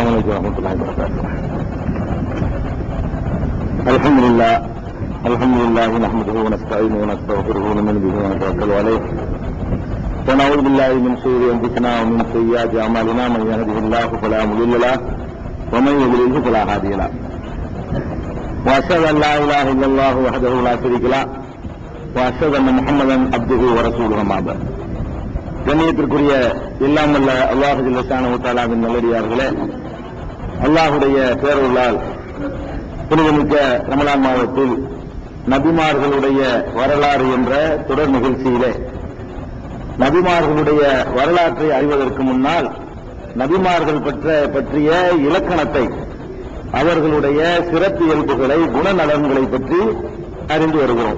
السلام عليكم ورحمة الله وبركاته الحمد لله الحمد لله نحمده ونستعينه ونستغفره ونؤمن به ونتوكل عليه ونعوذ بالله من شرور انفسنا ومن سيئات اعمالنا من يهده الله فلا مضل له ومن يضلله فلا هادي له واشهد ان لا اله الا الله وحده لا شريك له واشهد ان محمدا عبده ورسوله اما بعد கண்ணியத்திற்குரிய எல்லாம் வல்ல அல்லாஹு ஜில்லசான தாலாவின் நல்லடியார்களே அல்லாஹுடைய பேரொருளால் புனிதமிக்க ரமலான் மாதத்தில் நபிமார்களுடைய வரலாறு என்ற தொடர் நிகழ்ச்சியிலே நபிமார்களுடைய வரலாற்றை அறிவதற்கு முன்னால் நபிமார்கள் பற்ற பற்றிய இலக்கணத்தை அவர்களுடைய சிறப்பு இயல்புகளை குணநலன்களை பற்றி அறிந்து வருகிறோம்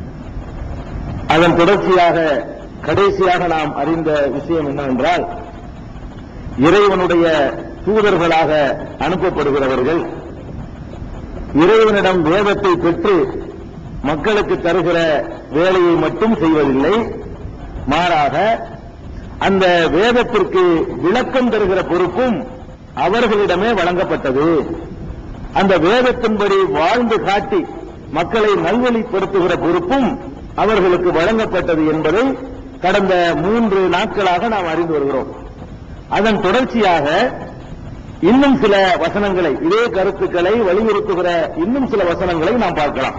அதன் தொடர்ச்சியாக கடைசியாக நாம் அறிந்த விஷயம் என்னவென்றால் இறைவனுடைய தூதர்களாக அனுப்பப்படுகிறவர்கள் இறைவனிடம் வேதத்தை பெற்று மக்களுக்கு தருகிற வேலையை மட்டும் செய்வதில்லை மாறாக அந்த வேதத்திற்கு விளக்கம் தருகிற பொறுப்பும் அவர்களிடமே வழங்கப்பட்டது அந்த வேதத்தின்படி வாழ்ந்து காட்டி மக்களை நல்வழிப்படுத்துகிற பொறுப்பும் அவர்களுக்கு வழங்கப்பட்டது என்பதை கடந்த மூன்று நாட்களாக நாம் அறிந்து வருகிறோம் அதன் தொடர்ச்சியாக இன்னும் சில வசனங்களை இதே கருத்துக்களை வலியுறுத்துகிற இன்னும் சில வசனங்களை நாம் பார்க்கலாம்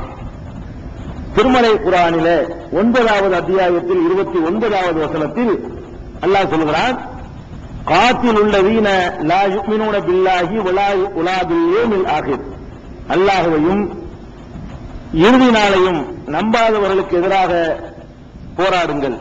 திருமலை குரானில ஒன்பதாவது அத்தியாயத்தில் இருபத்தி ஒன்பதாவது வசனத்தில் அல்லாஹ் சொல்கிறான் காத்தில் உள்ள வீண லா யுக்மினூன பில்லாஹி வலா உலாபில் ஏமில் ஆகிர் அல்லாஹுவையும் இறுதி நாளையும் நம்பாதவர்களுக்கு எதிராக போராடுங்கள்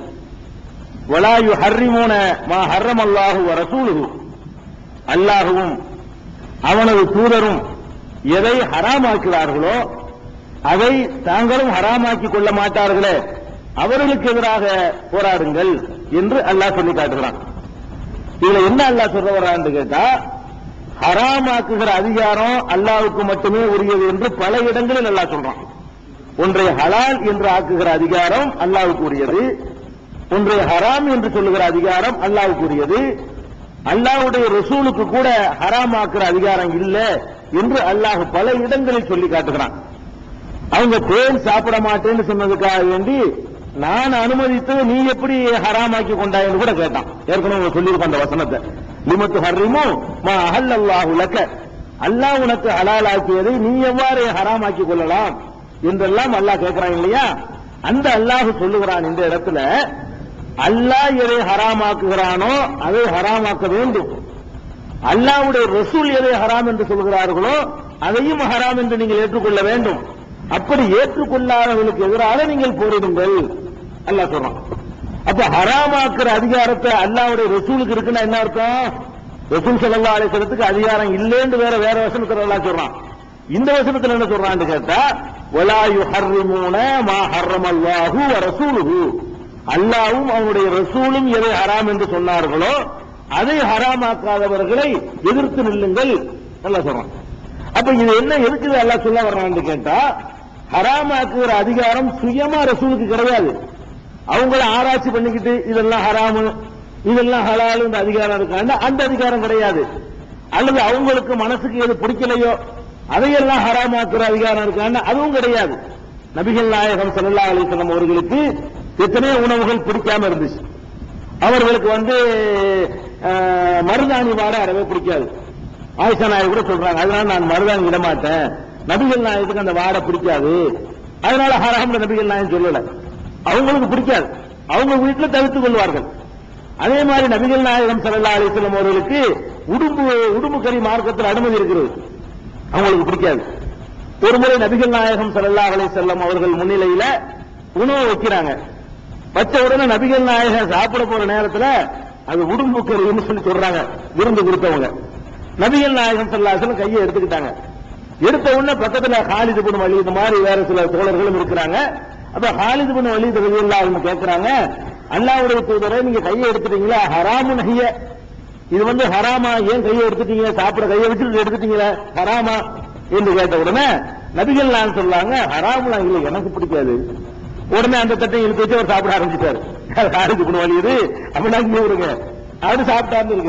வலாயு ஹர்ரிமூன மா ஹர்ரம் அல்லாஹு ரசூலுகு அல்லாஹுவும் அவனது தூதரும் எதை ஹராமாக்கிறார்களோ அதை தாங்களும் ஹராமாக்கி கொள்ள மாட்டார்களே அவர்களுக்கு எதிராக போராடுங்கள் என்று அல்லாஹ் சொல்லி காட்டுகிறான் இதுல என்ன அல்லாஹ் சொல்ற வர்றான்னு கேட்டா ஹராமாக்குகிற அதிகாரம் அல்லாவுக்கு மட்டுமே உரியது என்று பல இடங்களில் அல்லாஹ் சொல்றான் ஒன்றை ஹலால் என்று ஆக்குகிற அதிகாரம் அல்லாவுக்கு உரியது ஒன்றை ஹராம் என்று சொல்லுகிற அதிகாரம் அல்லாவுக்கு உரியது அல்லாவுடைய ரசூலுக்கு கூட ஹராம் ஆக்குற அதிகாரம் இல்ல என்று அல்லாஹ் பல இடங்களில் சொல்லி காட்டுகிறான் அவங்க தேன் சாப்பிட மாட்டேன்னு சொன்னதுக்காக வேண்டி நான் அனுமதித்து நீ எப்படி ஹராமாக்கி கொண்டாயின்னு கூட கேட்டான் ஏற்கனவே சொல்லியிருக்கோம் அந்த வசனத்தை லிமத்து ஹர்ரிமோ மா அஹல் அல்லாஹு லக்க அல்லாஹ் உனக்கு ஹலாலாக்கியதை நீ எவ்வாறு ஹராமாக்கி கொள்ளலாம் என்றெல்லாம் அல்லாஹ் கேட்கிறான் இல்லையா அந்த அல்லாஹ் சொல்லுகிறான் இந்த இடத்துல அல்லாஹ் எதை ஹராமாக்குகிறானோ அதை ஹராமாக்க வேண்டும் அல்லாவுடைய ரசூல் எதை ஹராம் என்று சொல்கிறார்களோ அதையும் ஹராம் என்று நீங்கள் ஏற்றுக்கொள்ள வேண்டும் அப்படி ஏற்றுக்கொள்ளாதவர்களுக்கு எதிராக நீங்கள் போரிடுங்கள் அல்லாஹ் சொல்றான் அப்ப ஹராமாக்குற அதிகாரத்தை அல்லாவுடைய ரசூலுக்கு இருக்குன்னா என்ன அர்த்தம் ரசூல் சல்லா அலிசலத்துக்கு அதிகாரம் இல்லைன்னு வேற வேற வசனத்துல எல்லாம் சொல்றான் இந்த வசனத்துல என்ன சொல்றான்னு கேட்டா வலா யுஹர்ரிமூன மா ஹர்ரமல்லாஹு வ ரசூலுஹு அல்லாவும் அவனுடைய ரசூலும் எதை ஹராம் என்று சொன்னார்களோ அதை ஹராமாக்காதவர்களை எதிர்த்து நில்லுங்கள் நல்லா சொல்றான் அப்ப இது என்ன இருக்குது அல்லாஹ் சொல்ல வர்றான்னு கேட்டா ஹராமாக்குகிற அதிகாரம் சுயமா ரசூலுக்கு கிடையாது அவங்கள ஆராய்ச்சி பண்ணிக்கிட்டு இதெல்லாம் ஹராமு இதெல்லாம் ஹலாலு இந்த அதிகாரம் இருக்காங்க அந்த அதிகாரம் கிடையாது அல்லது அவங்களுக்கு மனசுக்கு எது பிடிக்கலையோ அதையெல்லாம் ஹராமாக்குற அதிகாரம் இருக்காங்க அதுவும் கிடையாது நபிகள் நாயகம் சல்லா அலிஸ்லாம் அவர்களுக்கு எத்தனையோ உணவுகள் பிடிக்காம இருந்துச்சு அவர்களுக்கு வந்து மருதாணி வாட அறவே பிடிக்காது ஆயிஷா நாயக் கூட சொல்றாங்க அதனால நான் மருதாணி விட மாட்டேன் நபிகள் நாயகத்துக்கு அந்த வாடை பிடிக்காது அதனால ஹராம் நபிகள் நாயகம் சொல்லல அவங்களுக்கு பிடிக்காது அவங்க வீட்டுல தவிர்த்துக் கொள்வார்கள் அதே மாதிரி நபிகள் நாயகம் சல்லா அலிஸ்லாம் அவர்களுக்கு உடும்பு உடும்பு கறி மார்க்கத்தில் அனுமதி இருக்கிறது அவங்களுக்கு பிடிக்காது ஒரு முறை நபிகள் நாயகம் சல்லா அலி செல்லம் அவர்கள் முன்னிலையில உணவு வைக்கிறாங்க வச்ச உடனே நபிகள் நாயகம் சாப்பிட போற நேரத்துல அது உடும்பு கறின்னு சொல்லி சொல்றாங்க விருந்து கொடுத்தவங்க நபிகள் நாயகம் சல்லாசலம் கையை எடுத்துக்கிட்டாங்க எடுத்த உடனே பக்கத்துல ஹாலிது பின் வழி இந்த மாதிரி வேற சில தோழர்களும் இருக்கிறாங்க அப்ப ஹாலிது பின் வழி ரவியல்லாஹு கேட்கிறாங்க அல்லாவுடைய தூதரை நீங்க கையை எடுத்துட்டீங்களா ஹராமு நஹிய இது வந்து ஹராமா ஏன் கையை எடுத்துட்டீங்க சாப்பிட கையை வச்சுட்டு எடுத்துட்டீங்களா ஹராமா என்று கேட்ட உடனே நபிகள் நான் சொல்லாங்க ஹராம்லாம் இல்லை எனக்கு பிடிக்காது உடனே அந்த தட்டை இழுத்து வச்சு அவர் சாப்பிட ஆரம்பிச்சிட்டாரு ஹாலிது பின் வழி இது அப்படின்னா இங்க விடுங்க அவரு சாப்பிட்டாருன்னு இருக்குது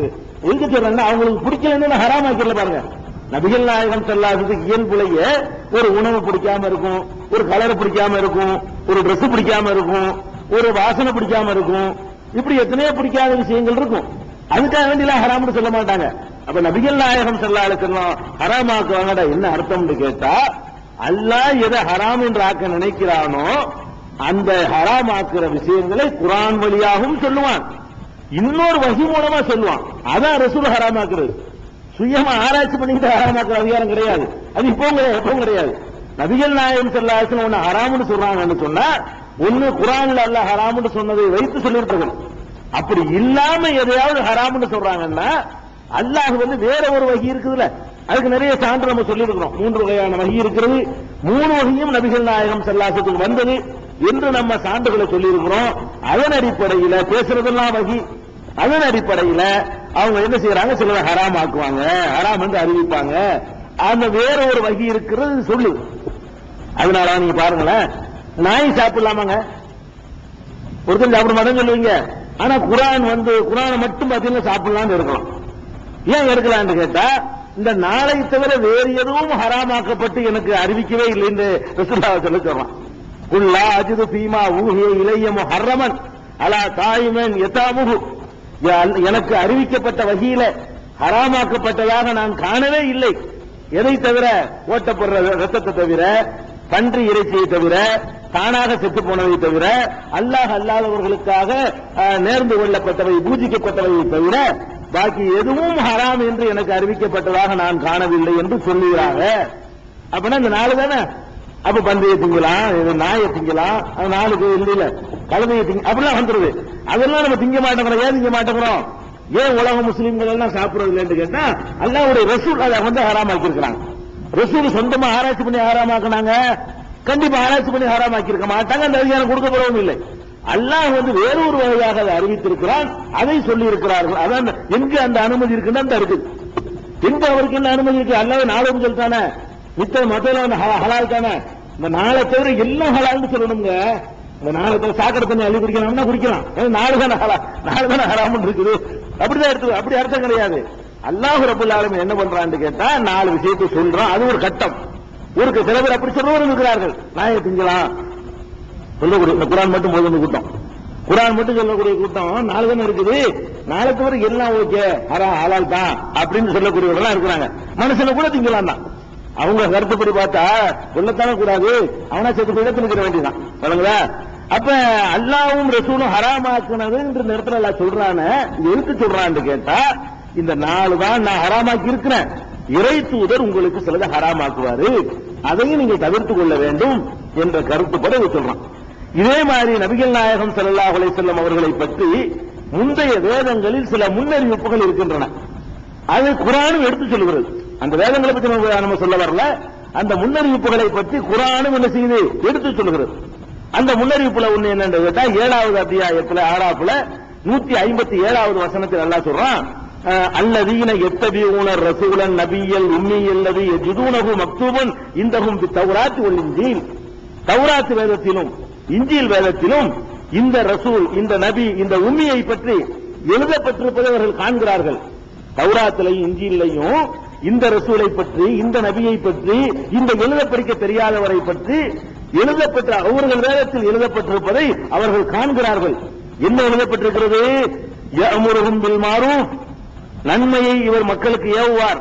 எதுக்கு சொல்றேன்னா அவங்களுக்கு பிடிக்கலன்னு ஹராமாக்கல பாருங்க நபிகள் நாயகம் செல்லாததுக்கு இயல்புலையே ஒரு உணவு பிடிக்காம இருக்கும் ஒரு கலர் பிடிக்காம இருக்கும் ஒரு Dress பிடிக்காம இருக்கும் ஒரு வாசனை பிடிக்காம இருக்கும் இப்படி எத்தனையோ பிடிக்காத விஷயங்கள் இருக்கும் அதுக்காக வேண்டியெல்லாம் ஹராம்னு சொல்ல மாட்டாங்க அப்ப நபிகள் நாயகம் செல்லாளுக்கெல்லாம் ஹராமாக்குவாங்கடா என்ன அர்த்தம்னு கேட்டா அல்லாஹ் எதை ஹராம் என்று ஆக்க நினைக்கிறானோ அந்த ஹராம் ஆக்குற விஷயங்களை குரான் வழியாகவும் சொல்லுவான் இன்னொரு வகி மூலமா சொல்லுவான் அதான் ரசூல் ஹராமாக்குறது சுயமா ஆராய்ச்சி பண்ணிட்டு ஹராமாக்குற அதிகாரம் கிடையாது அது இப்போ கிடையாது எப்பவும் கிடையாது நபிகள் நாயகம் செல்லாசன் ஒன்னு ஹராம்னு சொல்றாங்கன்னு சொன்னா ஒன்னு குரான்ல அல்லாஹ் ஹராம்னு சொன்னதை வைத்து சொல்லிட்டு இருக்கணும் அப்படி இல்லாம எதையாவது ஹராம்னு சொல்றாங்கன்னா அல்லாஹ் வந்து வேற ஒரு வகி இருக்குதுல்ல அதுக்கு நிறைய சான்று நம்ம சொல்லியிருக்கிறோம் மூன்று வகையான வகி இருக்கிறது மூணு வகையும் நபிகள் நாயகம் செல்லாசத்துக்கு வந்தது என்று நம்ம சான்றுகளை சொல்லியிருக்கிறோம் அதன் அடிப்படையில பேசுறதெல்லாம் வகி அதன் அடிப்படையில அவங்க என்ன செய்யறாங்க சிலரை ஹராம் ஆக்குவாங்க ஹராம் என்று அறிவிப்பாங்க அந்த வேற ஒரு வகி இருக்கிறது சொல்லு அதனால நீங்க பாருங்களேன் நாய் சாப்பிடலாமாங்க ஒருத்தர் சாப்பிட மாட்டேன்னு சொல்லுவீங்க ஆனா குரான் வந்து குரானை மட்டும் பாத்தீங்கன்னா சாப்பிடலாம்னு இருக்கலாம் ஏன் இருக்கலாம்னு கேட்டா இந்த நாளை தவிர வேறு எதுவும் ஹராமாக்கப்பட்டு எனக்கு அறிவிக்கவே இல்லை என்று ரசூலுல்லாஹ் சொல்ல சொல்றான் குல்லா அஜிது பீமா ஊஹிய இளைய முஹர்ரமன் அலா தாயிமன் எத்தாமுகு எனக்கு அறிவிக்கப்பட்ட வகையில ஹராமாக்கப்பட்டதாக நான் காணவே இல்லை எதை தவிர ஓட்டப்படுற ரத்தத்தை தவிர பன்றி இறைச்சியை தவிர தானாக செத்து போனதை தவிர அல்லாஹ் அல்லாதவர்களுக்காக அஹ், நேர்ந்து கொள்ளப்பட்டவை பூஜிக்கப்பட்டவை தவிர பாக்கி எதுவும் ஹராம் என்று எனக்கு அறிவிக்கப்பட்டதாக நான் காணவில்லை என்று சொல்லுகிறாங்க அப்படின்னா இந்த நாலு தானே அப்ப பந்தய திங்கலாம் இது நாயை திங்கலாம் அது நாளுக்கு இல்ல கழுதையை திங்க அப்படிலாம் வந்துருது அதெல்லாம் நம்ம திங்க மாட்டேங்கிறோம் ஏன் திங்க மாட்டேங்கிறோம் ஏன் உலக முஸ்லீம்கள் எல்லாம் சாப்பிடுறது இல்லைன்னு கேட்டா அல்லாஹ்வுடைய ரசூல் அதை வந்து ஹராமாக்கி இருக்கிறாங்க ரசூல் சொந்தமா ஆராய்ச்சி பண்ணி ஹராமாக்குனாங்க கண்டிப்பா ஆராய்ச்சி பண்ணி ஹராமாக்கி இருக்க மாட்டாங்க அந்த அதிகாரம் கொடுக்கப்படவும் இல்லை அல்லாஹ் வந்து வேறொரு வகையாக அதை அறிவித்திருக்கிறான் அதை சொல்லி இருக்கிறார்கள் அதான் எங்க அந்த அனுமதி இருக்குன்னு அந்த இருக்குது எங்க அவருக்கு என்ன அனுமதி இருக்கு அல்லாஹ் நாளும் சொல்லிட்டானே மித்த மத்தல ஹலால் தானே இந்த நாளை தவிர எல்லாம் ஹலால்னு சொல்லணுங்க இந்த நாளை தவிர சாக்கடை தண்ணி அள்ளி குடிக்கலாம்னா குடிக்கலாம் ஏன்னா நாலு தானே ஹலா நாலு தானே ஹராமன் இருக்குது அப்படிதான் எடுத்து அப்படி அர்த்தம் கிடையாது அல்லாஹ் ரபுல் ஆலமீன் என்ன பண்றான்னு கேட்டா நாலு விஷயத்தை சொல்றான் அது ஒரு கட்டம் ஒரு சில பேர் அப்படி சொல்றவரும் இருக்கிறார்கள் நாயை திங்கலாம் சொல்லக்கூடிய இந்த குரான் மட்டும் போதும் இந்த கூட்டம் குரான் மட்டும் சொல்லக்கூடிய கூட்டம் நாலு தானே இருக்குது நாளை தவிர எல்லாம் ஓகே ஹரா ஹலால் தான் அப்படின்னு சொல்லக்கூடியவர்கள் இருக்கிறாங்க மனுஷனை கூட திங்கலாம் தான் அவங்க கருத்துப்படி பார்த்தா சொல்லத்தானே கூடாது அவனா சேர்த்து போய் இடத்துல நிற்க வேண்டியதான் சொல்லுங்களா அப்ப அல்லாவும் ரசூலும் ஹராமாக்குனது இந்த இடத்துல எல்லாம் சொல்றானே இது எதுக்கு சொல்றான்னு கேட்டா இந்த நாலு தான் நான் ஹராமாக்கி இருக்கிறேன் இறை தூதர் உங்களுக்கு சிலதை ஹராமாக்குவாரு அதையும் நீங்க தவிர்த்து கொள்ள வேண்டும் என்ற கருத்துப்பட இதை சொல்றான் இதே மாதிரி நபிகள் நாயகம் ஸல்லல்லாஹு அலைஹி வஸல்லம் அவர்களை பற்றி முந்தைய வேதங்களில் சில முன்னறிவிப்புகள் இருக்கின்றன அது குரானும் எடுத்து சொல்லுகிறது அந்த வேதங்களை பற்றி நம்ம நம்ம சொல்ல வரல அந்த முன்னறிவிப்புகளை பற்றி குரானும் என்ன செய்யுது எடுத்து சொல்லுகிறது அந்த முன்னறிவிப்புல ஒண்ணு என்னன்னு கேட்டா ஏழாவது அத்தியாயத்துல ஆறாப்புல நூத்தி ஐம்பத்தி ஏழாவது வசனத்தில் அல்லாஹ் சொல்றான் அஹ், அல்லதீன எத்தபியூன ரசூலன் நபியல் உம்மி அல்லது எஜுதூனகு மக்தூபன் இந்தகும் தௌராத் ஒல் இன்ஜீல் தௌராத் வேதத்திலும் இஞ்சில் வேதத்திலும் இந்த ரசூல் இந்த நபி இந்த உம்மியை பற்றி எழுதப்பட்டிருப்பதை அவர்கள் காண்கிறார்கள் தௌராத்திலையும் இஞ்சிலையும் இந்த ரசூலை பற்றி இந்த நபியை பற்றி இந்த எழுத படிக்க தெரியாதவரை பற்றி எழுதப்பட்ட அவர்கள் வேதத்தில் எழுதப்பட்டிருப்பதை அவர்கள் காண்கிறார்கள் என்ன எழுதப்பட்டிருக்கிறது யஅமுருஹும் பில் மாரூஃப் நன்மையை இவர் மக்களுக்கு ஏவுவார்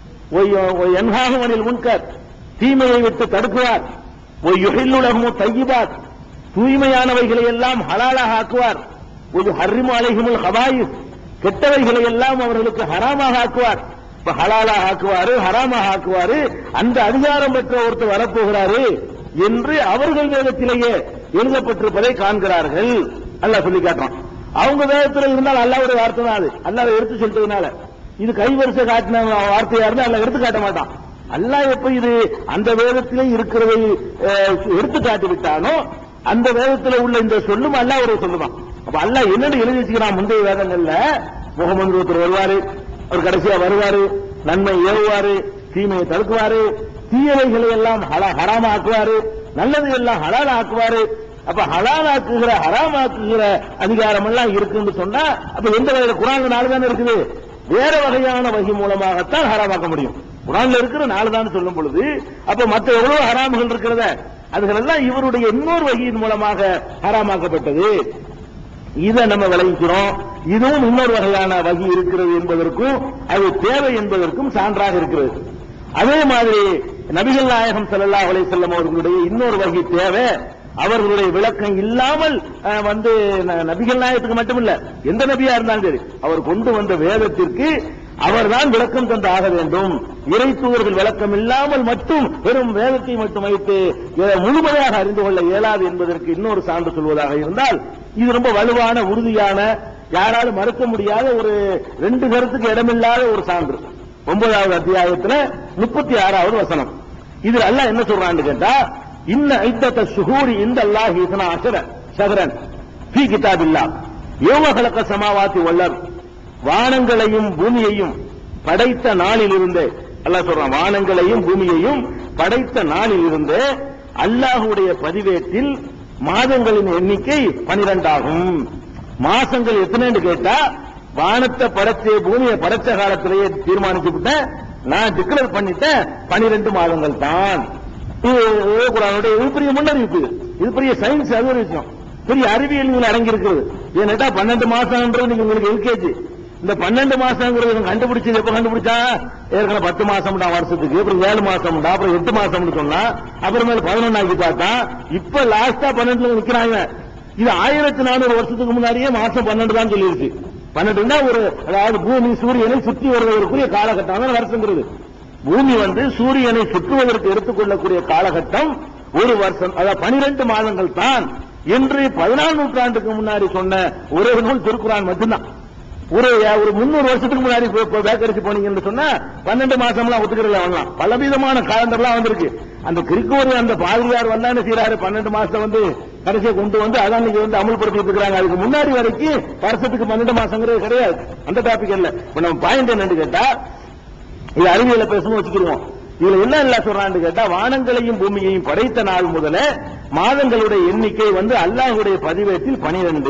என்ஹாகும் அனில் முன்கர் தீமையை விட்டு தடுக்குவார் ஒய் யுஹில்லுலகமு தையிபாத் தூய்மையானவைகளை எல்லாம் ஹலாலாக ஆக்குவார் ஒரு ஹர்ரிமு அலைஹிமுல் ஹபாயிஸ் கெட்டவைகளை எல்லாம் அவர்களுக்கு ஹராமாக ஆக்குவார் இப்ப ஹலாலாக ஆக்குவாரு ஹராமாக ஆக்குவாரு அந்த அதிகாரம் பெற்ற ஒருத்தர் வரப்போகிறாரு என்று அவர்கள் வேதத்திலேயே எழுதப்பட்டிருப்பதை காண்கிறார்கள் அல்லாஹ் சொல்லி காட்டுறான் அவங்க வேதத்தில் இருந்தால் அல்லாவுடைய வார்த்தை தான் அது அல்லாஹ் எடுத்து சொல்லிட்டதுனால இது கைவரிசை காட்டின வார்த்தையா இருந்தா அல்லாஹ் எடுத்து காட்ட மாட்டான் அல்லாஹ் எப்ப இது அந்த வேதத்திலே இருக்கிறதை அஹ், எடுத்து காட்டி விட்டானோ அந்த வேதத்தில் உள்ள இந்த சொல்லும் அல்லாஹ் ஒரு சொல்லுவான் அப்ப அல்லாஹ் என்னன்னு எழுதி வச்சுக்கிறான் முந்தைய வேதங்கள்ல முகமது ஒருத்தர் வருவாரு அவர் கடைசியா வருவாரு நன்மை ஏவுவாரு தீமையை தடுக்குவாரு தீயவைகளை எல்லாம் ஹலா- ஹராமா ஆக்குவாரு நல்லது எல்லாம் ஹலால் ஆக்குவாரு அப்ப ஹலால் ஆக்குகிற ஹராம் ஆக்குகிற அதிகாரம் எல்லாம் இருக்குன்னு சொன்னா அப்ப எந்த வகையில குரான் நாலு தானே இருக்குது வேற வகையான வகி மூலமாகத்தான் ஹராமாக்க முடியும் குரான்ல இருக்கிற நாலு தான் சொல்லும் பொழுது அப்ப மற்ற எவ்வளவு ஹராமுகள் இருக்கிறத அதுகளெல்லாம் இவருடைய இன்னொரு வகையின் மூலமாக ஹராமாக்கப்பட்டது இதை நம்ம விளைவிக்கிறோம் இதுவும் இன்னொரு வகையான வகி இருக்கிறது என்பதற்கும் அது தேவை என்பதற்கும் சான்றாக இருக்கிறது அதே மாதிரி நபிகள் நாயகம் ஸல்லல்லாஹு அலைஹி வஸல்லம் அவர்களுடைய இன்னொரு வகை தேவை அவர்களுடைய விளக்கம் இல்லாமல் அஹ், வந்து ந- நபிகள் நாயகத்துக்கு மட்டுமில்ல எந்த நபியா இருந்தாலும் சரி அவர் கொண்டு வந்த வேதத்திற்கு அவர்தான் விளக்கம் தந்து ஆக வேண்டும் இறை தூதர்கள் விளக்கம் இல்லாமல் மட்டும் வெறும் வேதத்தை மட்டும் வைத்து இதை முழுமையாக அறிந்து கொள்ள இயலாது என்பதற்கு இன்னொரு சான்று சொல்வதாக இருந்தால் இது ரொம்ப வலுவான உறுதியான யாராலும் மறுக்க முடியாத ஒரு ரெண்டு கருத்துக்கு இடமில்லாத ஒரு சான்று ஒன்பதாவது அத்தியாயத்துல முப்பத்தி ஆறாவது வசனம் இதுல அல்லாஹ் என்ன சொல்றான்னு கேட்டா இன்ன ஐத்தத்த சுகூரி இந்த அல்லாஹ் இசனா அசர சகரன் ஃபீ கிதாபில்லா யோக கலக்க சமாவாத்தி வல்லர் வானங்களையும் பூமியையும் படைத்த நாளிலிருந்தே அல்லாஹ் சொல்றான் வானங்களையும் பூமியையும் படைத்த நாளிலிருந்தே அல்லாஹுடைய பதிவேட்டில் மாதங்களின் எண்ணிக்கை பனிரெண்டாகும் மாசங்கள் எத்தனைன்னு கேட்டா வானத்தை படைச்சு பூமியை படைச்ச காலத்திலேயே தீர்மானிச்சு விட்டேன் நான் டிக்ளேர் பண்ணிட்டேன் பனிரெண்டு மாதங்கள் தான் இது இது குரானுடைய இது பெரிய முன்னறிவிப்பு இது. இது பெரிய சயின்ஸ் அது ஒரு விஷயம் பெரிய அறிவியல் நீங்க அடங்கி இருக்குது ஏன்னாட்டா பன்னெண்டு மாசம்ன்றது நீங்க உங்களுக்கு எல்கேஜி இந்த பன்னெண்டு மாசங்கிறது இவங்க கண்டுபிடிச்சது எப்ப கண்டுபிடிச்சா ஏற்கனவே பத்து மாசம்டா வருஷத்துக்கு அப்புறம் ஏழு மாசம்டா அப்புறம் எட்டு மாசம்னு சொன்னா அப்புறமேல பதினொன்னு ஆக்கி பார்த்தா இப்ப லாஸ்டா பன்னெண்டுல நிக்கிறாங்க இது ஆயிரத்தி நானூறு வருஷத்துக்கு முன்னாடியே மாசம் பன்னெண்டு தான் சொல்லிருச்சு பன்னெண்டுன்னா ஒரு அதாவது பூமி சூரியனை சுற்றி வருவதற்குரிய காலகட்டம் தான் வருஷங்கிறது பூமி வந்து சூரியனை சுற்றுவதற்கு எடுத்துக்கொள்ளக்கூடிய காலகட்டம் ஒரு வருஷம் அதாவது பனிரெண்டு மாதங்கள் தான் என்று பதினாலு நூற்றாண்டுக்கு முன்னாடி சொன்ன ஒரே நூல் திருக்குறான் மட்டும்தான் ஒரு ஒரு முன்னூறு வருஷத்துக்கு முன்னாடி வேக்கரிச்சு போனீங்கன்னு சொன்னா பன்னெண்டு மாசம்லாம் ஒத்துக்கிறதுல வரலாம் பலவிதமான காலண்டர்லாம் வந்திருக்கு அந்த கிறிக்கோரி அந்த பாதிரியார் வந்தா என்ன செய்யறாரு பன்னெண்டு மாசம் வந்து கடைசியை கொண்டு வந்து அதான் நீங்க வந்து அமல்படுத்திட்டு இருக்காங்க அதுக்கு முன்னாடி வரைக்கும் வருஷத்துக்கு பன்னெண்டு மாசங்கிறது கிடையாது அந்த டாபிக் இல்ல இப்ப நம்ம பாயிண்ட் என்னன்னு கேட்டா இது அறிவியல பேசணும் வச்சுக்கிடுவோம் இதுல என்ன இல்ல சொல்றான்னு கேட்டா வானங்களையும் பூமியையும் படைத்த நாள் முதல மாதங்களுடைய எண்ணிக்கை வந்து அல்லாஹ்வுடைய பதிவேட்டில் பனிரெண்டு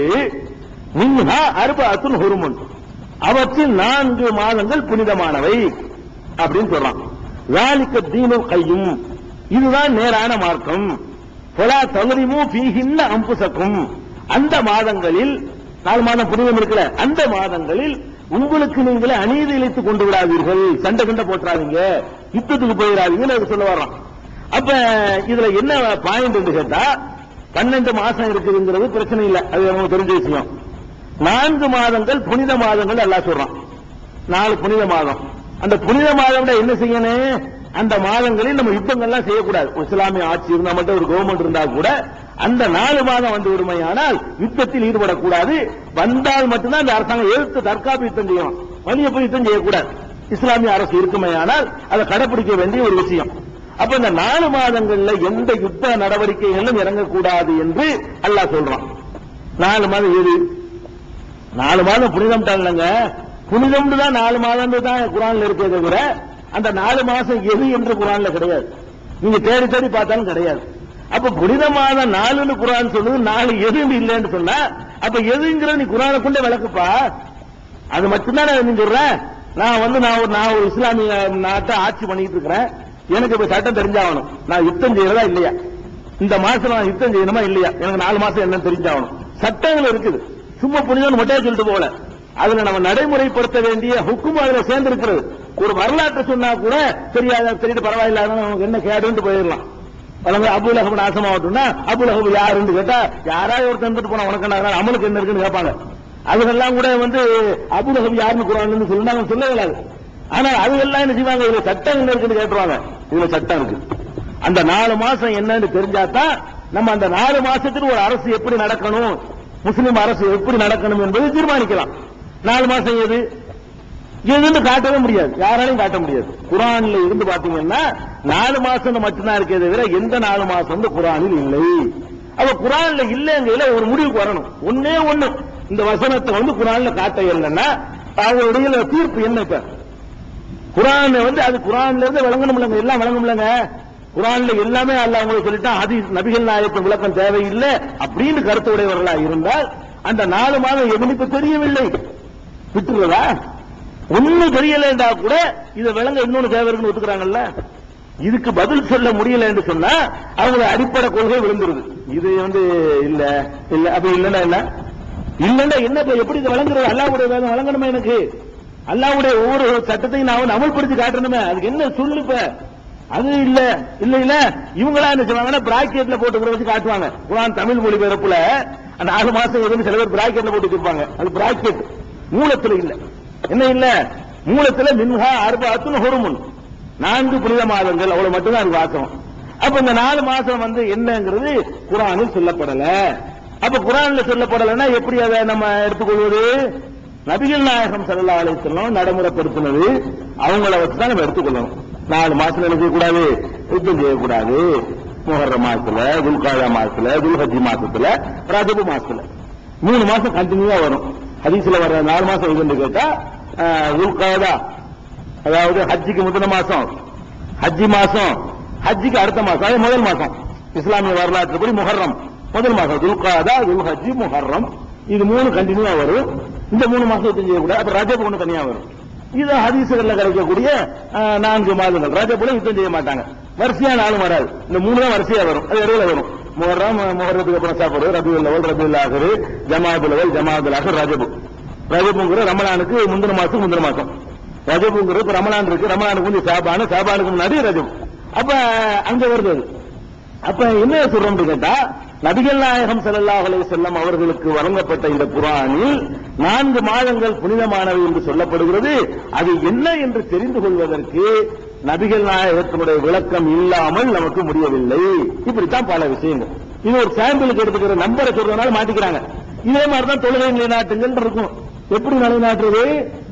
மின்ஹா அர்பாத்துல் ஹுருமுன் அவற்றில் நான்கு மாதங்கள் புனிதமானவை அப்படின்னு சொல்றான் ذَلِكَ الدِّينُ கையும் இதுதான் நேரான மார்க்கம் பொலா தகுதிமு பீகின்ன அம்புசக்கும் அந்த மாதங்களில் நாலு மாதம் புனிதம் இருக்குல்ல அந்த மாதங்களில் உங்களுக்கு நீங்களே அநீதி இழைத்துக் கொண்டு விடாதீர்கள் சண்டை கண்ட போட்டுறாதீங்க யுத்தத்துக்கு போயிடாதீங்கன்னு அது சொல்ல வர்றான் அப்ப இதுல என்ன பாயிண்ட் என்று கேட்டா பன்னெண்டு மாசம் இருக்குதுங்கிறது பிரச்சனை இல்லை அது நமக்கு தெரிஞ்ச விஷயம் நான்கு மாதங்கள் புனித மாதங்கள் எல்லாம் சொல்றான் நாலு புனித மாதம் அந்த புனித மாதம் என்ன செய்யணும் அந்த மாதங்களில் நம்ம யுத்தங்கள்லாம் செய்யக்கூடாது ஒரு இஸ்லாமிய ஆட்சி இருந்தா மட்டும் ஒரு கவர்மெண்ட் இருந்தா கூட அந்த நாலு மாதம் வந்து விடுமையானால் யுத்தத்தில் ஈடுபடக்கூடாது வந்தால் மட்டும்தான் அந்த அரசாங்கம் எழுத்து தற்காப்பு யுத்தம் செய்யணும் வலிய போய் யுத்தம் செய்யக்கூடாது இஸ்லாமிய அரசு இருக்குமையானால் அதை கடைபிடிக்க வேண்டிய ஒரு விஷயம் அப்ப இந்த நாலு மாதங்கள்ல எந்த யுத்த நடவடிக்கைகளும் இறங்கக்கூடாது என்று அல்லாஹ் சொல்றான் நாலு மாதம் எது நாலு மாதம் புனிதம் இல்லைங்க புனிதம்னு தான் நாலு மாதம் தான் குரான்ல இருக்கே தவிர அந்த நாலு மாசம் எது என்று குரான்ல கிடையாது நீங்க தேடி தேடி பார்த்தாலும் கிடையாது அப்ப புனித மாதம் நாலுன்னு குரான் சொல்லுது நாலு எதுன்னு இல்லைன்னு சொன்னா அப்ப எதுங்கிறது நீ குரானை கொண்டே விளக்குப்பா அது மட்டும்தான் நான் நீ சொல்றேன் நான் வந்து நான் ஒரு நான் ஒரு இஸ்லாமிய நாட்டை ஆட்சி பண்ணிட்டு இருக்கிறேன் எனக்கு இப்ப சட்டம் தெரிஞ்சாகணும் நான் யுத்தம் செய்யறதா இல்லையா இந்த மாசம் நான் யுத்தம் செய்யணுமா இல்லையா எனக்கு நாலு மாசம் என்னன்னு தெரிஞ்சாகணும் சட்டங்கள் இருக்குது சும்மா புனிதம் மட்டும் சொல்லிட்டு போல அதுல நம்ம நடைமுறைப்படுத்த வேண்டிய ஹுக்கும் அதுல சேர்ந்து இருக்கிறது ஒரு வரலாற்றை சொன்னா கூட தெரியாத தெரியுது பரவாயில்ல அதனால நமக்கு என்ன கேடுன்ட்டு போயிடலாம் அவங்க அபுல் அஹப் நாசமாகட்டும்னா அபுல் அஹப் யாருன்னு கேட்டா யாராவது ஒருத்தர் இருந்துட்டு போனா உனக்கு என்ன அதனால அமலுக்கு என்ன இருக்குன்னு கேட்பாங்க அதுகெல்லாம் கூட வந்து அபுல் அஹப் யாருன்னு குரான்னு சொல்லி அவங்க சொல்ல இயலாது ஆனா அதுகெல்லாம் என்ன செய்வாங்க இதுல சட்டம் என்ன இருக்குன்னு கேட்டுருவாங்க இதுல சட்டம் இருக்கு அந்த நாலு மாசம் என்னன்னு தெரிஞ்சாதான் நம்ம அந்த நாலு மாசத்துக்கு ஒரு அரசு எப்படி நடக்கணும் முஸ்லிம் அரசு எப்படி நடக்கணும் என்பதை தீர்மானிக்கலாம் நாலு மாசம் எது எதுன்னு காட்டவே முடியாது யாராலையும் காட்ட முடியாது குரான்ல இருந்து பாத்தீங்கன்னா நாலு மாசம் மட்டும்தான் இருக்கே தவிர எந்த நாலு மாசம் வந்து குரானில் இல்லை அப்ப குரான்ல இல்லைங்கிறதுல ஒரு முடிவுக்கு வரணும் ஒன்னே ஒண்ணு இந்த வசனத்தை வந்து குரான்ல காட்ட இல்லைன்னா அவங்களுடைய தீர்ப்பு என்ன இப்ப குரான் வந்து அது குரான்ல இருந்து விளங்கணும்லங்க எல்லாம் விளங்கும்லங்க குரான்ல எல்லாமே அல்ல அவங்களுக்கு சொல்லிட்டா அது நபிகள் நாயகம் விளக்கம் தேவையில்லை அப்படின்னு கருத்து உடையவர்களா இருந்தால் அந்த நாலு மாதம் எவனுக்கு தெரியவில்லை விட்டுருவதா ஒண்ணு தெரியலன்றா கூட இதை விளங்க இன்னொன்னு தேவை இருக்குன்னு ஒத்துக்கிறாங்கல்ல இதுக்கு பதில் சொல்ல முடியல என்று சொன்னா அவங்களோட அடிப்படை கொள்கை விழுந்துருது இது வந்து இல்ல இல்ல அப்ப இல்லன்னா என்ன இல்லன்னா என்ன இப்ப எப்படி இதை விளங்குறது அல்லாவுடைய வேதம் வழங்கணுமே எனக்கு அல்லாவுடைய ஒவ்வொரு சட்டத்தையும் நான் வந்து அமல்படுத்தி காட்டணுமே அதுக்கு என்ன சொல்லு இப்ப அது இல்ல இல்ல இல்ல இவங்களா என்ன செய்வாங்கன்னா பிராக்கெட்ல போட்டு கூட வச்சு காட்டுவாங்க குரான் தமிழ் மொழி பிறப்புல அந்த ஆறு மாசம் எதுவும் சில பேர் பிராக்கெட்ல போட்டு வச்சிருப்பாங்க அது பிராக்கெட் மூலத்துல இல்ல என்ன இல்ல மூலத்துல மின்ஹா அர்பாத்துன் ஹுருமுன் நான்கு புனித மாதங்கள் அவ்வளவு மட்டும்தான் அது வாசம் அப்ப இந்த நாலு மாசம் வந்து என்னங்கிறது குரானில் சொல்லப்படல அப்ப குரான்ல சொல்லப்படலைன்னா எப்படி அதை நம்ம எடுத்துக்கொள்வது நபிகள் நாயகம் ஸல்லல்லாஹு அலைஹி வஸல்லம் நடைமுறைப்படுத்தினது அவங்கள வச்சு தான் நம்ம எடுத்துக்கொள்ளணும் நாலு மாசத்துல என்ன செய்யக்கூடாது யுத்தம் செய்யக்கூடாது முஹர்ர மாசத்துல துல்காயா மாசத்துல துல்ஹஜி மாசத்துல ரஜபு மாசத்துல மூணு மாசம் கண்டினியூவா வரும் ஹதீஸ்ல வர நாலு மாசம் எதுன்னு கேட்டா துல்காதா அதாவது ஹஜ்ஜிக்கு முதல் மாசம் ஹஜ்ஜி மாசம் ஹஜ்ஜிக்கு அடுத்த மாசம் அது முதல் மாசம் இஸ்லாமிய வரலாற்றுப்படி முஹர்ரம் முதல் மாசம் துல்காதா துல் ஹஜ்ஜி முஹர்ரம் இது மூணு கண்டினியூவா வரும் இந்த மூணு மாசம் யுத்தம் செய்யக்கூடாது அப்ப ரஜப் ஒண்ணு தனியா வரும் இது ஹதீசுகள்ல கிடைக்கக்கூடிய அஹ், நான்கு மாதங்கள் ரஜப்புல யுத்தம் செய்ய மாட்டாங்க வரிசையா நாளும் வராது இந்த மூணு தான் வரிசையா வரும் அது இடையில வரும் முஹர்ரம் முஹர்ரத்துக்கு அப்புறம் சாப்பாடு ரபியுல் லவல் ரபியுல் ஆகரு ஜமாதுல் லவல் ஜமாதுல் ஆகர் ரஜபு ரஜபுங்கிற ரமலானுக்கு முந்தின மாசம் முந்தின மாசம் ரஜபுங்கிறது இப்ப ரமலான் இருக்கு ரமலானுக்கு வந்து சாபானு சாபானுக்கு முன்னாடி ரஜப் அப்ப அங்க வருது அது. அப்ப என்ன சொல்றோம் கேட்டா நபிகள் நாயகம் ஸல்லல்லாஹு அலைஹி வஸல்லம் அவர்களுக்கு வழங்கப்பட்ட இந்த குர்ஆனில் நான்கு மாதங்கள் புனிதமானவை என்று சொல்லப்படுகிறது அது என்ன என்று தெரிந்து கொள்வதற்கு நபிகள் நாயகத்தினுடைய விளக்கம் இல்லாமல் நமக்கு முடியவில்லை இப்படித்தான் பல விஷயங்கள் இது ஒரு சாம்பிளுக்கு எடுத்துக்கிற நம்பரை சொல்றதுனால மாட்டிக்கிறாங்க இதே மாதிரி தான் தொழுகை நிலைநாட்டுங்கள் இருக்கும் எப்படி நிலைநாட்டுறது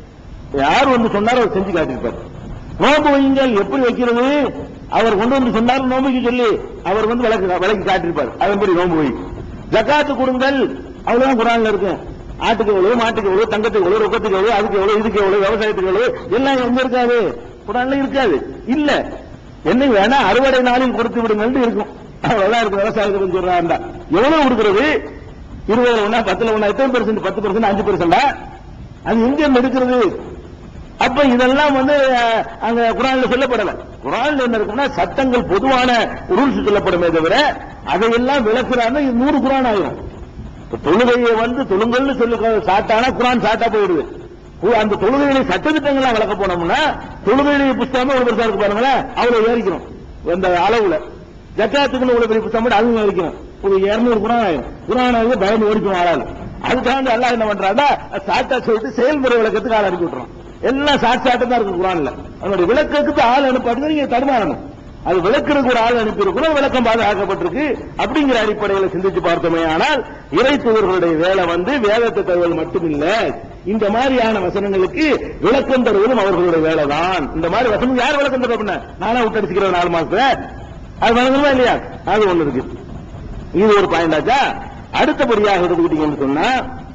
யார் வந்து சொன்னாரோ அவர் செஞ்சு காட்டியிருப்பார் நோன்பு வையுங்கள் எப்படி வைக்கிறது அவர் கொண்டு வந்து சொன்னார் நோம்புக்கு சொல்லி அவர் வந்து விளக்கு விளக்கி காட்டியிருப்பார் அதன்படி நோன்பு வை ஜக்காத்து கொடுங்கள் அவ்வளவுதான் குரான்ல இருக்கு ஆட்டுக்கு எவ்வளவு மாட்டுக்கு எவ்வளவு தங்கத்துக்கு எவ்வளவு ரொக்கத்துக்கு எவ்வளவு அதுக்கு எவ்வளவு இதுக்கு எவ்வளவு விவசாயத்துக்கு எவ்வளவு எல்லாம் எங்க இருக்காது குரான்ல இருக்காது இல்ல என்ன வேணா அறுவடை நாளில் கொடுத்து விடுங்கள் இருக்கும் அவ்வளவுதான் இருக்கு விவசாயத்துக்கு சொல்றாங்க எவ்வளவு கொடுக்கிறது இருபதுல ஒண்ணா பத்துல ஒண்ணா எத்தனை பெர்சென்ட் பத்து பெர்சென்ட் அஞ்சு பெர்சென்டா அது எங்க இருந்து எடுக்கிறது அப்ப இதெல்லாம் வந்து அஹ், அங்க குரான்ல சொல்லப்படல குரான்ல என்ன இருக்குன்னா சட்டங்கள் பொதுவான ரூல்ஸ் சொல்லப்படுமே தவிர அதையெல்லாம் விளக்குறாங்க இது நூறு குரான் ஆயிரும் இப்ப தொழுகையை வந்து தொழுங்கல்னு சொல்லி சாட்டானா குரான் சாட்டா போயிடுது கு- அந்த தொழுகையில சட்டத்திட்டங்கள்லாம் விளக்க போனோம்னா தொழுகையில புஸ்தகமே ஒரு பெருசா இருக்கு பாருங்களேன் அவ்வளவு ஏறிக்கணும் அந்த அளவுல ஜக்காத்துக்குன்னு ஒரு பெரிய புத்தகம் அதுவும் ஏறிக்கணும் ஒரு இருநூறு குரான் ஆயிரும் குரான் ஆகி பயந்து ஓடிக்கும் ஆளாது அதுக்காக அல்லாஹ் என்ன பண்றாங்க சாட்டா சொல்லிட்டு செயல்முறை விளக்கத்துக்கு ஆள் அனுப்பி விட்டுறான் எல்லாம் சாட் சாட்டு தான் இருக்கு குரான்ல அதனுடைய விளக்கத்துக்கு ஆள் அனுப்பாட்டு நீங்க தடுமாறணும் அது விளக்குறதுக்கு ஒரு ஆள் அனுப்பி இருக்கணும் விளக்கம் பாதுகாக்கப்பட்டிருக்கு அப்படிங்கிற அடிப்படையில் சிந்திச்சு பார்த்தோமே ஆனால் இறை தூதர்களுடைய வேலை வந்து வேதத்தை தருவது மட்டுமில்ல இந்த மாதிரியான வசனங்களுக்கு விளக்கம் தருவதும் அவர்களுடைய வேலை தான் இந்த மாதிரி வசனம் யார் விளக்கம் தருவா பின்ன நானா விட்டடிச்சுக்கிறேன் நாலு மாசத்துல அது வழங்கணுமா இல்லையா அது ஒண்ணு இருக்கு இது ஒரு பாயிண்ட் ஆச்சா அடுத்தபடியாக எடுத்துக்கிட்டீங்கன்னு சொன்னா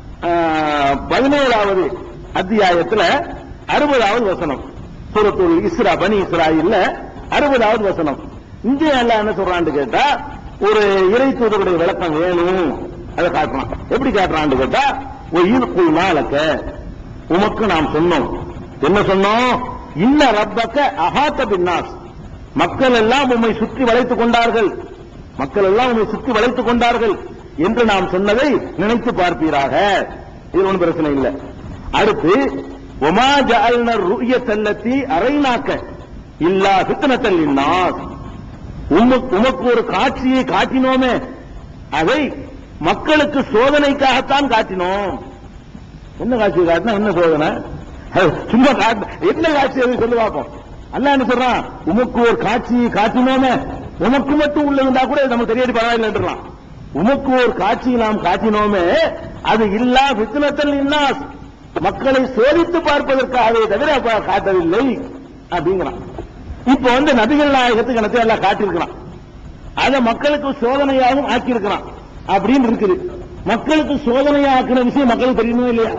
ஆஹ், பதினேழாவது அத்தியாயத்துல அறுபதாவது வசனம் சூரத்துல் இஸ்ரா பனி இஸ்ராயில்ல அறுபதாவது வசனம் இங்கே எல்லாம் என்ன சொல்றான்னு கேட்டா ஒரு இறை தூதருடைய விளக்கம் வேணும் அதை காட்டுறான் எப்படி காட்டுறான்னு கேட்டா ஒரு ஈர்க்குள் நாளக்க உமக்கு நாம் சொன்னோம் என்ன சொன்னோம் இன்ன ரப்பக்க அகாத்த பின்னாஸ் மக்கள் எல்லாம் உம்மை சுற்றி வளைத்துக் கொண்டார்கள் மக்கள் எல்லாம் உம்மை சுற்றி வளைத்துக் கொண்டார்கள் என்று நாம் சொன்னதை நினைத்து பார்ப்பீராக இது ஒன்றும் பிரச்சனை இல்லை அடுத்து ஒமா ஜஅல்ன ருயத்தல்லத்தி அரைநாக்க இல்லா ஃபித்னத்தல் இன்னாஸ் உமக்கு உமக்கு ஒரு காட்சியை காட்டினோமே அதை மக்களுக்கு சோதனைக்காகத்தான் காட்டினோம் என்ன காட்சி காட்டினா என்ன சோதனை அது சும்மா காட்டு என்ன காட்சி அது சொல்லி பார்ப்போம் அல்லாஹ் என்ன சொல்றான் உமக்கு ஒரு காட்சியை காட்டினோமே உமக்கு மட்டும் உள்ளதுண்டா கூட இது நமக்கு தெரியாது பரவாயில்லைன்றான் உமக்கு ஒரு காட்சியை நாம் காட்டினோமே அது இல்லா வித்னத்தல் இன்னாஸ் மக்களை சோதித்து பார்ப்பதற்காகவே தவிர அப்ப காட்டவில்லை அப்படிங்கிறான் இப்ப வந்து நபிகள் நாயகத்துக்கு எனக்கு எல்லாம் காட்டியிருக்கிறான் அதை மக்களுக்கு சோதனையாகவும் ஆக்கியிருக்கிறான் அப்படின்னு இருக்குது மக்களுக்கு சோதனையா ஆக்கின விஷயம் மக்களுக்கு தெரியுமா இல்லையா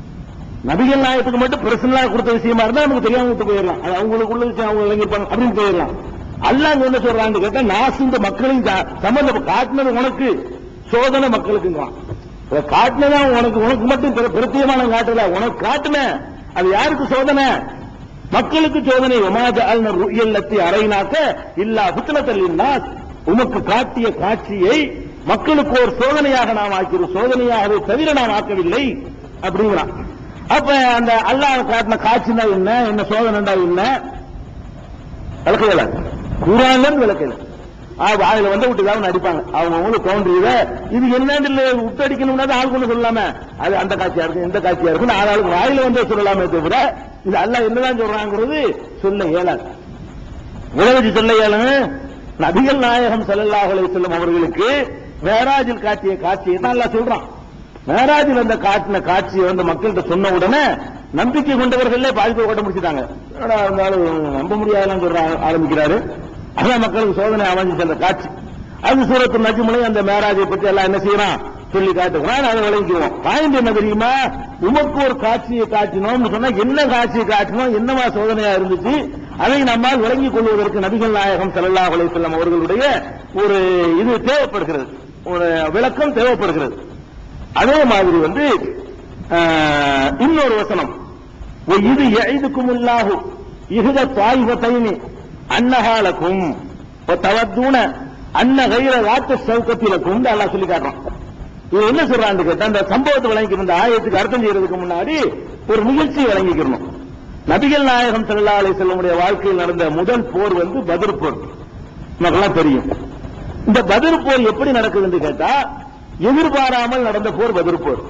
நபிகள் நாயகத்துக்கு மட்டும் பர்சனலா கொடுத்த விஷயமா இருந்தா நமக்கு தெரியாம விட்டு போயிடலாம் அது அவங்களுக்கு உள்ள விஷயம் அவங்க விளங்கிருப்பாங்க அப்படின்னு போயிடலாம் அல்லாஹ் இங்க என்ன சொல்றான்னு கேட்டா நான் இந்த மக்களையும் சா- சம்பந்தம் காட்டினது உனக்கு சோதனை மக்களுக்குங்கிறான் இதை காட்டினதா உனக்கு உனக்கு மட்டும் பிர- பிரத்யேகமான காட்டல உனக்கு காட்டுன அது யாருக்கு சோதனை மக்களுக்கு சோதனை ஒமாஜ அல் ருயல்லத்தி அரைனாக்க இல்லா புத்தனத்தல்லின்னா உமக்கு காட்டிய காட்சியை மக்களுக்கு ஒரு சோதனையாக நாம் ஆக்கிறோம் சோதனையாகவே தவிர நாம் ஆக்கவில்லை அப்படிங்கிறான் அப்ப அந்த அல்லாஹ் காட்டின காட்சினா என்ன என்ன சோதனைண்டா என்ன விளக்கல குரான்ல இருந்து விளக்கல வாயில வந்து விட்டு தான் அடிப்பாங்க அவங்க அவங்களுக்கு தோன்றியத இது என்னன்னு இல்ல விட்டு அடிக்கணும்னா தான் ஆள் கொண்டு சொல்லலாமே அது அந்த காட்சியா இருக்கு இந்த காட்சியா இருக்கு ஆள் ஆளுக்கு வாயில வந்து சொல்லலாமே தவிர இது அல்லாஹ் என்னதான் சொல்றாங்கிறது சொல்ல இயலாது உலகத்து சொல்ல இயலும் நபிகள் நாயகம் ஸல்லல்லாஹு அலைஹி வஸல்லம் அவர்களுக்கு மேராஜில் காட்டிய காட்சியை தான் அல்லாஹ் சொல்றான் மேராஜில் அந்த காட்டின காட்சியை வந்து மக்கள்கிட்ட சொன்ன உடனே நம்பிக்கை கொண்டவர்களே பாதி பேர் கொட்ட முடிச்சுட்டாங்க என்னடா இருந்தாலும் நம்ப முடியாதுன்னு சொல்ற ஆரம்பிக்கிறாரு அதான் மக்களுக்கு சோதனை அமைஞ்சு அந்த காட்சி அது சூரத்து நஜ்முலை அந்த மேராஜை பத்தி எல்லாம் என்ன செய்யறான் சொல்லி காட்டுகிறான் அதை விளங்கிக்குவோம் பாயிண்ட் என்ன தெரியுமா உமக்கு ஒரு காட்சியை காட்டினோம்னு சொன்னா என்ன காட்சியை காட்டினோம் என்னவா சோதனையா இருந்துச்சு அதை நம்மால் விளங்கிக் கொள்வதற்கு நபிகள் நாயகம் ஸல்லல்லாஹு அலைஹி வஸல்லம் அவர்களுடைய ஒரு இது தேவைப்படுகிறது ஒரு விளக்கம் தேவைப்படுகிறது அதே மாதிரி வந்து ஆஹ், இன்னொரு வசனம் "ஒ இது எய்துக்கும் இல்லாஹு இஹுத தாய்வத்தைனி அன்னஹாலக்கும் தவத்தூன அன்ன கைர வாத்த சௌக்கத்திலக்கும் அல்லாஹ் சொல்லி காட்டுறான் இது என்ன சொல்றான்னு கேட்டா அந்த சம்பவத்தை வழங்கிக்கிற இந்த ஆயத்துக்கு அர்த்தம் செய்யறதுக்கு முன்னாடி ஒரு நிகழ்ச்சியை வழங்கிக்கிறணும் நபிகள் நாயகம் ஸல்லல்லாஹு அலைஹி வஸல்லமுடைய வாழ்க்கையில் நடந்த முதல் போர் வந்து பத்ர் போர் நமக்கெல்லாம் தெரியும் இந்த பத்ர் போர் எப்படி நடக்குதுன்னு கேட்டா எதிர்பாராமல் நடந்த போர் பத்ர் போர்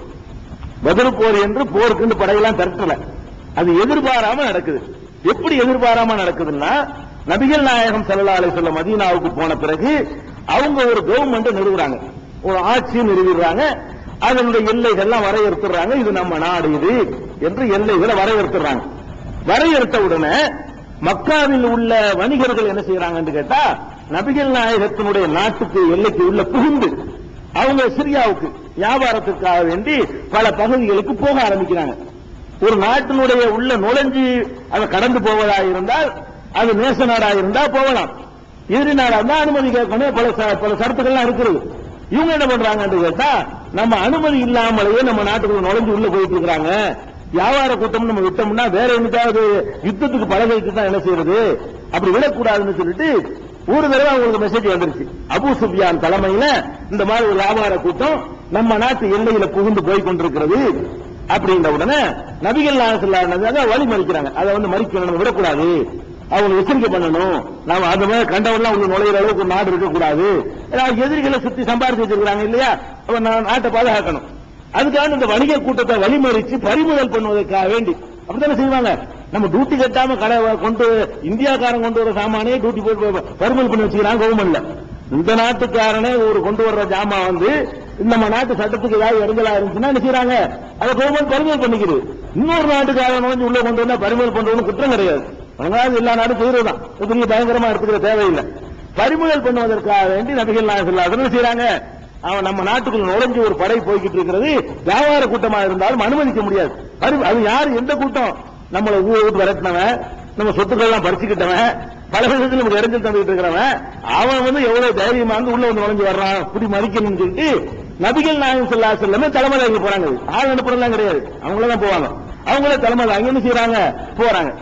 பத்ர் போர் என்று போருக்கு படையெல்லாம் திரட்டல அது எதிர்பாராம நடக்குது எப்படி எதிர்பாராம நடக்குதுன்னா நபிகள் நாயகம் ஸல்லல்லாஹு அலைஹி வஸல்லம் மதீனாவுக்கு போன பிறகு அவங்க ஒரு கவர்மெண்ட் நிறுவுறாங்க ஒரு ஆட்சியை நிறுவிடுறாங்க அதனுடைய எல்லைகள்லாம் வரையறுத்துறாங்க இது நம்ம நாடு இது என்று எல்லைகளை வரையறுத்துறாங்க வரையறுத்த உடனே மக்காவில் உள்ள வணிகர்கள் என்ன செய்யறாங்கன்னு கேட்டா நபிகள் நாயகத்தினுடைய நாட்டுக்கு எல்லைக்கு உள்ள புகுந்து அவங்க சிரியாவுக்கு வியாபாரத்துக்காக வேண்டி பல பகுதிகளுக்கு போக ஆரம்பிக்கிறாங்க ஒரு நாட்டினுடைய உள்ள நுழைஞ்சு அதை கடந்து போவதா இருந்தால் அது நேச நாடா இருந்தா போகலாம் எதிரி நாடா இருந்தா அனுமதி கேட்கணும் பல ச- பல சரத்துக்கள்லாம் இருக்குது இவங்க என்ன பண்றாங்கன்னு கேட்டா நம்ம அனுமதி இல்லாமலேயே நம்ம நாட்டுக்குள்ள நுழைஞ்சு உள்ள போயிட்டு இருக்காங்க வியாபார கூட்டம் நம்ம விட்டோம்னா வேற என்னைக்காவது யுத்தத்துக்கு பழகைக்கு தான் என்ன செய்யறது அப்படி விடக்கூடாதுன்னு சொல்லிட்டு ஒரு தடவை அவங்களுக்கு மெசேஜ் வந்துருச்சு அபூ சுஃபியான் தலைமையில இந்த மாதிரி ஒரு வியாபார கூட்டம் நம்ம நாட்டு எல்லையில புகுந்து போய் கொண்டிருக்கிறது அப்படின்ற உடனே நபிகள் நாயகம் வழி மறிக்கிறாங்க அதை வந்து மறிக்கணும் நம்ம விடக்கூடாது அவங்க எச்சரிக்கை பண்ணணும் நாம அந்த மாதிரி கண்டவன்லாம் உள்ள நுழையிற அளவுக்கு ஒரு நாடு இருக்கக்கூடாது ஏன்னா எதிரிகளை சுத்தி சம்பாதிச்சு வச்சிருக்காங்க இல்லையா அப்ப நான் நாட்டை பாதுகாக்கணும் அதுக்காக இந்த வணிக கூட்டத்தை வழிமறிச்சு பறிமுதல் பண்ணுவதற்காக வேண்டி அப்படித்தானே செய்வாங்க நம்ம டியூட்டி கட்டாம கடை கொண்டு இந்தியாக்காரன் கொண்டு வர சாமானே டியூட்டி போட்டு பறிமுதல் பண்ணி வச்சுக்கிறாங்க கவர்மெண்ட்ல இந்த நாட்டுக்காரனே ஒரு கொண்டு வர்ற ஜாமான் வந்து நம்ம நாட்டு சட்டத்துக்கு ஏதாவது இறங்கலா இருந்துச்சுன்னா என்ன செய்யறாங்க அதை கவர்மெண்ட் பறிமுதல் பண்ணிக்குது இன்னொரு நாட்டுக்காரன் வந்து உள்ள கொண்டு வந்தா பறிமுதல் பண்றவனு குற்றம் கிடையாது அதனால எல்லா நாடும் செய்யறதுதான் இது பெரிய பயங்கரமா எடுத்துக்கிற தேவையில்லை பறிமுதல் பண்ணுவதற்காக வேண்டி நபிகள் நாயகம் என்ன செய்யறாங்க அவன் நம்ம நாட்டுக்குள்ள நுழைஞ்சு ஒரு படை போய்கிட்டு இருக்கிறது வியாபார கூட்டமா இருந்தாலும் அனுமதிக்க முடியாது பறி- அது யாரு எந்த கூட்டம் நம்மளை ஊரை விட்டு விரட்டினவன் நம்ம சொத்துக்கள் எல்லாம் பறிச்சுக்கிட்டவன் பல விதத்தில் நமக்கு இடைஞ்சல் தந்துட்டு இருக்கிறவன் அவன் வந்து எவ்வளவு தைரியமா வந்து உள்ள வந்து நுழைஞ்சு வர்றான் இப்படி மறிக்கணும்னு சொல்லிட்டு நபிகள் நாயகம் சொல்லா செல்லமே தலைமை தாங்கி போறாங்க ஆள் அனுப்புறதுலாம் கிடையாது அவங்கள தான் போவாங்க அவங்களே தலைமை தாங்கி என்ன செய்யறாங்க போறாங்க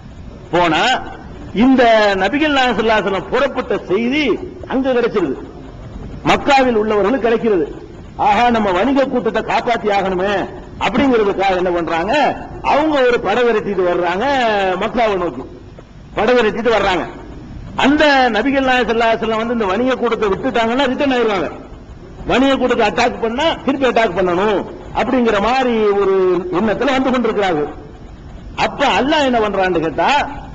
போனா இந்த நபிகள் நாயகம் ஸல்லல்லாஹு அலைஹி வஸல்லம் புறப்பட்ட செய்தி அங்க கிடைச்சிருது மக்காவில் உள்ளவர்களுக்கு கிடைக்கிறது ஆஹா நம்ம வணிக கூட்டத்தை காப்பாத்தி ஆகணுமே அப்படிங்கிறதுக்காக என்ன பண்றாங்க அவங்க ஒரு படை விரட்டிட்டு வர்றாங்க மக்காவை நோக்கி படை விரட்டிட்டு வர்றாங்க அந்த நபிகள் நாயகம் ஸல்லல்லாஹு அலைஹி வஸல்லம் வந்து இந்த வணிக கூட்டத்தை விட்டுட்டாங்கன்னா ரிட்டர்ன் ஆயிடுவாங்க வணிக கூட்டத்தை அட்டாக் பண்ணா திருப்பி அட்டாக் பண்ணணும் அப்படிங்கிற மாதிரி ஒரு எண்ணத்துல வந்து கொண்டிருக்கிறார்கள் அப்ப அல்லாஹ் என்ன பண்றான்னு கேட்டா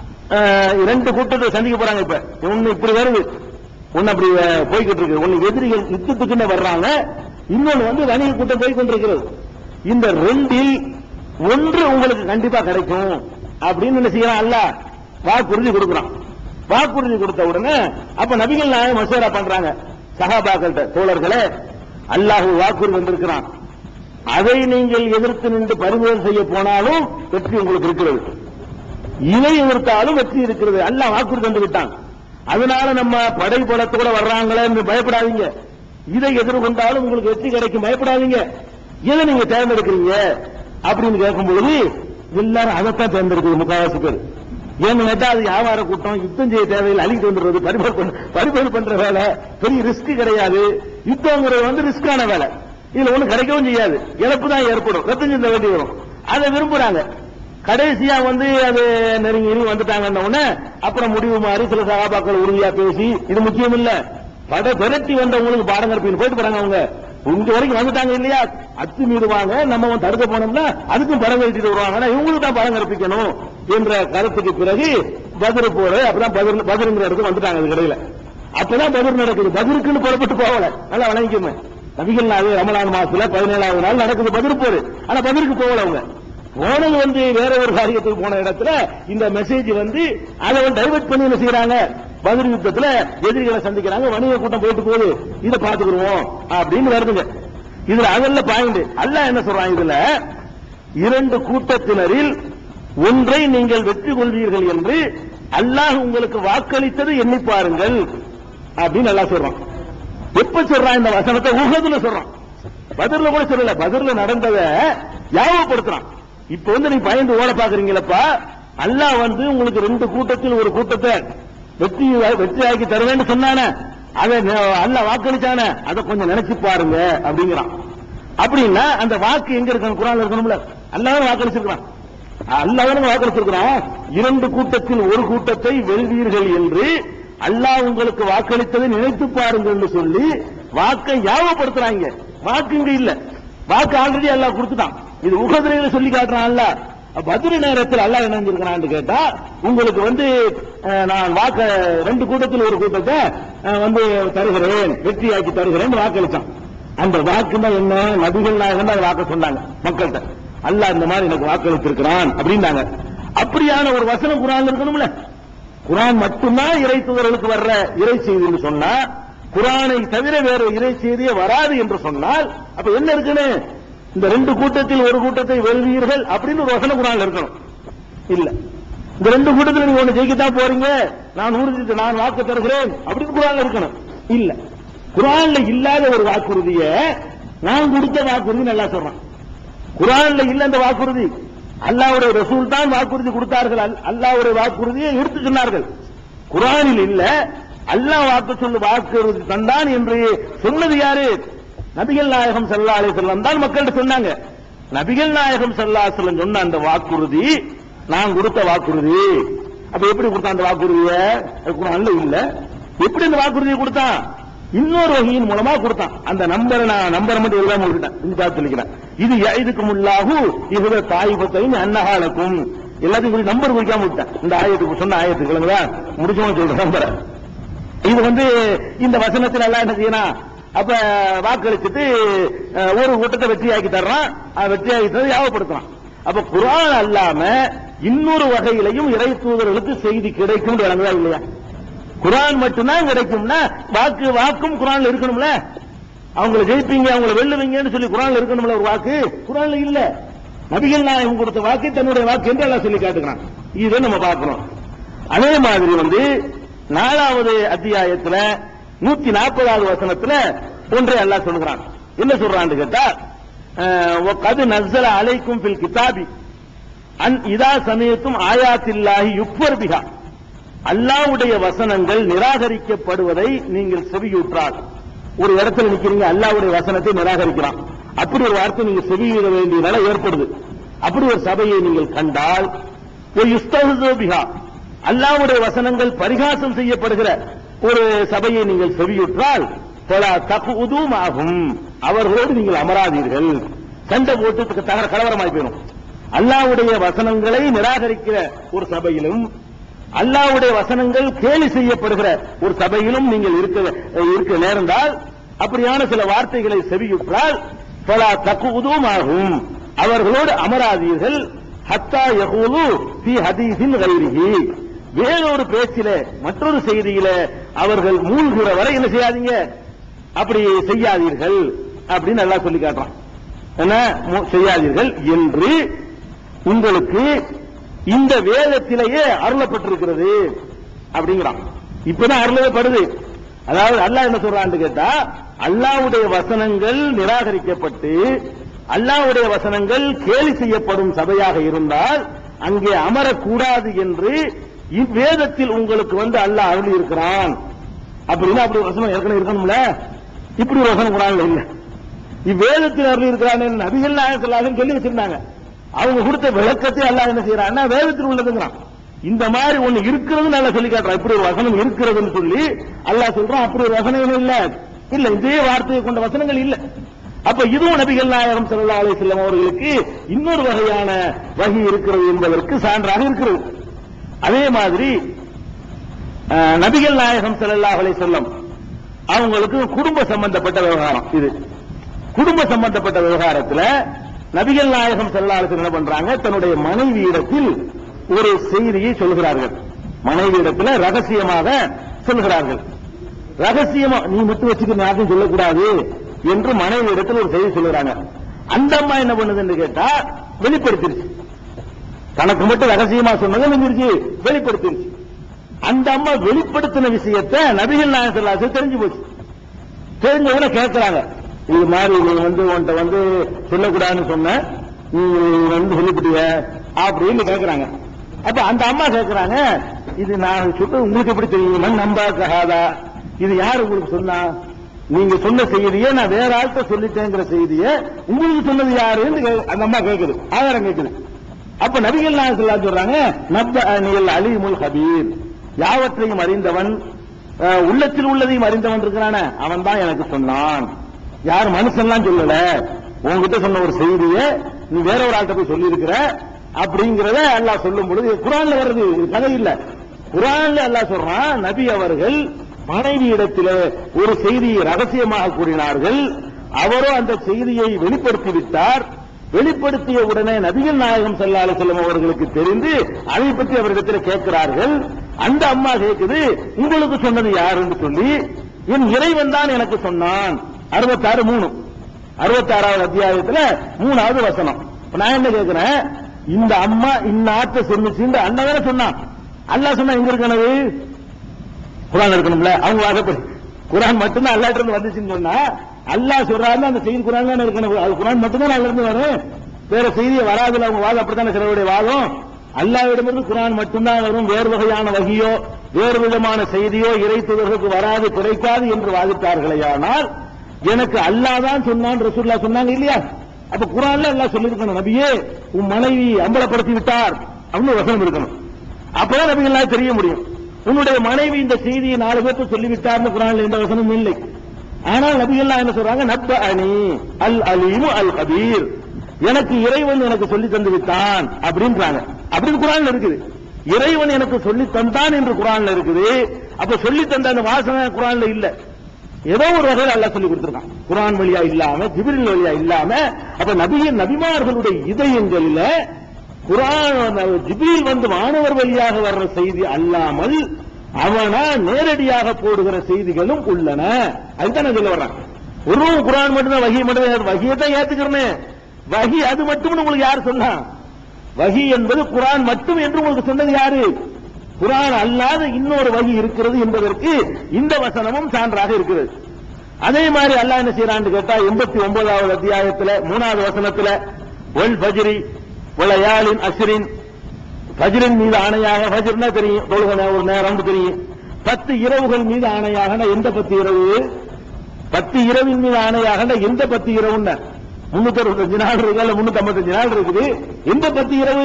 அஹ், ரெண்டு கூட்டத்தை சந்திக்க போறாங்க இப்ப ஒண்ணு இப்படி வருது ஒண்ணு அப்படி அஹ், போய்கிட்டு இருக்கு ஒண்ணு எதிரிகள் யுத்தத்துக்குன்னு வர்றாங்க இன்னொன்னு வந்து வணிக கூட்டம் போய் கொண்டிருக்கிறது இந்த ரெண்டில் ஒன்று உங்களுக்கு கண்டிப்பா கிடைக்கும் அப்படின்னு என்ன செய்யறான் அல்லாஹ் வாக்குறுதி கொடுக்குறான் வாக்குறுதி கொடுத்த உடனே அப்ப நபிகள் நாயகம் மசோரா பண்றாங்க சகாபாக்கள்கிட்ட தோழர்களே அல்லாஹ் வாக்குறுதி வந்திருக்கிறான் அதை நீங்கள் எதிர்த்து நின்று பறிமுதல் செய்ய போனாலும் வெற்றி உங்களுக்கு இருக்கிறது இதை எதிர்த்தாலும் வெற்றி இருக்கிறது அல்லாஹ் வாக்குறுதி தந்து விட்டான் அதனால நம்ம படை பலத்தோட வர்றாங்களே என்று பயப்படாதீங்க இதை எதிர்கொண்டாலும் உங்களுக்கு வெற்றி கிடைக்கும் பயப்படாதீங்க எதை நீங்க தேர்ந்தெடுக்கிறீங்க அப்படின்னு கேட்கும் பொழுது எல்லாரும் அதைத்தான் தேர்ந்தெடுக்குது முக்காவாசி பேர் ஏன்னு கேட்டா அது வியாபார கூட்டம் யுத்தம் செய்ய தேவையில்லை அழித்து வந்துடுறது பறிபோல் பண்ண பறிபோல் பண்ற வேலை பெரிய ரிஸ்க் கிடையாது யுத்தங்கிறது வந்து ரிஸ்கான வேலை இதுல ஒண்ணு கிடைக்கவும் செய்யாது இழப்பு தான் ஏற்படும் ரத்தம் சிந்த வேண்டி வரும் அதை விரும்புறாங்க கடைசியா வந்து அது நெருங்கி நெருங்கி வந்துட்டாங்கன்ன உடனே அப்புறம் முடிவு மாறி சில சகாபாக்கள் உறுதியா பேசி இது முக்கியம் இல்ல பட விரட்டி வந்தவங்களுக்கு பாடம் கற்பின்னு போயிட்டு போறாங்க அவங்க இங்க வரைக்கும் வந்துட்டாங்க இல்லையா அத்து மீறுவாங்க நம்ம வந்து தடுக்க போனோம்னா அதுக்கும் படம் கட்டிட்டு வருவாங்க ஆனா இவங்களுக்கு தான் படம் கற்பிக்கணும் என்ற கருத்துக்கு பிறகு பதில் போற அப்பதான் பதில் பதிலுங்கிற இடத்துக்கு வந்துட்டாங்க அது கடையில அப்பதான் பதில் நடக்குது பதிலுக்குன்னு புறப்பட்டு போகல நல்லா வணங்கிக்கோங்க நபிகள் நாள் ரமலான் மாசத்துல பதினேழாவது நாள் நடக்குது பதில் போரு ஆனா பதிலுக்கு போகல அவங்க போனது வந்து வேற ஒரு காரியத்துக்கு போன இடத்துல இந்த மெசேஜ் வந்து அதை வந்து டைவர்ட் பண்ணி என்ன செய்யறாங்க பதில் யுத்தத்துல எதிரிகளை சந்திக்கிறாங்க வணிக கூட்டம் போயிட்டு போகுது இதை பாத்துக்கிடுவோம் அப்படின்னு வருதுங்க இதுல அதல்ல பாயிண்ட் அல்ல என்ன சொல்றாங்க இதுல இரண்டு கூட்டத்தினரில் ஒன்றை நீங்கள் வெற்றி கொள்வீர்கள் என்று அல்லாஹ் உங்களுக்கு வாக்களித்தது எண்ணி பாருங்கள் அப்படின்னு நல்லா சொல்றான் எப்ப சொல்றான் இந்த வசனத்தை உகதுல சொல்றான் பதிர்ல கூட சொல்லல பதிர்ல நடந்தத ஞாபகப்படுத்துறான் இப்ப வந்து நீ பயந்து ஓட பாக்குறீங்களப்பா அல்லாஹ் வந்து உங்களுக்கு ரெண்டு கூட்டத்தில் ஒரு கூட்டத்தை வெற்றி வெற்றியாக்கி தருவேன்னு சொன்னானே அதை அல்லாஹ் வாக்களிச்சானே அதை கொஞ்சம் நினைச்சு பாருங்க அப்படிங்கிறான் அப்படின்னா அந்த வாக்கு எங்க இருக்கணும் குரான்ல இருக்கணும்ல அல்லாஹ் வாக்களிச்சிருக்கான் அல்லாஹ் வாக்களிச்சிருக்கிறான் இரண்டு கூட்டத்தில் ஒரு கூட்டத்தை வெல்வீர்கள் என்று அல்லாஹ் உங்களுக்கு வாக்களித்ததை நினைத்து பாருங்கள்னு சொல்லி வாக்கை ஞாபகப்படுத்துறாங்க வாக்கு இங்க இல்ல வாக்கு ஆல்ரெடி அல்லாஹ் கொடுத்துட்டான் இது உகதிரையில சொல்லி காட்டுறான் அல்லாஹ் பதிரி நேரத்தில் அல்லாஹ் என்ன செஞ்சிருக்கிறான்னு கேட்டா உங்களுக்கு வந்து அஹ், நான் வாக்க ரெண்டு கூட்டத்தில் ஒரு கூட்டத்தை அஹ், வந்து தருகிறேன் வெற்றியாக்கி தருகிறேன் வாக்களிச்சான் அந்த வாக்கு தான் என்ன நபிகள் நாயகன் தான் வாக்க சொன்னாங்க மக்கள்கிட்ட அல்லாஹ் இந்த மாதிரி எனக்கு வாக்களித்திருக்கிறான் அப்படின்னாங்க அப்படியான ஒரு வசனம் குரான் இருக்கணும்ல குரான் மட்டும்தான் இறை தூதர்களுக்கு வர்ற இறை செய்தின்னு சொன்னா குரானை தவிர வேற இறை செய்தியே வராது என்று சொன்னால் அப்ப என்ன இருக்குன்னு இந்த ரெண்டு கூட்டத்தில் ஒரு கூட்டத்தை வெல்வீர்கள் அப்படின்னு ஒரு வசனம் குரான்ல இருக்கணும் இல்ல இந்த ரெண்டு கூட்டத்தில் நீங்க ஒண்ணு ஜெயிக்கத்தான் போறீங்க நான் உறுதி நான் வாக்கு தருகிறேன் அப்படின்னு குரான்ல இருக்கணும் இல்ல குரான்ல இல்லாத ஒரு வாக்குறுதிய நான் கொடுத்த வாக்குறுதி நல்லா சொல்றான் குரான்ல இல்ல அந்த வாக்குறுதி அல்லாவுடைய ரசூல் தான் வாக்குறுதி கொடுத்தார்கள் அல்- அல்லாஹ்வுடைய வாக்குறுதியை எடுத்து சொன்னார்கள் குரானில் இல்ல அல்லாஹ் வாக்கு சொல்லு வாக்குறுதி தந்தான் என்று சொன்னது யாரு நபிகள் நாயகம் ஸல்லல்லாஹு அலைஹி வஸல்லம் தான் மக்கள்கிட்ட சொன்னாங்க நபிகள் நாயகம் ஸல்லல்லாஹு அலைஹி வஸல்லம் சொன்ன அந்த வாக்குறுதி நான் கொடுத்த வாக்குறுதி அப்ப எப்படி கொடுத்தான் அந்த வாக்குறுதிய அது குரான்ல இல்ல எப்படி அந்த வாக்குறுதியை கொடுத்தான் இன்னொரு வகையின் மூலமா கொடுத்தான் அந்த நம்பரை நான் நம்பரை மட்டும் எழுதாம விட்டுட்டேன் இந்த பார்த்து சொல்லிக்கிறேன் இது இதுக்கு முல்லாகு இகுத தாய்பத்தையும் அன்னகாலக்கும் எல்லாத்தையும் குறி நம்பர் குறிக்காம விட்டேன் இந்த ஆயத்துக்கு சொன்ன ஆயத்துக்கு இல்லைங்களா முடிச்சவங்க சொல்ற நம்பரை இது வந்து இந்த வசனத்தில் எல்லாம் என்ன செய்யணும் அப்ப வாக்களிச்சுட்டு அஹ், ஒரு கூட்டத்தை வெற்றியாக்கி தர்றான் அஹ், வெற்றியாக்கி தரதை ஞாபகப்படுத்துறான் அப்ப குரான் அல்லாம இன்னொரு வகையிலையும் இறை தூதர்களுக்கு செய்தி கிடைக்கும் விளங்குதா இல்லையா குரான் மட்டும்தான் கிடைக்கும்னா வாக்கு வாக்கும் குரான்ல இருக்கணும்ல அவங்கள ஜெயிப்பீங்க அவங்கள வெல்லுவீங்கன்னு சொல்லி குரான்ல இருக்கணும்ல ஒரு வாக்கு குரான்ல இல்ல நபிகள் நாயகம் கொடுத்த வாக்கு தன்னுடைய வாக்கு என்று எல்லாம் சொல்லி காட்டுகிறான் இதை நம்ம பார்க்கிறோம் அதே மாதிரி வந்து நாலாவது அத்தியாயத்துல நூத்தி நாற்பதாவது வசனத்துல ஒன்றை அல்லாஹ் சொல்லுகிறான் என்ன சொல்றான்னு கேட்டா அஹ், கது நஸ்ஸல அலைக்கும் பில் கிதாபி அன் இதா சமயத்தும் ஆயாத்தில்லாஹி யுக்வர் பிகா அல்லாவுடைய வசனங்கள் நிராகரிக்கப்படுவதை நீங்கள் செவியுற்றால் ஒரு இடத்துல நிக்கிறீங்க அல்லாவுடைய வசனத்தை நிராகரிக்கிறான் அப்படி ஒரு வார்த்தை நீங்க செவியிட வேண்டிய நிலை ஏற்படுது அப்படி ஒரு சபையை நீங்கள் கண்டால் ஒரு யுஸ்தகுது பிகா அல்லாவுடைய வசனங்கள் பரிகாசம் செய்யப்படுகிற ஒரு சபையை நீங்கள் செவியுற்றால் பல தகுதும் ஆகும் அவர்களோடு நீங்கள் அமராதீர்கள் சண்டை போட்டு தகர கலவரமாய் போயிடும் அல்லாவுடைய வசனங்களை நிராகரிக்கிற ஒரு சபையிலும் அல்லாவுடைய வசனங்கள் கேலி செய்யப்படுகிற ஒரு சபையிலும் நீங்கள் இருக்க இருக்க நேர்ந்தால் அப்படியான சில வார்த்தைகளை செவியுற்றால் பல தக்குவதும் ஆகும் அவர்களோடு அமராதீர்கள் ஹத்தா யகூலு ஃபி ஹதீஸின் கைரிஹி வேறொரு பேச்சில மற்றொரு செய்தியில அவர்கள் மூழ்கிற வரை என்ன செய்யாதீங்க அப்படி செய்யாதீர்கள் அப்படின்னு நல்லா சொல்லி காட்டுறான் என்ன மு- செய்யாதீர்கள் என்று உங்களுக்கு இந்த வேதத்திலேயே அருளப்பட்டிருக்கிறது அப்படிங்கிறான் இப்பதான் அருளப்படுது அதாவது அல்லாஹ் என்ன சொல்றான்னு கேட்டா அல்லாஹ்வுடைய வசனங்கள் நிராகரிக்கப்பட்டு அல்லாஹ்வுடைய வசனங்கள் கேலி செய்யப்படும் சபையாக இருந்தால் அங்கே அமரக்கூடாது என்று இவ்வேதத்தில் உங்களுக்கு வந்து அல்லாஹ் அருளி இருக்கிறான் அப்படின்னா அப்படி ஒரு வசனம் ஏற்கனவே இருக்கணும்ல இப்படி ஒரு வசனம் குரான்ல இல்ல இவ்வேதத்தில் அருளி இருக்கிறான் நபிகள் நாயகம் சொல்லி வச்சிருந்தாங்க அவங்க கொடுத்த விளக்கத்தை அல்லாஹ் என்ன செய்யறான்னா வேதத்தில் உள்ளதுங்கிறான் இந்த மாதிரி ஒண்ணு இருக்கிறது நல்லா சொல்லி காட்டுறான் இப்படி ஒரு வசனம் இருக்கிறதுன்னு சொல்லி அல்லாஹ் சொல்றான் அப்படி ஒரு வசனம் இல்ல இல்ல இதே வார்த்தையை கொண்ட வசனங்கள் இல்ல அப்ப இதுவும் நபிகள் நாயகம் ஸல்லல்லாஹு அலைஹி வஸல்லம் அவர்களுக்கு இன்னொரு வகையான வகி இருக்கிறது என்பதற்கு சான்றாக இருக்கிறது அதே மாதிரி அஹ், நபிகள் நாயகம் ஸல்லல்லாஹு அலைஹி வஸல்லம் அவங்களுக்கு குடும்ப சம்பந்தப்பட்ட விவகாரம் இது குடும்ப சம்பந்தப்பட்ட விவகாரத்துல நபிகள் நாயகம் ஸல்லல்லாஹு அலைஹி வஸல்லம் என்ன பண்றாங்க தன்னுடைய மனைவியிடத்தில் ஒரு செய்தியை சொல்கிறார்கள் மனைவியிடத்துல ரகசியமாக சொல்கிறார்கள் ரகசியமா நீ மட்டும் வச்சுக்க யாருக்கும் சொல்லக்கூடாது என்று மனைவி இடத்துல ஒரு செய்தி சொல்லுறாங்க அந்த அம்மா என்ன பண்ணுதுன்னு கேட்டா வெளிப்படுத்திருச்சு தனக்கு மட்டும் ரகசியமா சொன்னது நினைஞ்சிருச்சு வெளிப்படுத்திருச்சு அந்த அம்மா வெளிப்படுத்தின விஷயத்தை நபிகள் நாயகம் ஸல்லல்லாஹு அலைஹி வஸல்லம் தெரிஞ்சு போச்சு தெரிஞ்ச உடனே கேட்கறாங்க இது மாதிரி நீ வந்து உன்கிட்ட வந்து சொல்லக்கூடாதுன்னு சொன்ன நீ வந்து சொல்லிவிட்டிய அப்படின்னு கேட்கறாங்க அப்ப அந்த அம்மா கேட்கறாங்க இது நான் சொல்றது உங்களுக்கு எப்படி தெரியும் மண் நம்பாக்காதா இது யார் உங்களுக்கு சொன்னா நீங்க சொன்ன செய்தியை நான் வேற ஆள்கிட்ட சொல்லிட்டேங்கிற செய்தியை உங்களுக்கு சொன்னது யாருன்னு கே- அந்த அம்மா கேக்குது ஆதாரம் கேக்குது அப்ப நபிகள் நாயகம் ஸல்லல்லாஹு அலைஹி வஸல்லம் சொல்றாங்க நப்ப அனியல் அலிமுல் ஹபீர் யாவற்றையும் அறிந்தவன் அஹ், உள்ளத்தில் உள்ளதையும் அறிந்தவன் இருக்கிறானே அவன் தான் எனக்கு சொன்னான் யார் மனுஷன்லாம் சொல்லல உன்கிட்ட சொன்ன ஒரு செய்தியை நீ வேற ஒரு ஆள்கிட்ட போய் சொல்லி இருக்கிற அப்படிங்கறத அல்லாஹ் சொல்லும் பொழுது இது குரான்ல வருது இது கதை இல்ல குரான்ல அல்லாஹ் சொல்றான் நபி அவர்கள் மனைவியிடத்திலே ஒரு செய்தியை ரகசியமாக கூறினார்கள் அவரோ அந்த செய்தியை வெளிப்படுத்தி விட்டார் வெளிப்படுத்திய உடனே நபிகள் நாயகம் ஸல்லல்லாஹு அலைஹி வஸல்லம் அவர்களுக்கு தெரிந்து அதை பற்றி அவரிடத்தில் கேட்கிறார்கள் அந்த அம்மா கேக்குது உங்களுக்கு சொன்னது யாருன்னு சொல்லி என் இறைவன் தான் எனக்கு சொன்னான் அறுபத்தாறு மூணு அறுபத்தாறாவது அத்தியாயத்துல மூணாவது வசனம் இப்ப நான் என்ன கேட்கிறேன் இந்த அம்மா இந்நாட்டை சொன்னுச்சுன்னு அண்ணன் தானே சொன்னான் அல்லாஹ் சொன்னா எங்க இருக்கனது குரான் இருக்கணும்ல அவங்க வாசப்படி குரான் மட்டும்தான் அல்லாட்ட இருந்து வந்துச்சுன்னு சொன்னா அல்லாஹ் சொல்றாருன்னா அந்த செய்தி குரான் தானே இருக்கணும் அது குரான் மட்டும்தான் அதுல இருந்து வரும் வேற செய்தியை வராதுல அவங்க வாதம் அப்படித்தானே சிலருடைய வாதம் அல்லாவிடமிருந்து குரான் மட்டும்தான் வரும் வேறு வகையான வகையோ வேறு விதமான செய்தியோ இறை தூதர்களுக்கு வராது கிடைக்காது என்று வாதிட்டார்களேயானால் எனக்கு அல்லாஹ் தான் சொன்னான் ரசூல்லா சொன்னாங்க இல்லையா அப்ப குரான்ல அல்லாஹ் சொல்லியிருக்கணும் நபியே உன் மனைவி அம்பலப்படுத்தி விட்டார் அப்படின்னு ஒரு வசனம் இருக்கணும் அப்பதான் நபிகளால் தெரிய முடியும் உன்னுடைய மனைவி இந்த செய்தியை நாலு பேருக்கு சொல்லிவிட்டார்னு குரான்ல எந்த வசனமும் இல்லை ஆனால் நபிகள்லாம் என்ன சொல்றாங்க நப்ப அணி அல் அலீமு அல் கபீர் எனக்கு இறைவன் எனக்கு சொல்லி தந்து விட்டான் அப்படின்றாங்க அப்படின்னு குரான்ல இருக்குது இறைவன் எனக்கு சொல்லி தந்தான் என்று குரான்ல இருக்குது அப்ப சொல்லி தந்த அந்த வாசனை குரான்ல இல்ல ஏதோ ஒரு வகையில் அல்லாஹ் சொல்லி கொடுத்திருக்கான் குரான் வழியா இல்லாம ஜிப்ரில் வழியா இல்லாம அப்ப நபியின் நபிமார்களுடைய இதயங்களில குரான் ஜிப்ரீல் வந்து வானவர் வழியாக வர்ற செய்தி அல்லாமல் அவனா நேரடியாக போடுகிற செய்திகளும் உள்ளன அதுதான் நான் சொல்ல வர்றேன் ஒரு குரான் மட்டும்தான் வகி மட்டும் வகியை தான் ஏத்துக்கிறேன் வகி அது மட்டும்னு உங்களுக்கு யார் சொன்னா வகி என்பது குரான் மட்டும் என்று உங்களுக்கு சொன்னது யாரு குரான் அல்லாத இன்னொரு வகி இருக்கிறது என்பதற்கு இந்த வசனமும் சான்றாக இருக்கிறது அதே மாதிரி அல்லாஹ் என்ன செய்யறான்னு கேட்டா எண்பத்தி ஒன்பதாவது அத்தியாயத்துல மூணாவது வசனத்துல ஒல் பஜ்ரி ஒலையாளின் அஸ்ரின் ஃபஜ்ரின் மீது ஆணையாக ஃபஜ்ர்னா தெரியும் தொழுக நே- ஒரு நேரம் தெரியும் பத்து இரவுகள் மீது ஆணையாக எந்த பத்து இரவு பத்து இரவின் மீது ஆணையாக எந்த பத்து இரவுன்னு முன்னூத்தி அறுபத்தஞ்சு நாள் இருக்கு இல்ல முன்னூத்தி ஐம்பத்தஞ்சு நாள் இருக்குது எந்த பத்து இரவு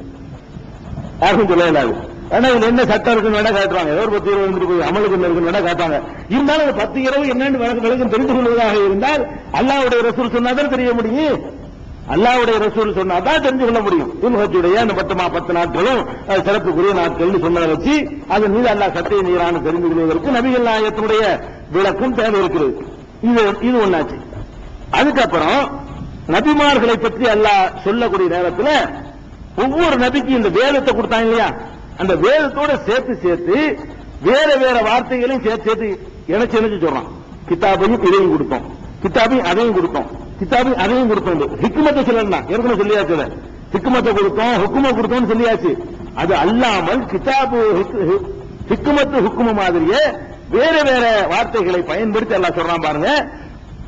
யாருக்கும் சொல்ல இயலாது ஆனா இதுல என்ன சட்டம் இருக்குன்னு வேணா காட்டுறாங்க ஏதோ ஒரு பத்து இரவு இருந்துட்டு போய் அமலுக்கு என்ன இருக்குன்னு வேணா காட்டுறாங்க இருந்தாலும் அந்த பத்து இரவு என்னன்னு விளக்கு விளக்கம் தெரிந்து கொள்வதாக இருந்தால் அல்லாஹ்வுடைய ரசூல் சொன்னாதான் தெரிய முடியும் அல்லாஹ்வுடைய ரசூல் சொன்னாதான் தெரிஞ்சு கொள்ள முடியும் துல்ஹஜுடைய அந்த பத்து மா பத்து நாட்களும் அது சிறப்புக்குரிய நாட்கள்னு சொன்னதை வச்சு அதன் மீது அல்லாஹ் சத்திய நீரான தெரிந்து கொள்வதற்கு நபிகள் நாயகத்தினுடைய விளக்கும் தேவை இருக்கிறது இது இது ஒண்ணாச்சு அதுக்கப்புறம் நபிமார்களை பற்றி அல்லாஹ் சொல்லக்கூடிய நேரத்துல ஒவ்வொரு நபிக்கும் இந்த வேதத்தை கொடுத்தாங்க இல்லையா அந்த வேதத்தோட சேர்த்து சேர்த்து வேற வேற வார்த்தைகளையும் சேர்த்து சேர்த்து இணைச்சு இணைச்சு சொல்றான் கிதாபையும் இதையும் கொடுத்தோம் கிதாபையும் அதையும் கொடுத்தோம் கிதாபையும் அதையும் கொடுத்தோம் ஹிக்குமத்தை சொல்லலாம் ஏற்கனவே சொல்லியாச்சு அதை. ஹிக்குமத்தை கொடுத்தோம் ஹுக்கும கொடுத்தோம்னு சொல்லியாச்சு அது அல்லாமல் கிதாபு ஹிக்கு- ஹி- ஹிக்குமத்து ஹுக்கும மாதிரியே வேற வேற வார்த்தைகளை பயன்படுத்தி எல்லாம் சொல்றான் பாருங்க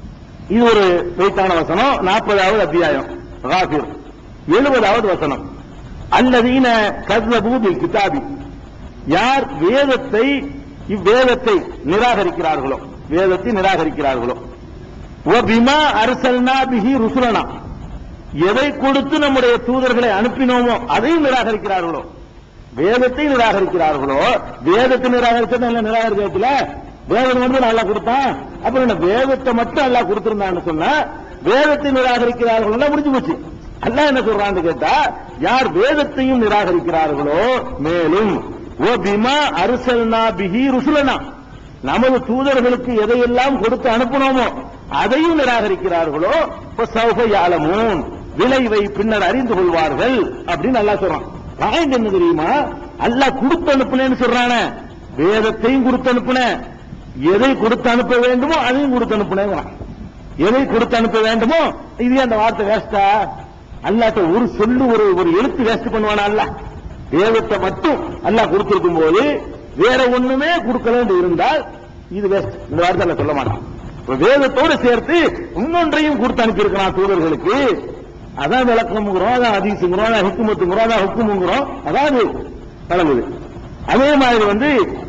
இது ஒரு வெயிட்டான வசனம் நாற்பதாவது அத்தியாயம் ராஃபிர் எழுபதாவது வசனம் அல்லதீன கர்லபூ பில் கிதாபி யார் வேதத்தை இவ்வேதத்தை நிராகரிக்கிறார்களோ வேதத்தை நிராகரிக்கிறார்களோ பிமா அரசல்னா பிஹி ருசுலனா எதை கொடுத்து நம்முடைய தூதர்களை அனுப்பினோமோ அதையும் நிராகரிக்கிறார்களோ வேதத்தை நிராகரிக்கிறார்களோ வேதத்தை நிராகரிச்சது என்ன நிராகரிக்கல வேதம் வந்து நல்லா கொடுத்தான் அப்புறம் என்ன வேதத்தை மட்டும் நல்லா கொடுத்திருந்தான்னு சொன்னா வேதத்தை நிராகரிக்கிறார்கள் முடிஞ்சு போச்சு அல்லாஹ் என்ன சொல்றான்னு கேட்டா யார் வேதத்தையும் நிராகரிக்கிறார்களோ மேலும் ஓ பிமா அரிசல்னா பிஹி ருசுலனா நமது தூதர்களுக்கு எதையெல்லாம் கொடுத்து அனுப்பினோமோ அதையும் நிராகரிக்கிறார்களோ இப்ப சௌக யாலமூன் விளைவை பின்னர் அறிந்து கொள்வார்கள் அப்படின்னு நல்லா சொல்றான் பாயிண்ட் என்ன தெரியுமா அல்லாஹ் கொடுத்து அனுப்புனேன்னு சொல்றானே வேதத்தையும் கொடுத்து அனுப்புன எதை கொடுத்து அனுப்ப வேண்டுமோ அதையும் கொடுத்து அனுப்புனேங்கிறான் எதை கொடுத்து அனுப்ப வேண்டுமோ இது அந்த வார்த்தை வேஸ்டா அல்லாட்ட ஒரு சொல்லு ஒரு ஒரு எழுத்து வேஸ்ட் பண்ணுவானா அல்ல வேதத்தை மட்டும் அல்லாஹ் கொடுத்திருக்கும் போது வேற ஒண்ணுமே கொடுக்கல இருந்தால் இது வேஸ்ட் இந்த வார்த்தை அல்லாஹ் சொல்ல மாட்டான் இப்ப வேதத்தோடு சேர்த்து இன்னொன்றையும் கொடுத்து அனுப்பியிருக்கிறான் தூதர்களுக்கு அதான் விளக்கம்ங்கிறோம் அதான் அதிசுங்கிறோம் அதான் ஹுக்குமத்துங்கிறோம் அதான் ஹுக்குமுங்கிறோம் அதாவது வழங்குது அதே மாதிரி வந்து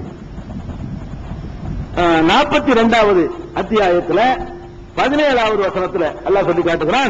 நாற்பத்தி ரெண்டாவது அத்தியாயத்துல பதினேழாவது வசனத்துல அல்லாஹ் சொல்லி காட்டுகிறான்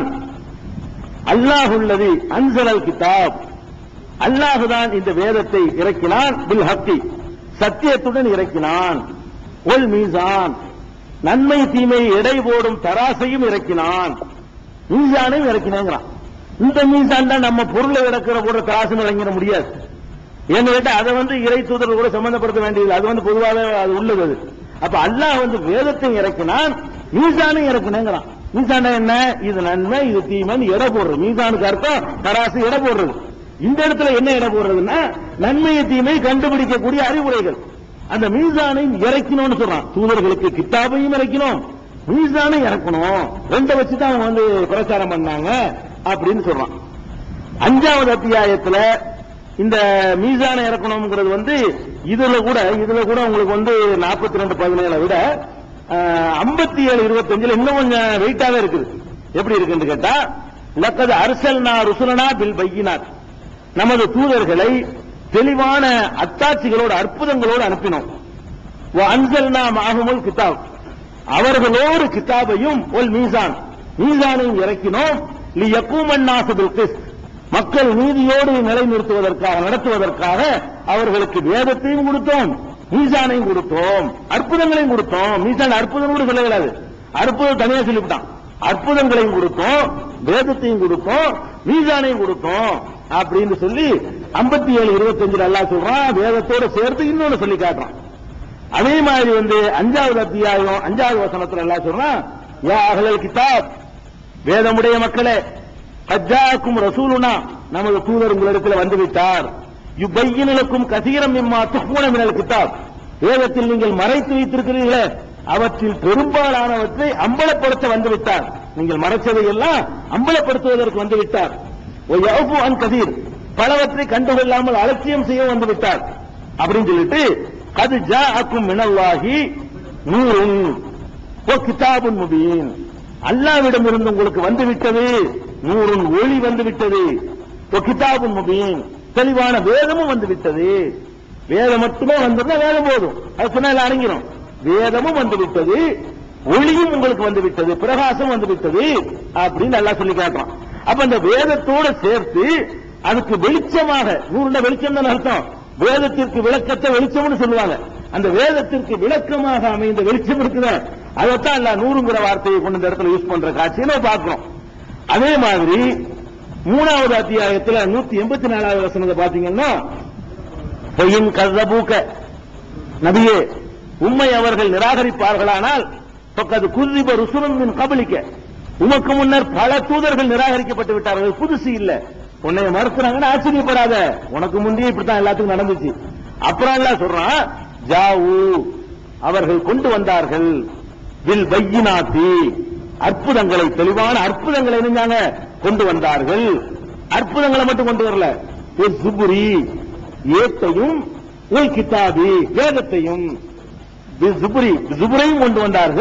அல்லாஹுள்ளது அன்சலல் கிதாப் அல்லாஹுதான் இந்த வேதத்தை இறக்கினான் பில் ஹக்கி சத்தியத்துடன் இறக்கினான் ஒல் மீசான் நன்மை தீமை எடை போடும் தராசையும் இறக்கினான் மீசானையும் இறக்கினாங்கிறான் இந்த மீசான் தான் நம்ம பொருளை இறக்கிற போடுற தராசுன்னு இறங்கிட முடியாது ஏன்னு கேட்டா அதை வந்து இறை தூதர்கள் கூட சம்பந்தப்படுத்த வேண்டியது அது வந்து பொதுவாக அது உள்ளது அது அப்ப அல்லாஹ் வந்து வேதத்தை இறக்கினான் மீசானையும் இறக்கினாங்கிறான் மீசான என்ன இது நன்மை இது தீமைன்னு எடை போடுறது மீசானுக்கு அர்த்தம் தராசு எடை போடுறது இந்த இடத்துல என்ன எடை போடுறதுன்னா நன்மையை தீமை கண்டுபிடிக்கக்கூடிய அறிவுரைகள் அந்த மீசானை இறக்கணும்னு சொல்றான் தூதர்களுக்கு கித்தாபையும் இறக்கணும் மீசானை இறக்கணும் ரெண்டை வச்சு தான் அவங்க வந்து பிரச்சாரம் பண்ணாங்க அப்படின்னு சொல்றான் அஞ்சாவது அத்தியாயத்துல இந்த மீசானை இறக்கணுங்கிறது வந்து இதுல கூட இதுல கூட உங்களுக்கு வந்து நாற்பத்தி ரெண்டு பதினேழை விட ஐம்பத்தி ஏழு இருபத்தஞ்சுல இன்னும் கொஞ்சம் வெயிட்டாவே இருக்குது எப்படி இருக்குன்னு கேட்டா லக்கது அரசல்னா ருசுலனா பில் பையினார் நமது தூதர்களை தெளிவான அத்தாட்சிகளோடு அற்புதங்களோடு அனுப்பினோம் அன்சல்னா மாகுமுல் கிதாப் அவர்களோடு கிதாபையும் ஒல் மீசான் மீசானையும் இறக்கினோம் லி யக்கூமன்னாசு பில் கிஸ்த் மக்கள் நீதியோடு நிலைநிறுத்துவதற்காக நடத்துவதற்காக அவர்களுக்கு வேதத்தையும் கொடுத்தோம் மீசானையும் கொடுத்தோம் அற்புதங்களையும் கொடுத்தோம் மீசான் அற்புதம் கூட சொல்லக்கூடாது அற்புதம் தனியா சொல்லிவிட்டான் அற்புதங்களையும் கொடுத்தோம் வேதத்தையும் கொடுத்தோம் மீசானையும் கொடுத்தோம் அப்படின்னு சொல்லி ஐம்பத்தி ஏழு இருபத்தஞ்சுல எல்லாம் சொல்றான் வேதத்தோட சேர்த்து இன்னொன்னு சொல்லி காட்டுறான் அதே மாதிரி வந்து அஞ்சாவது அத்தியாயம் அஞ்சாவது வசனத்துல எல்லாம் சொல்றான் யா அகலல் கிதாப் வேதமுடைய மக்களே கஜாக்கும் ரசூலுனா நமது தூதர் உங்களிடத்தில் வந்துவிட்டார் யுபையினலுக்கும் கசீரம் இம்மா துஹ்முன மினல் கிதாப் வேதத்தில் நீங்கள் மறைத்து வைத்திருக்கிறீர்களே அவற்றில் பெரும்பாலானவற்றை அம்பலப்படுத்த வந்துவிட்டார் நீங்கள் மறைச்சதை எல்லாம் அம்பலப்படுத்துவதற்கு வந்துவிட்டார் யௌஃபு அன் கதீர் பலவற்றை கண்டுகொள்ளாமல் அலட்சியம் செய்ய வந்துவிட்டார் அப்படின்னு சொல்லிட்டு அது ஜா அக்கும் மினல்லாஹி நூறுன் ஓ கிதாபுன் முபீன் அல்லாவிடம் இருந்து உங்களுக்கு வந்துவிட்டது நூறுன் ஒளி வந்துவிட்டது ஓ கிதாபுன் முபீன் தெளிவான வேதமும் வந்துவிட்டது வேதம் மட்டுமே வந்திருந்தா வேதம் போதும் அது சொன்னால் அடங்கிடும் வேதமும் வந்துவிட்டது ஒளியும் உங்களுக்கு வந்துவிட்டது பிரகாசம் வந்துவிட்டது அப்படின்னு நல்லா சொல்லி காட்டுறான் அப்ப அந்த வேதத்தோட சேர்த்து அதுக்கு வெளிச்சமாக நூறுண்ட வெளிச்சம் தான் அர்த்தம் வேதத்திற்கு விளக்கத்தை வெளிச்சம்னு சொல்லுவாங்க அந்த வேதத்திற்கு விளக்கமாக அமைந்த வெளிச்சம் இருக்குத அதைத்தான் அல்ல நூறுங்கிற வார்த்தையை கொண்டு இந்த இடத்துல யூஸ் பண்ற காட்சியை நம்ம பார்க்கிறோம் அதே மாதிரி மூணாவது அத்தியாயத்துல நூத்தி எண்பத்தி நாலாவது வசனத்தை பாத்தீங்கன்னா பொய்யின் கதபூக்க நபியே உண்மை அவர்கள் நிராகரிப்பார்களானால் பக்கத்து குதிப ருசுரன் கபலிக்க உமக்கு முன்னர் பல தூதர்கள் நிராகரிக்கப்பட்டு விட்டார்கள் புதுசு இல்ல உன்னை மறுக்கிறாங்கன்னு ஆச்சரியப்படாத உனக்கு முந்தைய இப்படித்தான் எல்லாத்துக்கும் நடந்துச்சு அப்புறம் எல்லாம் சொல்றான் ஜாவு அவர்கள் கொண்டு வந்தார்கள் வில் பையினாத்தி அற்புதங்களை தெளிவான அற்புதங்களை என்னஞ்சாங்க கொண்டு வந்தார்கள் அற்புதங்களை மட்டும் கொண்டு வரல ஒரு சுபுரி ஏத்தையும் ஒரு கிதாபி வேதத்தையும் ஜுபுரி ஜுபுரையும் கொண்டு வந்தார்கள்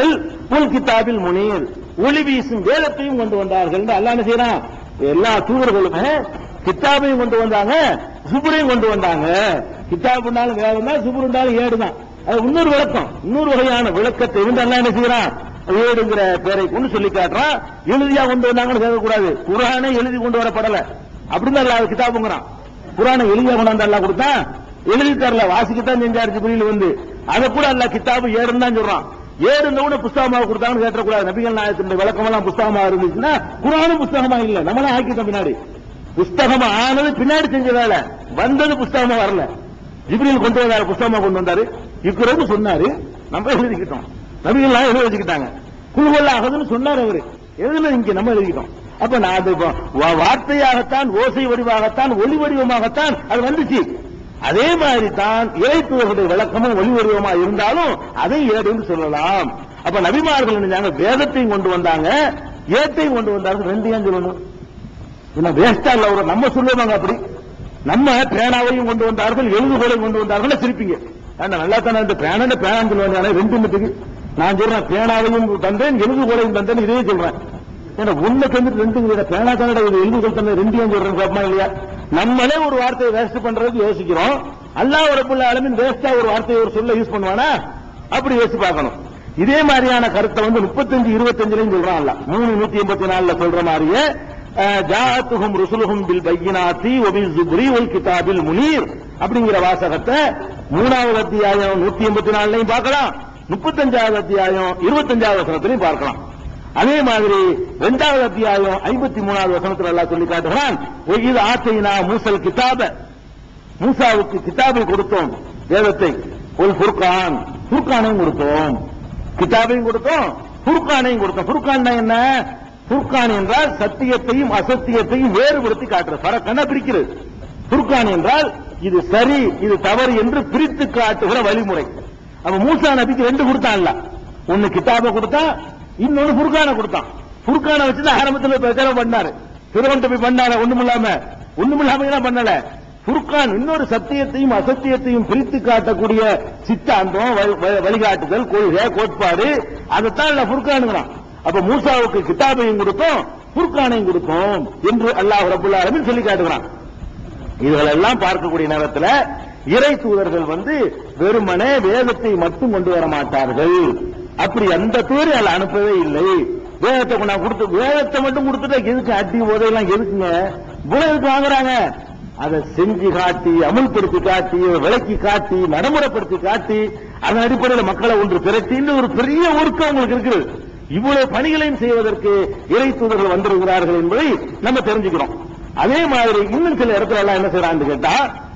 உல் கிதாபில் முனீர் ஒளி வீசும் வேதத்தையும் கொண்டு வந்தார்கள் என்று அல்லாஹ் என்ன செய்யறான் எல்லா தூதர்களுமே கித்தாபையும் கொண்டு வந்தாங்க சுபுரையும் கொண்டு வந்தாங்க கித்தாபுனாலும் வேதம் தான் சுபுருண்டாலும் ஏடு தான் அது இன்னொரு விளக்கம் இன்னொரு வகையான விளக்கத்தை வந்து அல்லாஹ் என்ன செய்யறான் ஏடுங்கிற பேரை கொண்டு சொல்லி காட்டுறான் எழுதியா கொண்டு வந்தாங்கன்னு கேட்கக்கூடாது குரானே எழுதி கொண்டு வரப்படல அப்படின்னு அல்லாஹ் கிதாபுங்கிறான் குரானை எழுதியா கொண்டாந்து அல்லாஹ் கொடுத்தான் எழுதி தரல வாசிக்கத்தான் செஞ்சாரு ஜிப்ரீல் வந்து அதை கூட அல்லாஹ் கிதாபு ஏடுன்னு தான் சொல்றான் ஏடு கூட புஸ்தகமாக கொடுத்தாங்கன்னு கேட்டக்கூடாது நபிகள் நாயகத்தினுடைய விளக்கம் எல்லாம் புஸ்தகமா இருந்துச்சுன்னா குரானும் புஸ்தகமா இல்ல நம்மளாம் ஆக்கிட்டோம் பின்னாடி புஸ்தகமா ஆனது பின்னாடி செஞ்ச வேலை வந்தது புஸ்தகமா வரல ஜிப்ரீல் கொண்டு வந்தாரு புஸ்தகமா கொண்டு வந்தாரு இக்குறது சொன்னாரு நம்ம எழுதிக்கிட்டோம் நபிகள் நாயகம் எழுதி வச்சுக்கிட்டாங்க குழுவல்ல ஆகுதுன்னு சொன்னார் அவரு எழுதுல இங்க நம்ம எழுதிக்கிட்டோம் அப்ப நான் அது இப்ப வா- வார்த்தையாகத்தான் ஓசை வடிவாகத்தான் ஒளி வடிவமாகத்தான் அது வந்துச்சு அதே மாதிரி தான் இறைத்துவர்களுடைய விளக்கமும் ஒளி வடிவமா இருந்தாலும் அதை ஏடுன்னு சொல்லலாம் அப்ப நபிமார்கள் நினைச்சாங்க வேதத்தையும் கொண்டு வந்தாங்க ஏட்டையும் கொண்டு வந்தார்கள் ரெண்டையும் சொல்லணும் என்ன வேஸ்டா இல்ல ஒரு நம்ம சொல்லுவாங்க அப்படி நம்ம பேனாவையும் கொண்டு வந்தார்கள் எழுதுகோலையும் கொண்டு வந்தார்கள் சிரிப்பீங்க ஏண்டா நல்லா தானே இந்த பேனா பேனான்னு சொல்லுவாங்க ஆனா ரெண்டு மட்டுக்கு நான் சொல்றேன் பேனாவையும் தந்தேன் எழுதுகோலையும் தந்தேன் இதே சொல்றேன் ஏன்னா ஒண்ணு தந்துட்டு ரெண்டு இல்ல பேனா தானடா இது எழுதுகோல் தந்தேன் ரெண்டையும் சொல்றேன் கேட்பமா இல்லையா நம்மளே ஒரு வார்த்தையை வேஸ்ட் பண்றதுக்கு யோசிக்கிறோம் அல்லாஹ் ரப்புல் ஆலமீன் வேஸ்டா ஒரு வார்த்தையை ஒரு சொல்ல யூஸ் பண்ணுவானா அப்படி யோசிச்சு பார்க்கணும் இதே மாதிரியான கருத்தை வந்து முப்பத்தஞ்சு இருபத்தஞ்சுலயும் சொல்றான் அல்ல மூணு நூத்தி எண்பத்தி நாலுல சொல்ற மாதிரியே அஹ், ஜாஅத்துஹும் ருசுலுஹும் பில் பையினாத்தி வபில் ஜுப்ரி வல் கிதாபில் முனீர் அப்படிங்கிற வாசகத்தை மூணாவது அத்தியாயம் நூத்தி எண்பத்தி நாலுலையும் பார்க்கலாம் முப்பத்தஞ்சாவது அத்தியாயம் இருபத்தஞ்சாவது வசனத்திலையும் பார்க்கலாம் அதே மாதிரி இரண்டாவது அத்தியாயம் ஐம்பத்தி மூணாவது வசனத்தில் அல்லாஹ் சொல்லி காட்டுகிறான் இது ஆத்தைனா மூசல் கிதாப மூசாவுக்கு கிதாபை கொடுத்தோம் வேதத்தை ஒரு ஃபுர்கான் ஃபுர்கானையும் கொடுத்தோம் கிதாபையும் கொடுத்தோம் ஃபுர்கானையும் கொடுத்தோம் ஃபுர்கான் என்ன ஃபுர்கான் என்றால் சத்தியத்தையும் அசத்தியத்தையும் வேறுபடுத்தி காட்டுற ஃபரக்கன பிரிக்கிறது ஃபுர்கான் என்றால் இது சரி இது தவறு என்று பிரித்து காட்டுகிற வழிமுறை அப்ப மூசா நபிக்கு ரெண்டு கொடுத்தான்ல ஒன்னு கிதாபை கொடுத்தான் இன்னொன்னு ஃபுர்கானை கொடுத்தான் ஃபுர்கானை வச்சுதான் ஆரம்பத்தில் பிரச்சாரம் பண்ணாரு திருவன் போய் பண்ணாரு ஒண்ணுமில்லாம ஒண்ணுமில்லாம என்ன பண்ணல ஃபுர்கான் இன்னொரு சத்தியத்தையும் அசத்தியத்தையும் பிரித்து காட்டக்கூடிய சித்தாந்தம் வழி- வழி- வழிகாட்டுதல் கொள்கை கோட்பாடு அதைத்தான் இல்ல ஃபுர்கானுங்கிறான் அப்ப மூசாவுக்கு கிதாபையும் கொடுத்தோம் ஃபுர்கானையும் கொடுத்தோம் என்று அல்லாஹ் ரபுல்லா ஆலமீன் சொல்லி காட்டுகிறான் இதுகளெல்லாம் பார்க்கக்கூடிய நேரத்தில் இறை தூதர்கள் வந்து வெறுமனே வேதத்தை மட்டும் கொண்டு வர மாட்டார்கள் அப்படி அந்த தூதரை அதில் அனுப்பவே இல்லை வேதத்தை கொண்டா கொடுத்து வேதத்தை மட்டும் கொடுத்துட்டா எதுக்கு அடி உதவிலாம் எதுக்குங்க புலனுக்கு வாங்குறாங்க அதை செஞ்சு காட்டி அமுல்படுத்தி காட்டி விளக்கி காட்டி நடைமுறைப்படுத்தி காட்டி அதன் அடிப்படையில் மக்களை ஒன்று திரட்டின்னு ஒரு பெரிய ஒர்க்கம் உங்களுக்கு இருக்குது இவ்வளவு பணிகளையும் செய்வதற்கு இறை தூதர்கள் வந்திருக்கிறார்கள் என்பதை நம்ம தெரிஞ்சுக்கிறோம் அதே மாதிரி இன்னும் சில இடத்துல எல்லாம் என்ன செய்யறான்னு கேட்டா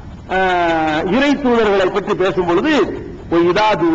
ஆஹ், இறை தூதர்களை பற்றி பேசும் பொழுது இதாது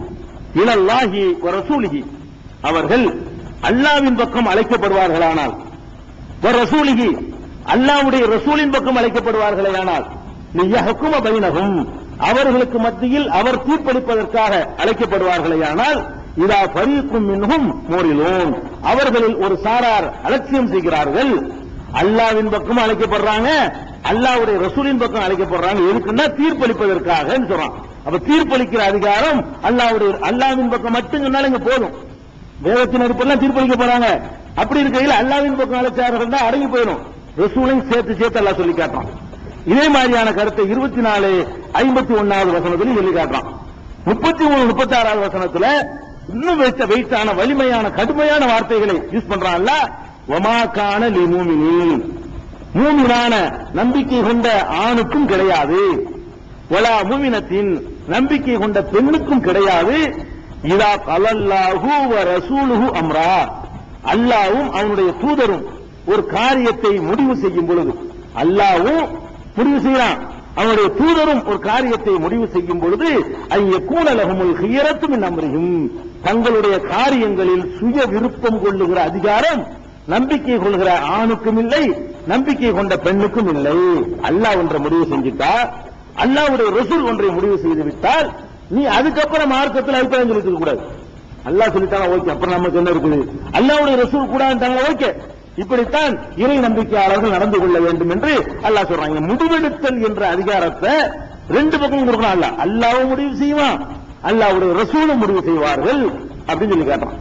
இலல்லாஹி வ ரசூலிஹி அவர்கள் அல்லாவின் பக்கம் அழைக்கப்படுவார்களானால் வ ரசூலிஹி அல்லாவுடைய ரசூலின் பக்கம் அழைக்கப்படுவார்களேயானால் லியஹ்கும பைனஹும் அவர்களுக்கு மத்தியில் அவர் தீர்ப்பளிப்பதற்காக அழைக்கப்படுவார்களேயானால் இதா ஃபரீக்கும் மின்ஹும் மோரிலோன் அவர்களில் ஒரு சாரார் அலட்சியம் செய்கிறார்கள் அல்லாவின் பக்கம் அழைக்கப்படுறாங்க அல்லாவுடைய ரசூலின் பக்கம் அழைக்கப்படுறாங்க எதுக்குன்னா தீர்ப்பளிப்பதற்காக சொல்றான் அப்ப தீர்ப்பளிக்கிற அதிகாரம் அல்லாவுடைய அல்லாவின் பக்கம் மட்டும் சொன்னாலும் இங்க போதும் வேதத்தின் அடிப்படையில் தீர்ப்பளிக்க போறாங்க அப்படி இருக்கையில் அல்லாவின் பக்கம் அழைச்சார்கள் தான் அடங்கி போயிடும் ரசூலையும் சேர்த்து சேர்த்து அல்லாஹ் சொல்லி காட்டுறான் இதே மாதிரியான கருத்தை இருபத்தி நாலு ஐம்பத்தி ஒன்னாவது வசனத்திலும் சொல்லி காட்டுறான் முப்பத்தி மூணு முப்பத்தி ஆறாவது வசனத்துல இன்னும் வைத்த வெயிட்டான வலிமையான கடுமையான வார்த்தைகளை யூஸ் பண்றான்ல ஒமாக்கான லி மூமினின் மூமினான நம்பிக்கை கொண்ட ஆணுக்கும் கிடையாது ஒலா மூமினத்தின் நம்பிக்கை கொண்ட பெண்ணுக்கும் கிடையாது இதா கலல்லாஹு வ ரசூலுஹு அம்ரா அல்லாவும் அவனுடைய தூதரும் ஒரு காரியத்தை முடிவு செய்யும் பொழுது அல்லாவும் முடிவு செய்யறான் அவனுடைய தூதரும் ஒரு காரியத்தை முடிவு செய்யும் பொழுது ஐய கூணலகமுல் ஹியரத்தும் நம்பரையும் தங்களுடைய காரியங்களில் சுய விருப்பம் கொள்ளுகிற அதிகாரம் நம்பிக்கை கொள்கிற ஆணுக்கும் இல்லை நம்பிக்கை கொண்ட பெண்ணுக்கும் இல்லை அல்லாஹ் ஒன்றை முடிவு செஞ்சுட்டா அல்லாஹ்வுடைய ரசூல் ஒன்றை முடிவு செய்து விட்டால் நீ அதுக்கப்புறம் மார்க்கத்தில் அபிப்பிராயம் சொல்லிட்டு கூடாது அல்லாஹ் சொல்லிட்டாங்க ஓகே அப்புறம் நமக்கு என்ன இருக்குது அல்லாஹ்வுடைய ரசூல் கூடாதுட்டாங்க ஓகே இப்படித்தான் இறை நம்பிக்கையாளர்கள் நடந்து கொள்ள வேண்டும் என்று அல்லாஹ் சொல்றாங்க முடிவெடுத்தல் என்ற அதிகாரத்தை ரெண்டு பக்கம் கொடுக்கணும் அல்லாஹ் அல்லாவும் முடிவு செய்வான் அல்லாஹ்வுடைய ரசூலும் முடிவு செய்வார்கள் அப்படின்னு சொல்லி காட்டுறான்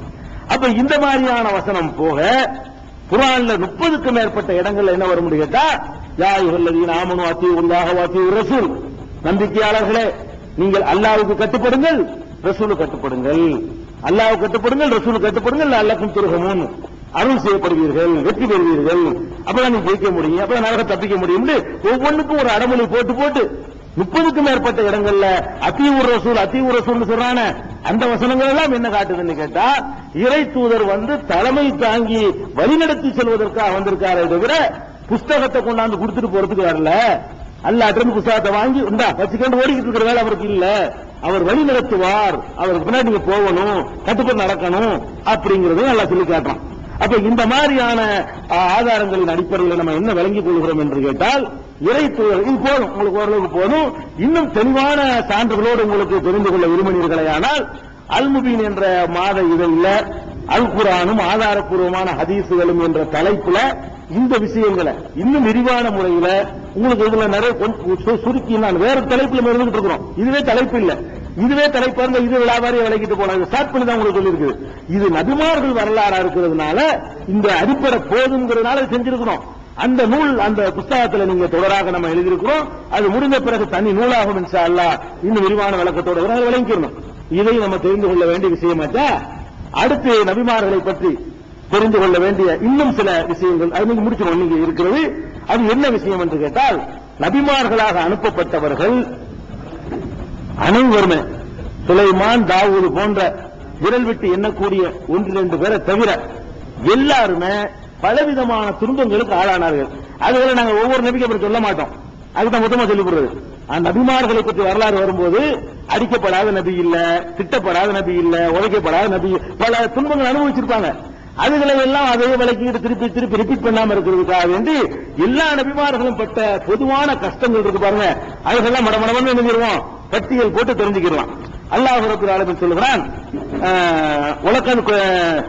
அப்ப இந்த மாதிரியான வசனம் போக குரான்ல முப்பதுக்கும் மேற்பட்ட இடங்கள்ல என்ன வரும் கேட்டா யா இவல்லதீன் ஆமனு அத்தி உள்ளாக வாத்தி ரசூல் நம்பிக்கையாளர்களே நீங்கள் அல்லாவுக்கு கட்டுப்படுங்கள் ரசூலு கட்டுப்படுங்கள் அல்லாஹ்வுக்கு கட்டுப்படுங்கள் ரசூலு கட்டுப்படுங்கள் அல்லாக்கும் துருகமும் அருள் செய்யப்படுவீர்கள் வெற்றி பெறுவீர்கள் அப்பதான் நீங்க ஜெயிக்க முடியும் அப்பதான் நரக தப்பிக்க முடியும் ஒவ்வொன்றுக்கும் ஒரு அடமொழி போட்டு போட்டு முப்பதுக்கும் மேற்பட்ட இடங்கள்ல அத்தியூர் ரசூல் அத்தியூர் ரசூல் சொல்றான அந்த வசனங்கள் எல்லாம் என்ன காட்டுதுன்னு கேட்டா இறை தூதர் வந்து தலைமை தாங்கி வழிநடத்தி செல்வதற்காக வந்திருக்காரே தவிர புஸ்தகத்தை கொண்டாந்து கொடுத்துட்டு போறதுக்கு வரல அல்லாட்ட இருந்து புஸ்தகத்தை வாங்கி உண்டா வச்சுக்கொண்டு ஓடிக்கிட்டு இருக்கிற வேலை அவருக்கு இல்ல அவர் வழி நடத்துவார் அவருக்கு பின்னாடி நீங்க போகணும் கட்டுப்பட்டு நடக்கணும் அப்படிங்கறதையும் நல்லா சொல்லி காட்டுறான் அப்ப இந்த மாதிரியான ஆ, ஆதாரங்களின் அடிப்படையில் நம்ம என்ன விளங்கிக் கொள்கிறோம் என்று கேட்டால் இறை தூதர் இது போதும் உங்களுக்கு ஓரளவுக்கு போதும் இன்னும் தெளிவான சான்றுகளோடு உங்களுக்கு தெரிந்து கொள்ள விரும்பினீர்களேயானால் அல்முபீன் என்ற மாத இதழில் அல் குரானும் ஆதாரப்பூர்வமான ஹதீசுகளும் என்ற தலைப்புல இந்த விஷயங்களை இன்னும் விரிவான முறையில உங்களுக்கு இதுல நிறைய கொஞ்சம் சு- சுருக்கி நான் வேற தலைப்புல நம்ம இருந்துட்டு இருக்கிறோம் இதுவே தலைப்பு இல்ல இதுவே தலைப்பா இருந்தா இது வியாபாரியை விளக்கிட்டு போனாங்க ஸ்டார்ட் பண்ணி தான் உங்களுக்கு சொல்லியிருக்குது இது நபிமார்கள் வரலாறா இருக்கிறதுனால இந்த அடிப்படை போதுங்கிறதுனால இது செஞ்சிருக்கிறோம் அந்த நூல் அந்த புஸ்தகத்துல நீங்க தொடராக நம்ம எழுதியிருக்கிறோம் அது முடிந்த பிறகு தனி நூலாகும் இன்ஷா அல்லாஹ் இன்னும் விரிவான விளக்கத்தோட கூட அதை விளங்கிக்கணும் இதை நம்ம தெரிந்து கொள்ள வேண்டிய விஷயமாச்சா அடுத்து நபிமார்களை பற்றி தெரிந்து கொள்ள வேண்டிய இன்னும் சில விஷயங்கள் அது நீங்க முடிச்சிடும் நீங்க இருக்கிறது அது என்ன விஷயம் என்று கேட்டால் நபிமார்களாக அனுப்பப்பட்டவர்கள் அனைவருமே சுலைமான் தாவூது போன்ற விரல் விட்டு எண்ணக்கூடிய ஒன்று ரெண்டு பேரை தவிர எல்லாருமே பலவிதமான துன்பங்களுக்கு ஆளானார்கள் அதுவரை நாங்க ஒவ்வொரு நபிக்கு அப்படி சொல்ல மாட்டோம் அதுதான் மொத்தமா சொல்லி கொடுறது அந்த நபிமார்களை பற்றி வரலாறு வரும்போது அடிக்கப்படாத நபி இல்ல திட்டப்படாத நபி இல்ல உழைக்கப்படாத நபி பல துன்பங்கள் அனுபவிச்சிருப்பாங்க அதுகளை எல்லாம் அதே விளக்கிட்டு திருப்பி திருப்பி ரிப்பீட் பண்ணாம இருக்கிறதுக்காக வேண்டி எல்லா நபிமார்களும் பட்ட பொதுவான கஷ்டங்கள் இருக்கு பாருங்க அதுக்கெல்லாம் மடமடமன்னு நினைஞ்சிருவோம் பட்டியல் போட்டு தெரிஞ்சுக்கலாம் அல்லாஹ் ரபுல் ஆலமீன் சொல்லுகிறான் ஆஹ், உலக்கன் கு-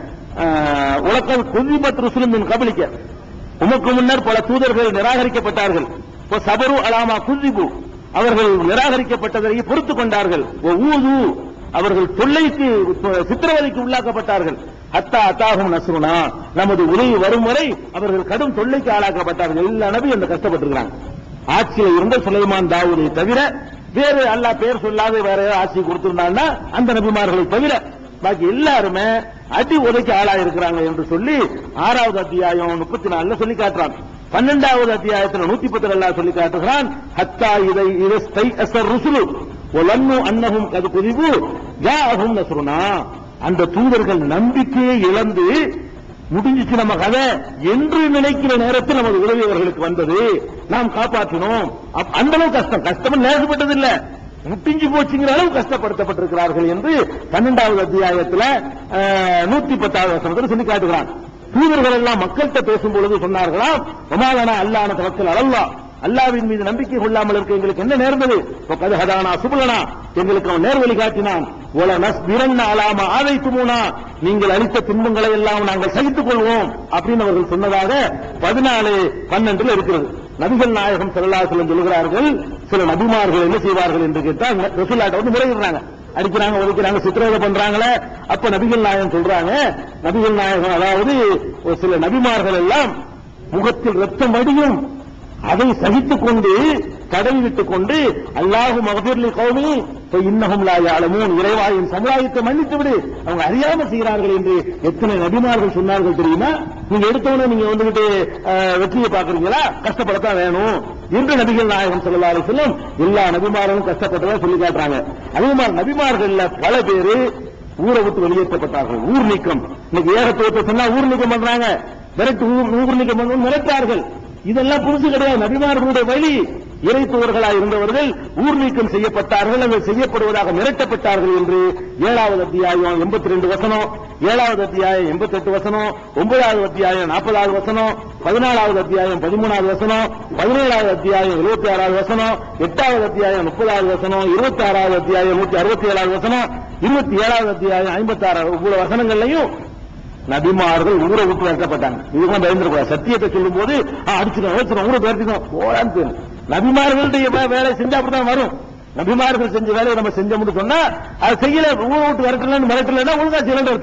ஆஹ், உலக்கன் குதிபத் ருசுலும் கபலிக்க உமக்கு முன்னர் பல தூதர்கள் நிராகரிக்கப்பட்டார்கள் இப்ப சபரு அலாமா குதிபு அவர்கள் நிராகரிக்கப்பட்டதை பொறுத்துக் கொண்டார்கள் ஒ ஊது அவர்கள் தொல்லைக்கு சித்திரவதைக்கு உள்ளாக்கப்பட்டார்கள் அத்தா அத்தாகும் நசுருனா நமது உதவி வரும் வரை அவர்கள் கடும் தொல்லைக்கு ஆளாக்கப்பட்டார்கள் எல்லா நபி அந்த கஷ்டப்பட்டிருக்கிறாங்க ஆட்சியில் இருந்த சுலைமான் தாவூதை தவிர வேறு அல்லாஹ் பேர் சொல்லாத வேற ஏதாவது ஆட்சி கொடுத்திருந்தாங்கன்னா அந்த நபிமார்களை தவிர பாக்கி எல்லாருமே அடி உதைக்கு ஆளாயிருக்கிறாங்க என்று சொல்லி ஆறாவது அத்தியாயம் முப்பத்தி நாலுல சொல்லி காட்டுறான் பன்னெண்டாவது அத்தியாயத்துல நூத்தி பத்துல அல்லாஹ் சொல்லி காட்டுகிறான் ஹத்தா இதை இதை அசர் ருசுலு ஒலன்னு அன்னகும் கது குதிவு ஜாஅஹும் நஸ்ருனா அந்த தூதர்கள் நம்பிக்கையை இழந்து முடிஞ்சிச்சு நம்ம கதை என்று நினைக்கிற நேரத்தில் நமது உதவி அவர்களுக்கு வந்தது நாம் காப்பாற்றினோம் அப்ப அந்த அளவு கஷ்டம் கஷ்டம் நேசப்பட்டது இல்ல முட்டிஞ்சு போச்சுங்கிற அளவு கஷ்டப்படுத்தப்பட்டிருக்கிறார்கள் என்று பன்னெண்டாவது அத்தியாயத்துல அஹ், நூத்தி பத்தாவது வசனத்தில் சொல்லி காட்டுகிறான் தூதர்கள் எல்லாம் மக்கள்கிட்ட பேசும் பொழுது சொன்னார்களாம் ஒமாலனா அல்லான தவக்கல் அல்லா அல்லாவின் மீது நம்பிக்கை கொள்ளாமல் இருக்க எங்களுக்கு என்ன நேர்ந்தது கது ஹதானா சுபலனா எங்களுக்கு அவன் நேர்வழி காட்டினான் ஒல நஸ் பிரன்ன அலாம ஆதைத்துமூனா நீங்கள் அளித்த துன்பங்களை எல்லாம் நாங்கள் சகித்துக் கொள்வோம் அப்படின்னு அவர்கள் சொன்னதாக பதினாலு பன்னெண்டுல இருக்கிறது நபிகள் நாயகம் செல்லாசலம் சொல்கிறார்கள் சில நபிமார்கள் என்ன செய்வார்கள் என்று கேட்டால் ரசூல்லாட்ட வந்து முறையிடுறாங்க அடிக்கிறாங்க ஒதுக்கிறாங்க சித்திரவதை பண்றாங்களே அப்ப நபிகள் நாயகம் சொல்றாங்க நபிகள் நாயகம் அதாவது ஒரு சில நபிமார்கள் எல்லாம் முகத்தில் ரத்தம் வடியும் அதை சகித்துக் கொண்டு கடை விட்டுக் கொண்டு அல்லாஹு மகபீர்லி கௌமி இன்னகும் லா யாலமூன் இறைவாயின் சமுதாயத்தை மன்னித்து விடு அவங்க அறியாம செய்கிறார்கள் என்று எத்தனை நபிமார்கள் சொன்னார்கள் தெரியுமா நீங்க எடுத்தவொடனே நீங்க வந்துகிட்டு அஹ், வெற்றியை பாக்குறீங்களா கஷ்டப்படத்தான் வேணும் என்று நபிகள் நாயகம் சொல்லலாறு சொல்லும் எல்லா நபிமார்களும் கஷ்டப்பட்டதா சொல்லி காட்டுறாங்க அதே மாதிரி நபிமார்கள்ல பல பேரு ஊரை விட்டு வெளியேற்றப்பட்டார்கள் ஊர் நீக்கம் இன்னைக்கு ஏகத்துவத்தை சொன்னா ஊர் நீக்கம் பண்றாங்க விரட்டு ஊர் ஊர் நீக்கம் பண்ணுவோம் மிரட்டார்கள் இதெல்லாம் புதுசு கிடையாது நபிமார்களுடைய வழி இறை தூதர்களாக இருந்தவர்கள் ஊர் நீக்கம் செய்யப்பட்டார்கள் அல்லது செய்யப்படுவதாக மிரட்டப்பட்டார்கள் என்று ஏழாவது அத்தியாயம் எண்பத்தி ரெண்டு வசனம் ஏழாவது அத்தியாயம் எண்பத்தி எட்டு வசனம் ஒன்பதாவது அத்தியாயம் நாற்பதாவது வசனம் பதினாலாவது அத்தியாயம் பதிமூணாவது வசனம் பதினேழாவது அத்தியாயம் இருபத்தி ஆறாவது வசனம் எட்டாவது அத்தியாயம் முப்பதாவது வசனம் இருபத்தி ஆறாவது அத்தியாயம் நூத்தி அறுபத்தி ஏழாவது வசனம் இருபத்தி ஏழாவது அத்தியாயம் ஐம்பத்தி ஆறாவது ஒவ்வொரு வசனங்கள்லையும் நபிமார்கள் ஊரை விட்டு விரட்டப்பட்டாங்க இதுதான் பயந்துருக்கூடாது சத்தியத்தை சொல்லும் போது அடிச்சுக்கணும் வச்சிடும் ஊரை விரட்டிடும் போறான்னு தெரியும் நபிமார்களுடைய வே- வேலை செஞ்சா அப்படிதான் வரும் நபிமார்கள் செஞ்ச வேலையை நம்ம செஞ்சோம்னு சொன்னா அது செய்யல ஊரை விட்டு விரட்டலன்னு மிரட்டலன்னா ஒழுங்கா செய்யலன்னு அர்த்தம்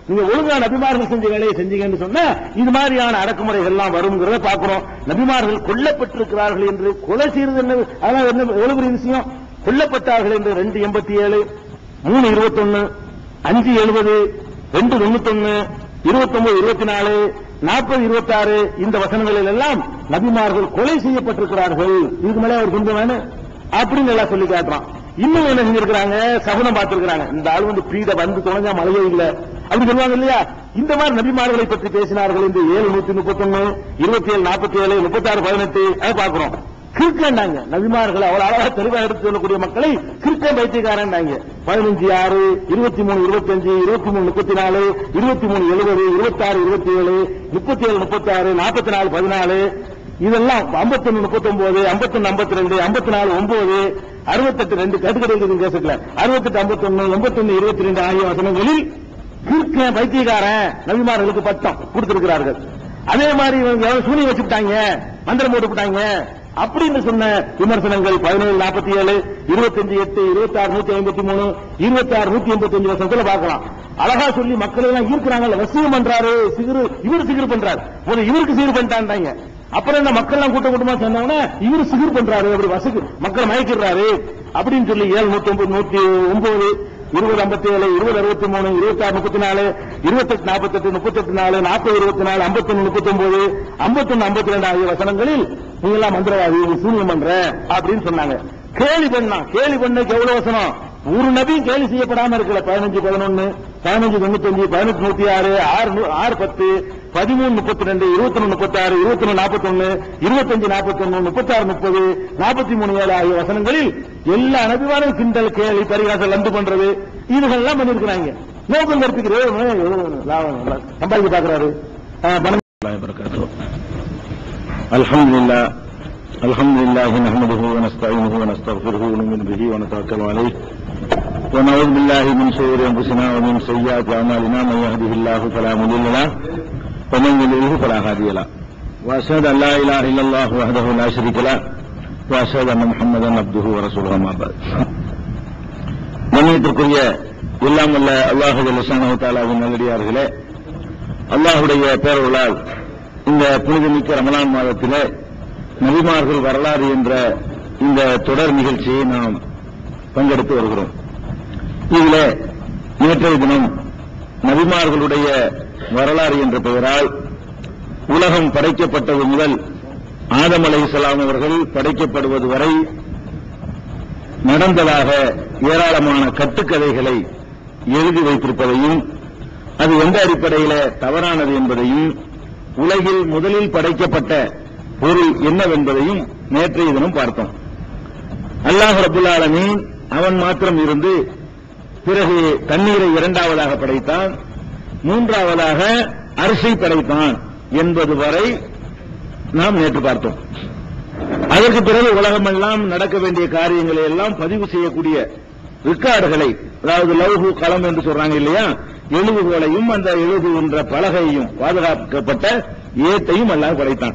நீங்க ஒழுங்கா நபிமார்கள் செஞ்ச வேலையை செஞ்சீங்கன்னு சொன்னா இது மாதிரியான அடக்குமுறைகள் எல்லாம் வருங்கிறத பாக்குறோம் நபிமார்கள் கொல்லப்பட்டிருக்கிறார்கள் என்று கொலை செய்யறது என்ன அதெல்லாம் என்ன எவ்வளவு பெரிய விஷயம் கொல்லப்பட்டார்கள் என்று ரெண்டு எண்பத்தி ஏழு மூணு இருபத்தொன்னு அஞ்சு எழுபது ரெண்டு தொண்ணூத்தொன்னு இருபத்தொன்பது இருபத்தி நாலு நாற்பது இருபத்தி ஆறு இந்த வசனங்களில் எல்லாம் நபிமார்கள் கொலை செய்யப்பட்டிருக்கிறார்கள் இதுக்கு மேலே அவர் கொஞ்சம் வேணும் அப்படின்னு எல்லாம் சொல்லி காட்டுறான் இன்னும் என்ன செஞ்சிருக்கிறாங்க சகுனம் பார்த்திருக்கிறாங்க இந்த ஆள் வந்து பீட வந்து தொலைஞ்சா மழையே இல்ல அப்படி சொல்லுவாங்க இல்லையா இந்த மாதிரி நபிமார்களை பற்றி பேசினார்கள் இந்த ஏழு நூத்தி முப்பத்தி ஒன்னு இருபத்தி ஏழு நாற்பத்தி ஏழு முப்பத்தி ஆறு பதினெட்டு அதை பாக்குறோம் கிறுக்கண்டாங்க நபிமார்கள் அவ்வளவு அழகா தெளிவா எடுத்து சொல்லக்கூடிய மக்களை கிறுக்கன் பைத்தியக்காரன்டாங்க பதினஞ்சு ஆறு இருபத்தி மூணு இருபத்தஞ்சு இருபத்தி மூணு முப்பத்தி நாலு இருபத்தி மூணு எழுபது இருபத்தி ஆறு இருபத்தி ஏழு முப்பத்தி ஏழு முப்பத்தி ஆறு நாற்பத்தி நாலு பதினாலு இதெல்லாம் ஐம்பத்தொன்னு முப்பத்தி ஒன்பது ஐம்பத்தொன்னு ஐம்பத்தி ரெண்டு ஐம்பத்தி நாலு ஒன்பது அறுபத்தெட்டு ரெண்டு கட்டுக்கடை கேசட்ல அறுபத்தெட்டு ஐம்பத்தொன்னு எண்பத்தொன்னு இருபத்தி ரெண்டு ஆகிய வசனங்களில் கிறுக்க பைத்தியக்காரன் நபிமார்களுக்கு பட்டம் கொடுத்திருக்கிறார்கள் அதே மாதிரி இவங்க எவ்வளவு சூனி வச்சுட்டாங்க மந்திரம் போட்டு விட்டாங்க அப்படின்னு சொன்ன விமர்சனங்கள் பதினேழு நாற்பத்தி ஏழு இருபத்தஞ்சு எட்டு இருபத்தி ஆறு நூத்தி ஐம்பத்தி மூணு இருபத்தி ஆறு நூத்தி எண்பத்தி அஞ்சு வருஷத்துல பார்க்கலாம் அழகா சொல்லி மக்கள் எல்லாம் ஈர்க்கிறாங்கல்ல வசியம் பண்றாரு சிகிரு இவரு சிகிரு பண்றாரு ஒரு இவருக்கு சிகிரு பண்ணிட்டாங்க அப்புறம் இந்த மக்கள் எல்லாம் கூட்டம் கூட்டமா சேர்ந்தவன இவரு சிகிர் பண்றாரு அப்படி வசதி மக்கள் மயக்கிறாரு அப்படின்னு சொல்லி ஏழு நூத்தி ஒன்பது நூத்தி ஒன்பது இருபது ஐம்பத்தி ஏழு இருபது அறுபத்தி மூணு இருபத்தி ஆறு முப்பத்தி நாலு இருபத்தெட்டு நாற்பத்தெட்டு முப்பத்தெட்டு நாலு நாற்பது இருபத்தி நாலு ஐம்பத்தொன்னு முப்பத்தி ஒன்பது ஐம்பத்தொன்னு ஐம்பத்தி ரெண்டு ஆகிய வசனங்களில் நீங்க எல்லாம் மந்திரவாதி நீ சூன்யம் பண்ற அப்படின்னு சொன்னாங்க கேலி பண்ணா கேலி பண்ணக்கு எவ்வளவு வசனம் ஒரு நபியும் கேலி செய்யப்படாம இருக்கல பதினஞ்சு பதினொன்னு பதினஞ்சு தொண்ணூத்தஞ்சு பதினெட்டு நூத்தி ஆறு ஆறு நூ- ஆறு பத்து பதிமூணு முப்பத்தி ரெண்டு இருபத்தி ஒன்னு முப்பத்தி ஆறு இருபத்தி ஒன்னு நாற்பத்தொன்னு இருபத்தஞ்சு நாற்பத்தொன்னு முப்பத்தி ஆறு முப்பது நாற்பத்தி மூணு ஏழு ஆகிய வசனங்களில் எல்லா நபிவாரும் கிண்டல் கேலி பரிகாசம் லந்து பண்றது இதுகள்லாம் பண்ணிருக்கிறாங்க நோக்கம் கற்பிக்கிறது சம்பாதிக்க பாக்குறாரு பணம் الله وبركاته الحمد لله الحمد لله نحمده ونستعينه ونستغفره ونؤمن به ونتوكل عليه ونعوذ بالله من شرور انفسنا ومن سيئات اعمالنا من يهده الله فلا مضل له ومن يضلله فلا هادي له واشهد ان لا اله الا الله وحده لا شريك له واشهد ان محمدا عبده ورسوله اما بعد கண்ணியத்திற்குரிய எல்லாம் வல்ல அல்லாஹு லசானு தாலாவின் நல்லடியார்களே அல்லாஹுடைய பேரருளால் இந்த புனிதமிக்க ரமலான் மாதத்திலே நபிமார்கள் வரலாறு என்ற இந்த தொடர் நிகழ்ச்சியை நாம் பங்கெடுத்து வருகிறோம் இதிலே நேற்றைய தினம் நபிமார்களுடைய வரலாறு என்ற பெயரால் உலகம் படைக்கப்பட்டது முதல் ஆதம் அலைஹிஸ்ஸலாம் அவர்கள் படைக்கப்படுவது வரை நடந்ததாக ஏராளமான கட்டுக்கதைகளை எழுதி வைத்திருப்பதையும் அது எந்த அடிப்படையில தவறானது என்பதையும் உலகில் முதலில் படைக்கப்பட்ட பொருள் என்னவென்பதையும் நேற்றைய தினம் பார்த்தோம் அல்லாஹ் ரபுல் ஆலமீன் அவன் மாத்திரம் இருந்து பிறகு தண்ணீரை இரண்டாவதாக படைத்தான் மூன்றாவதாக அரிசி படைத்தான் என்பது வரை நாம் நேற்று பார்த்தோம் அதற்கு பிறகு உலகமெல்லாம் நடக்க வேண்டிய காரியங்களை எல்லாம் பதிவு செய்யக்கூடிய ரெக்கார்டுகளை அதாவது லவ்ஹு களம் என்று சொல்றாங்க இல்லையா எழுதுகோலையும் அந்த எழுதுகின்ற பலகையும் பாதுகாக்கப்பட்ட ஏத்தையும் எல்லாம் படைத்தான்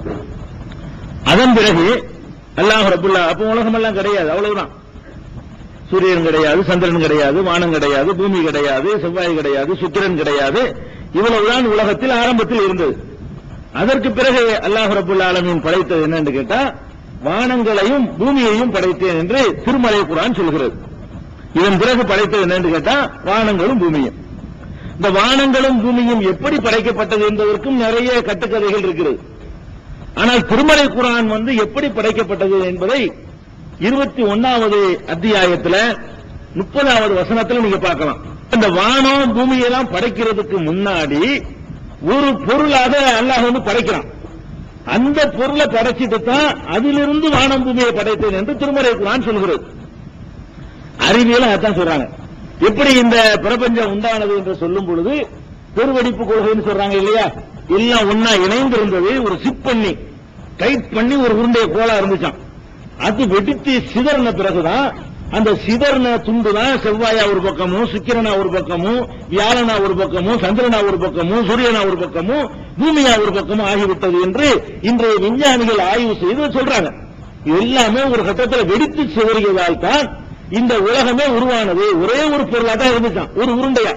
அதன் பிறகு அல்லாஹ் ரபுல்லா அப்ப உலகம் எல்லாம் கிடையாது அவ்வளவுதான் சூரியன் கிடையாது சந்திரன் கிடையாது வானம் கிடையாது பூமி கிடையாது செவ்வாய் கிடையாது சுக்கிரன் கிடையாது இவ்வளவுதான் உலகத்தில் ஆரம்பத்தில் இருந்தது அதற்கு பிறகு அல்லாஹ் ரபுல் ஆலமீன் படைத்தது என்னன்னு கேட்டா வானங்களையும் பூமியையும் படைத்தேன் என்று திருமலை குரான் சொல்கிறது இதன் பிறகு படைத்தது என்னன்னு கேட்டா வானங்களும் பூமியும் இந்த வானங்களும் பூமியும் எப்படி படைக்கப்பட்டது என்பதற்கும் நிறைய கட்டுக்கதைகள் இருக்கிறது ஆனால் திருமலை குரான் வந்து எப்படி படைக்கப்பட்டது என்பதை இருபத்தி ஒன்னாவது அத்தியாயத்துல முப்பதாவது வசனத்துல நீங்க பார்க்கலாம் இந்த வானம் பூமியெல்லாம் படைக்கிறதுக்கு முன்னாடி ஒரு பொருளாக அல்லாஹ் வந்து படைக்கிறான் அந்த பொருளை படைச்சிட்டு தான் அதிலிருந்து வானம் பூமியை படைத்தேன் என்று திருமலை குரான் சொல்கிறது அறிவியலும் அதான் சொல்றாங்க எப்படி இந்த பிரபஞ்சம் உண்டானது என்று சொல்லும் பொழுது பெருவெடிப்பு கொள்கைன்னு சொல்றாங்க இல்லையா எல்லாம் ஒன்னா இணைந்து இருந்தது ஒரு சிப் பண்ணி டைட் பண்ணி ஒரு உருண்டைய கோலா இருந்துச்சாம் அது வெடித்து சிதறின பிறகுதான் அந்த சிதறின துண்டு தான் செவ்வாயா ஒரு பக்கமும் சுக்கிரனா ஒரு பக்கமும் வியாழனா ஒரு பக்கமும் சந்திரனா ஒரு பக்கமும் சூரியனா ஒரு பக்கமும் பூமியா ஒரு பக்கமும் ஆகிவிட்டது என்று இன்றைய விஞ்ஞானிகள் ஆய்வு செய்து சொல்றாங்க இது எல்லாமே ஒரு கட்டத்தில் வெடித்து சிதறியதால் தான் இந்த உலகமே உருவானது ஒரே ஒரு பொருளா தான் இருந்துச்சான் ஒரு உருண்டையா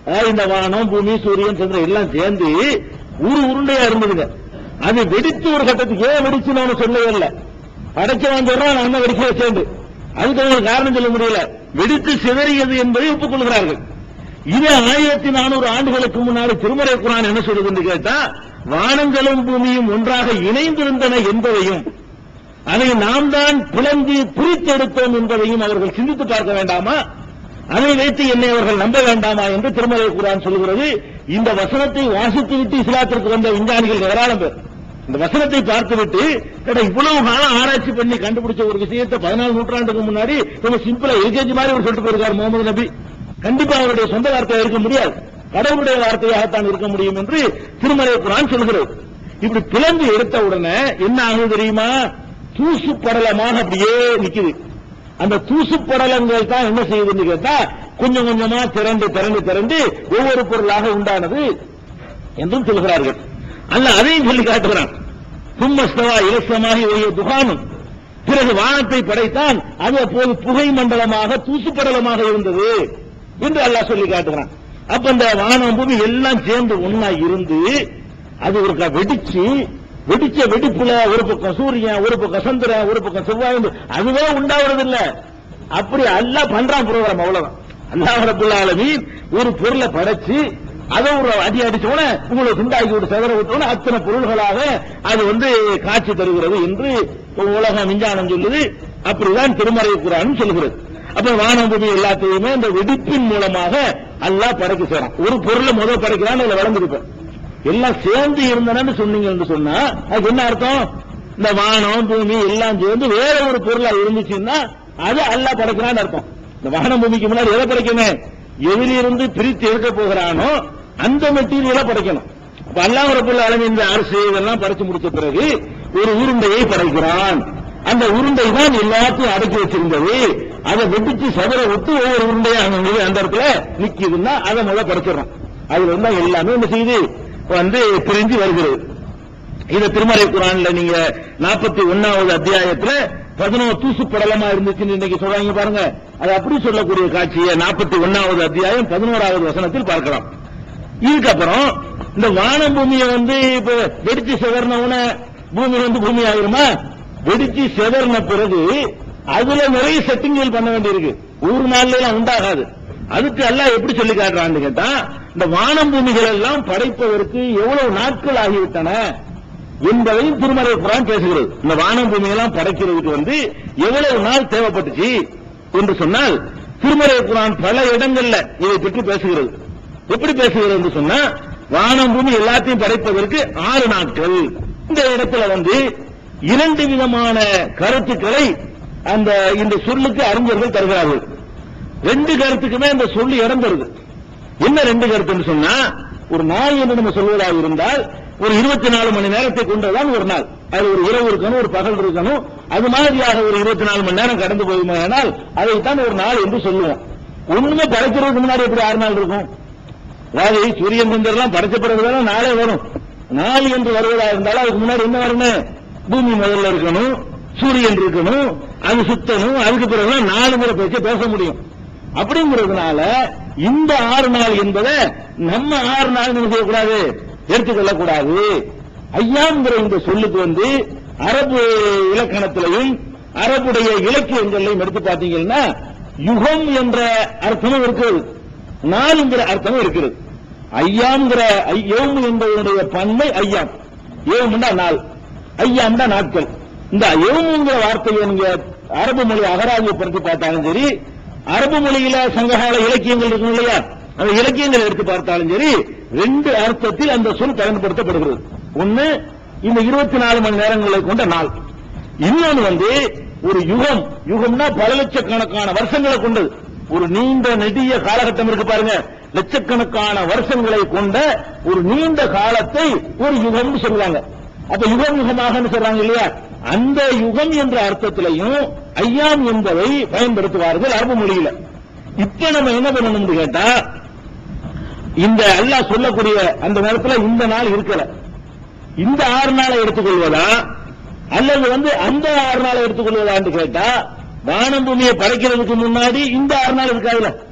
அதாவது இந்த வானம் பூமி சூரியன் சந்திரன் எல்லாம் சேர்ந்து ஒரு உருண்டையா இருந்ததுங்க அது வெடித்து ஒரு கட்டத்துக்கு ஏன் வெடிச்சுன்னு அவனு சொல்லவே இல்லை படைச்சவன் சொல்றான் நான் தான் வெடிக்க வச்சேன் அதுக்கு அவங்களுக்கு காரணம் சொல்ல முடியல வெடித்து சிதறியது என்பதை ஒப்புக்கொள்கிறார்கள் இது ஆயிரத்தி நானூறு ஆண்டுகளுக்கு முன்னாடி திருமறை குரான் என்ன சொல்றது என்று கேட்டா வானங்களும் பூமியும் ஒன்றாக இணைந்திருந்தன என்பதையும் அதை நாம் தான் பிளந்து பிரித்தெடுத்தோம் என்பதையும் அவர்கள் சிந்தித்து பார்க்க வேண்டாமா அதை வைத்து என்னை அவர்கள் நம்ப வேண்டாமா என்று திருமலை குரான் சொல்கிறது இந்த வசனத்தை வாசித்து விட்டு இஸ்லாத்திற்கு வந்த விஞ்ஞானிகள் ஏராளம் பேர் இந்த வசனத்தை பார்த்துவிட்டு கேட்டா இவ்வளவு காலம் ஆராய்ச்சி பண்ணி கண்டுபிடிச்ச ஒரு விஷயத்தை பதினாலு நூற்றாண்டுக்கு முன்னாடி ரொம்ப சிம்பிளா எல்கேஜி மாதிரி ஒரு சொல்லிட்டு போயிருக்கார் முகமது நபி கண்டிப்பா அவருடைய சொந்த வார்த்தையா இருக்க முடியாது கடவுளுடைய வார்த்தையாகத்தான் இருக்க முடியும் என்று திருமலை குரான் சொல்கிறது இப்படி பிளந்து எடுத்த உடனே என்ன ஆகுது தெரியுமா தூசு படலமாக அப்படியே நிக்குது அந்த தூசு படலங்கள் தான் என்ன செய்யுதுன்னு கேட்டா கொஞ்சம் கொஞ்சமா திரண்டு திரண்டு திரண்டு ஒவ்வொரு பொருளாக உண்டானது என்றும் சொல்கிறார்கள் அல்ல அதையும் சொல்லி காட்டுகிறான் கும்மஸ்தவா இலசமாகி ஒய்ய துகானும் பிறகு வானத்தை படைத்தான் அது அப்போது புகை மண்டலமாக தூசு படலமாக இருந்தது என்று அல்லாஹ் சொல்லி காட்டுகிறான் அப்ப இந்த வானம் பூமி எல்லாம் சேர்ந்து ஒன்னா இருந்து அது ஒரு க- வெடிச்சு வெடிச்ச வெடிப்புல ஒரு பக்கம் சூரியன் ஒரு பக்கம் சந்திரன் ஒரு பக்கம் செவ்வாய் வந்து அதுவே உண்டாவது இல்ல அப்படி அல்லாஹ் பண்றான் ப்ரோக்ராம் அவ்வளவுதான் அல்லாஹ் ரபுல் ஆலமீன் ஒரு பொருளை படைச்சு அதை ஒரு அடி அடிச்சோட உங்களை துண்டாக்கி விட்டு செதற விட்டோட அத்தனை பொருள்களாக அது வந்து காட்சி தருகிறது என்று உலகம் விஞ்ஞானம் சொல்லுது அப்படிதான் திருமறை குரான் சொல்லுகிறது அப்ப வானம் பூமி எல்லாத்தையுமே இந்த வெடிப்பின் மூலமாக அல்லாஹ் படைக்க செய்றான் ஒரு பொருளை முதல் படைக்கிறான்னு அதுல வளர்ந்துருப்பேன் எல்லாம் சேர்ந்து இருந்தனன்னு சொன்னீங்க என்று சொன்னா அதுக்கு என்ன அர்த்தம் இந்த வானம் பூமி எல்லாம் சேர்ந்து வேற ஒரு பொருளா இருந்துச்சுன்னா அது அல்லாஹ் படைக்கிறான்னு அர்த்தம் இந்த வானம் பூமிக்கு முன்னாடி எதை படைக்கணும் எதிலிருந்து பிரித்து எடுக்க போகிறானோ அந்த மெட்டீரியலை படைக்கணும் அப்ப அல்லாஹ் ரபுல் ஆலமீன் இந்த அரசு இதெல்லாம் படைச்சு முடிச்ச பிறகு ஒரு உருண்டையை படைக்கிறான் அந்த உருண்டை தான் எல்லாத்தையும் அடக்கி வச்சிருந்தது அதை வெட்டிச்சு சதுர விட்டு ஒவ்வொரு உருண்டையா அங்க அந்த இடத்துல நிக்குதுன்னா அதை முதல்ல படைச்சிடறான் அதுல இருந்தா எல்லாமே என்ன செய்யுது வந்து பிரிஞ்சு வருகிறது இத திருமறை குரான்ல நீங்க நாற்பத்தி ஒன்னாவது அத்தியாயத்துல பதினோரு தூசு படலமா இருந்துச்சுன்னு இன்னைக்கு சொல்றாங்க பாருங்க அது அப்படி சொல்லக்கூடிய காட்சியை நாற்பத்தி ஒன்னாவது அத்தியாயம் பதினோராவது வசனத்தில் பார்க்கலாம் இதுக்கப்புறம் இந்த வானம் பூமியை வந்து இப்ப வெடிச்சு செதறினவுன பூமி வந்து பூமி ஆகிருமா வெடிச்சு செதறின பிறகு அதுல நிறைய செட்டிங்கள் பண்ண வேண்டியிருக்கு ஒரு நாள்ல எல்லாம் உண்டாகாது அதுக்கு எல்லாம் எப்படி சொல்லி காட்டுறான்னு கேட்டா இந்த வானம் பூமிகள் எல்லாம் படைப்பதற்கு எவ்வளவு நாட்கள் ஆகிவிட்டன என்பதையும் திருமறை குரான் பேசுகிறது இந்த வானம் பூமியெல்லாம் படைக்கிறதுக்கு வந்து எவ்வளவு நாள் தேவைப்பட்டுச்சு என்று சொன்னால் திருமறை குரான் பல இடங்கள்ல இதை பற்றி பேசுகிறது எப்படி பேசுகிறது என்று சொன்னா வானம் பூமி எல்லாத்தையும் படைப்பதற்கு ஆறு நாட்கள் இந்த இடத்துல வந்து இரண்டு விதமான கருத்துக்களை அந்த இந்த சொல்லுக்கு அறிஞர்கள் தருகிறார்கள் ரெண்டு கருத்துக்குமே அந்த சொல்லு இடம் தருது என்ன ரெண்டு கருத்துன்னு சொன்னா ஒரு நாள் என்று நம்ம சொல்வதாக இருந்தால் ஒரு இருபத்தி நாலு மணி நேரத்தை கொண்டதான் ஒரு நாள் அது ஒரு இரவு இருக்கணும் ஒரு பகல் இருக்கணும் அது மாதிரியாக ஒரு இருபத்தி நாலு மணி நேரம் கடந்து போகுமானால் அதைத்தான் ஒரு நாள் என்று சொல்லுவோம் ஒண்ணுமே படைக்கிறதுக்கு முன்னாடி எப்படி ஆறு நாள் இருக்கும் அதாவது சூரியன் சந்திரன்லாம் படைச்ச பிறகுதானே நாளே வரும் நாள் என்று வருவதா இருந்தாலும் அதுக்கு முன்னாடி என்ன வரணும் பூமி முதல்ல இருக்கணும் சூரியன் இருக்கணும் அது சுத்தணும் அதுக்கு பிறகுதான் நாலுங்கிற பேச்ச பேச முடியும் அப்படிங்கிறதுனால இந்த ஆறு நாள் என்பதை நம்ம ஆறு நாள் என்ன செய்யக்கூடாது எடுத்துக்கொள்ள கூடாது ஐயாங்கிற இந்த சொல்லுக்கு வந்து அரபு இலக்கணத்திலையும் அரபுடைய இலக்கியங்களையும் எடுத்து பார்த்தீங்கன்னா யுகம் என்ற அர்த்தமும் இருக்கிறது நாளுங்கிற அர்த்தமும் இருக்கிறது ஐயாங்கிற யோம் என்பதனுடைய பன்மை ஐயாம் யோம்னா நாள் ஐயாம்னா நாட்கள் இந்த யோமுங்கிற வார்த்தையை நீங்க அரபு மொழி அகராதியை பற்றி பார்த்தாலும் சரி அரபு மொழியில சங்ககால இலக்கியங்கள் இருக்கும் இல்லையா அந்த இலக்கியங்களை எடுத்து பார்த்தாலும் சரி ரெண்டு அர்த்தத்தில் அந்த சொல் பயன்படுத்தப்படுகிறது ஒன்னு இந்த இருபத்தி நாலு மணி நேரங்களை கொண்ட நாள் இன்னொன்னு வந்து ஒரு யுகம் யுகம்னா பல லட்சக்கணக்கான வருஷங்களை கொண்டது ஒரு நீண்ட நெடிய காலகட்டம் இருக்கு பாருங்க லட்சக்கணக்கான வருஷங்களை கொண்ட ஒரு நீண்ட காலத்தை ஒரு யுகம்னு சொல்லுவாங்க அப்ப யுகம் யுகமாக சொல்றாங்க இல்லையா அந்த யுகம் என்ற அர்த்தத்திலையும் ஐயாம் என்பதை பயன்படுத்துவார்கள் அரபு மொழியில இப்ப நம்ம என்ன பண்ணணும்னு கேட்டா இந்த அல்லாஹ் சொல்லக்கூடிய அந்த நேரத்துல இந்த நாள் இருக்கல இந்த ஆறு நாளை எடுத்துக்கொள்வதா அல்லது வந்து அந்த ஆறு நாளை எடுத்துக்கொள்வதான்னு கேட்டா வானம் பூமியை படைக்கிறதுக்கு முன்னாடி இந்த ஆறு நாள் இருக்காதுல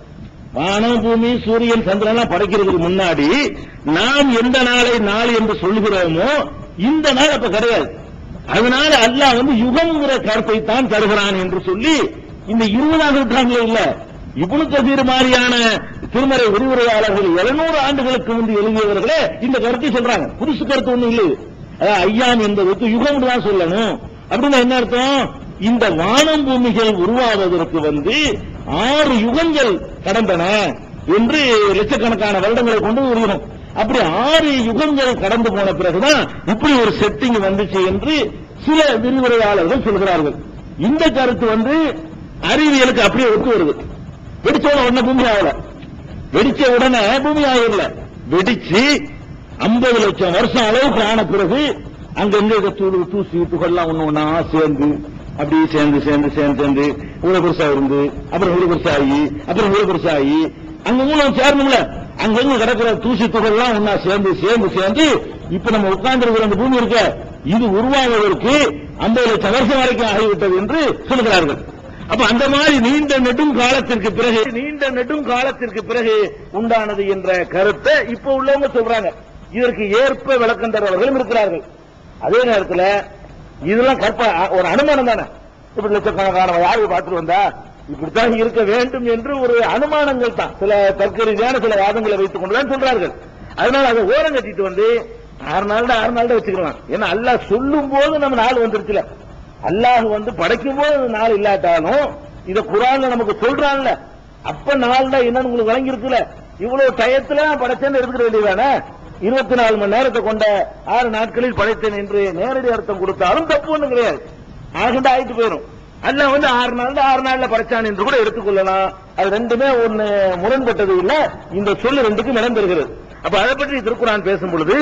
வானம் பூமி சூரியன் சந்திரன் எல்லாம் படைக்கிறதுக்கு முன்னாடி நாம் எந்த நாளை நாள் என்று சொல்கிறோமோ இந்த நாள் அப்ப கிடையாது அதனால அல்லாஹ் வந்து யுகம்ங்கிற கருத்தை தான் தருகிறான் என்று சொல்லி இந்த இருபதாம் நூற்றாண்டுல இல்ல இப்னு கசீர் மாதிரியான திருமறை விரிவுரையாளர்கள் 700 ஆண்டுகளுக்கு முன்பு எழுதியவர்களே இந்த கருத்தை சொல்றாங்க புதுசு கருத்து ஒண்ணும் இல்லை அதாவது ஐயாம் என்பதற்கு யுகம் தான் சொல்லணும் அப்படின்னா என்ன அர்த்தம் இந்த வானம் பூமிகள் உருவாவதற்கு வந்து ஆறு யுகங்கள் கடந்தன என்று லட்சக்கணக்கான வருடங்களை கொண்டு வருகிறோம் அப்படி ஆறு யுகங்கள் கடந்து போன பிறகுதான் இப்படி ஒரு செட்டிங் வந்துச்சு என்று சில விரிவுரையாளர்கள் சொல்கிறார்கள் இந்த கருத்து வந்து அறிவியலுக்கு அப்படியே ஒத்து வருது வெடிச்ச உடனே பூமி ஆகல வெடிச்ச உடனே பூமி ஆகல வெடிச்சு ஐம்பது லட்சம் வருஷம் அளவுக்கு ஆன பிறகு அங்கங்க இருக்க தூள் தூசி துகள்லாம் ஒண்ணு ஒண்ணா சேர்ந்து அப்படியே சேர்ந்து சேர்ந்து சேர்ந்து சேர்ந்து இவ்வளவு பெருசா இருந்து அப்புறம் இவ்வளவு பெருசாகி அப்புறம் இவ்வளவு பெருசாகி அங்க மூலம் சேரணும்ல அங்கங்க கிடக்கிற தூசி துகள்லாம் ஒண்ணா சேர்ந்து சேர்ந்து சேர்ந்து இப்ப நம்ம உட்கார்ந்து இருக்கிற அந்த பூமி இருக்க இது உருவாவதற்கு ஐம்பது லட்சம் வருஷம் வரைக்கும் ஆகிவிட்டது என்று சொல்கிறார்கள் அப்ப அந்த மாதிரி நீண்ட நெடும் காலத்திற்கு பிறகு நீண்ட நெடும் காலத்திற்கு பிறகு உண்டானது என்ற கருத்தை இப்ப உள்ளவங்க சொல்றாங்க இதற்கு ஏற்ப விளக்கம் தருவர்களும் இருக்கிறார்கள் அதே நேரத்தில் இதெல்லாம் கற்ப ஒரு அனுமானம் தானே இப்படி லட்சக்கணக்கான யாரு பார்த்துட்டு வந்தா இப்படித்தான் இருக்க வேண்டும் என்று ஒரு அனுமானங்கள் தான் சில தற்கரீதியான சில வாதங்களை வைத்துக் கொண்டுதான் சொல்றார்கள் அதனால அதை ஓரம் கட்டிட்டு வந்து ஆறு நாள் ஆறு நாள் வச்சுக்கலாம் ஏன்னா அல்லாஹ் சொல்லும் போது நம்ம நாள் வந்துருச்சுல அல்லாஹ் வந்து படைக்கும் போது நாள் இல்லாட்டாலும் இத குரான்ல நமக்கு சொல்றான்ல அப்ப நாள் தான் என்னன்னு உங்களுக்கு வழங்கி இருக்குல்ல இவ்வளவு டயத்துல படைச்சேன்னு எடுத்துக்க வேண்டியதானே இருபத்தி நாலு மணி நேரத்தை கொண்ட ஆறு நாட்களில் படைத்தேன் என்று நேரடி அர்த்தம் கொடுத்தாலும் தப்பு ஒண்ணும் கிடையாது ஆகிட்ட ஆயிட்டு போயிடும் அல்ல வந்து ஆறு நாள் ஆறு நாள்ல படைச்சான் என்று கூட எடுத்துக்கொள்ளலாம் அது ரெண்டுமே ஒண்ணு முரண்பட்டது இல்ல இந்த சொல்லு ரெண்டுக்கும் இடம் பெறுகிறது அப்ப அதை பற்றி திருக்குறான் பேசும் பொழுது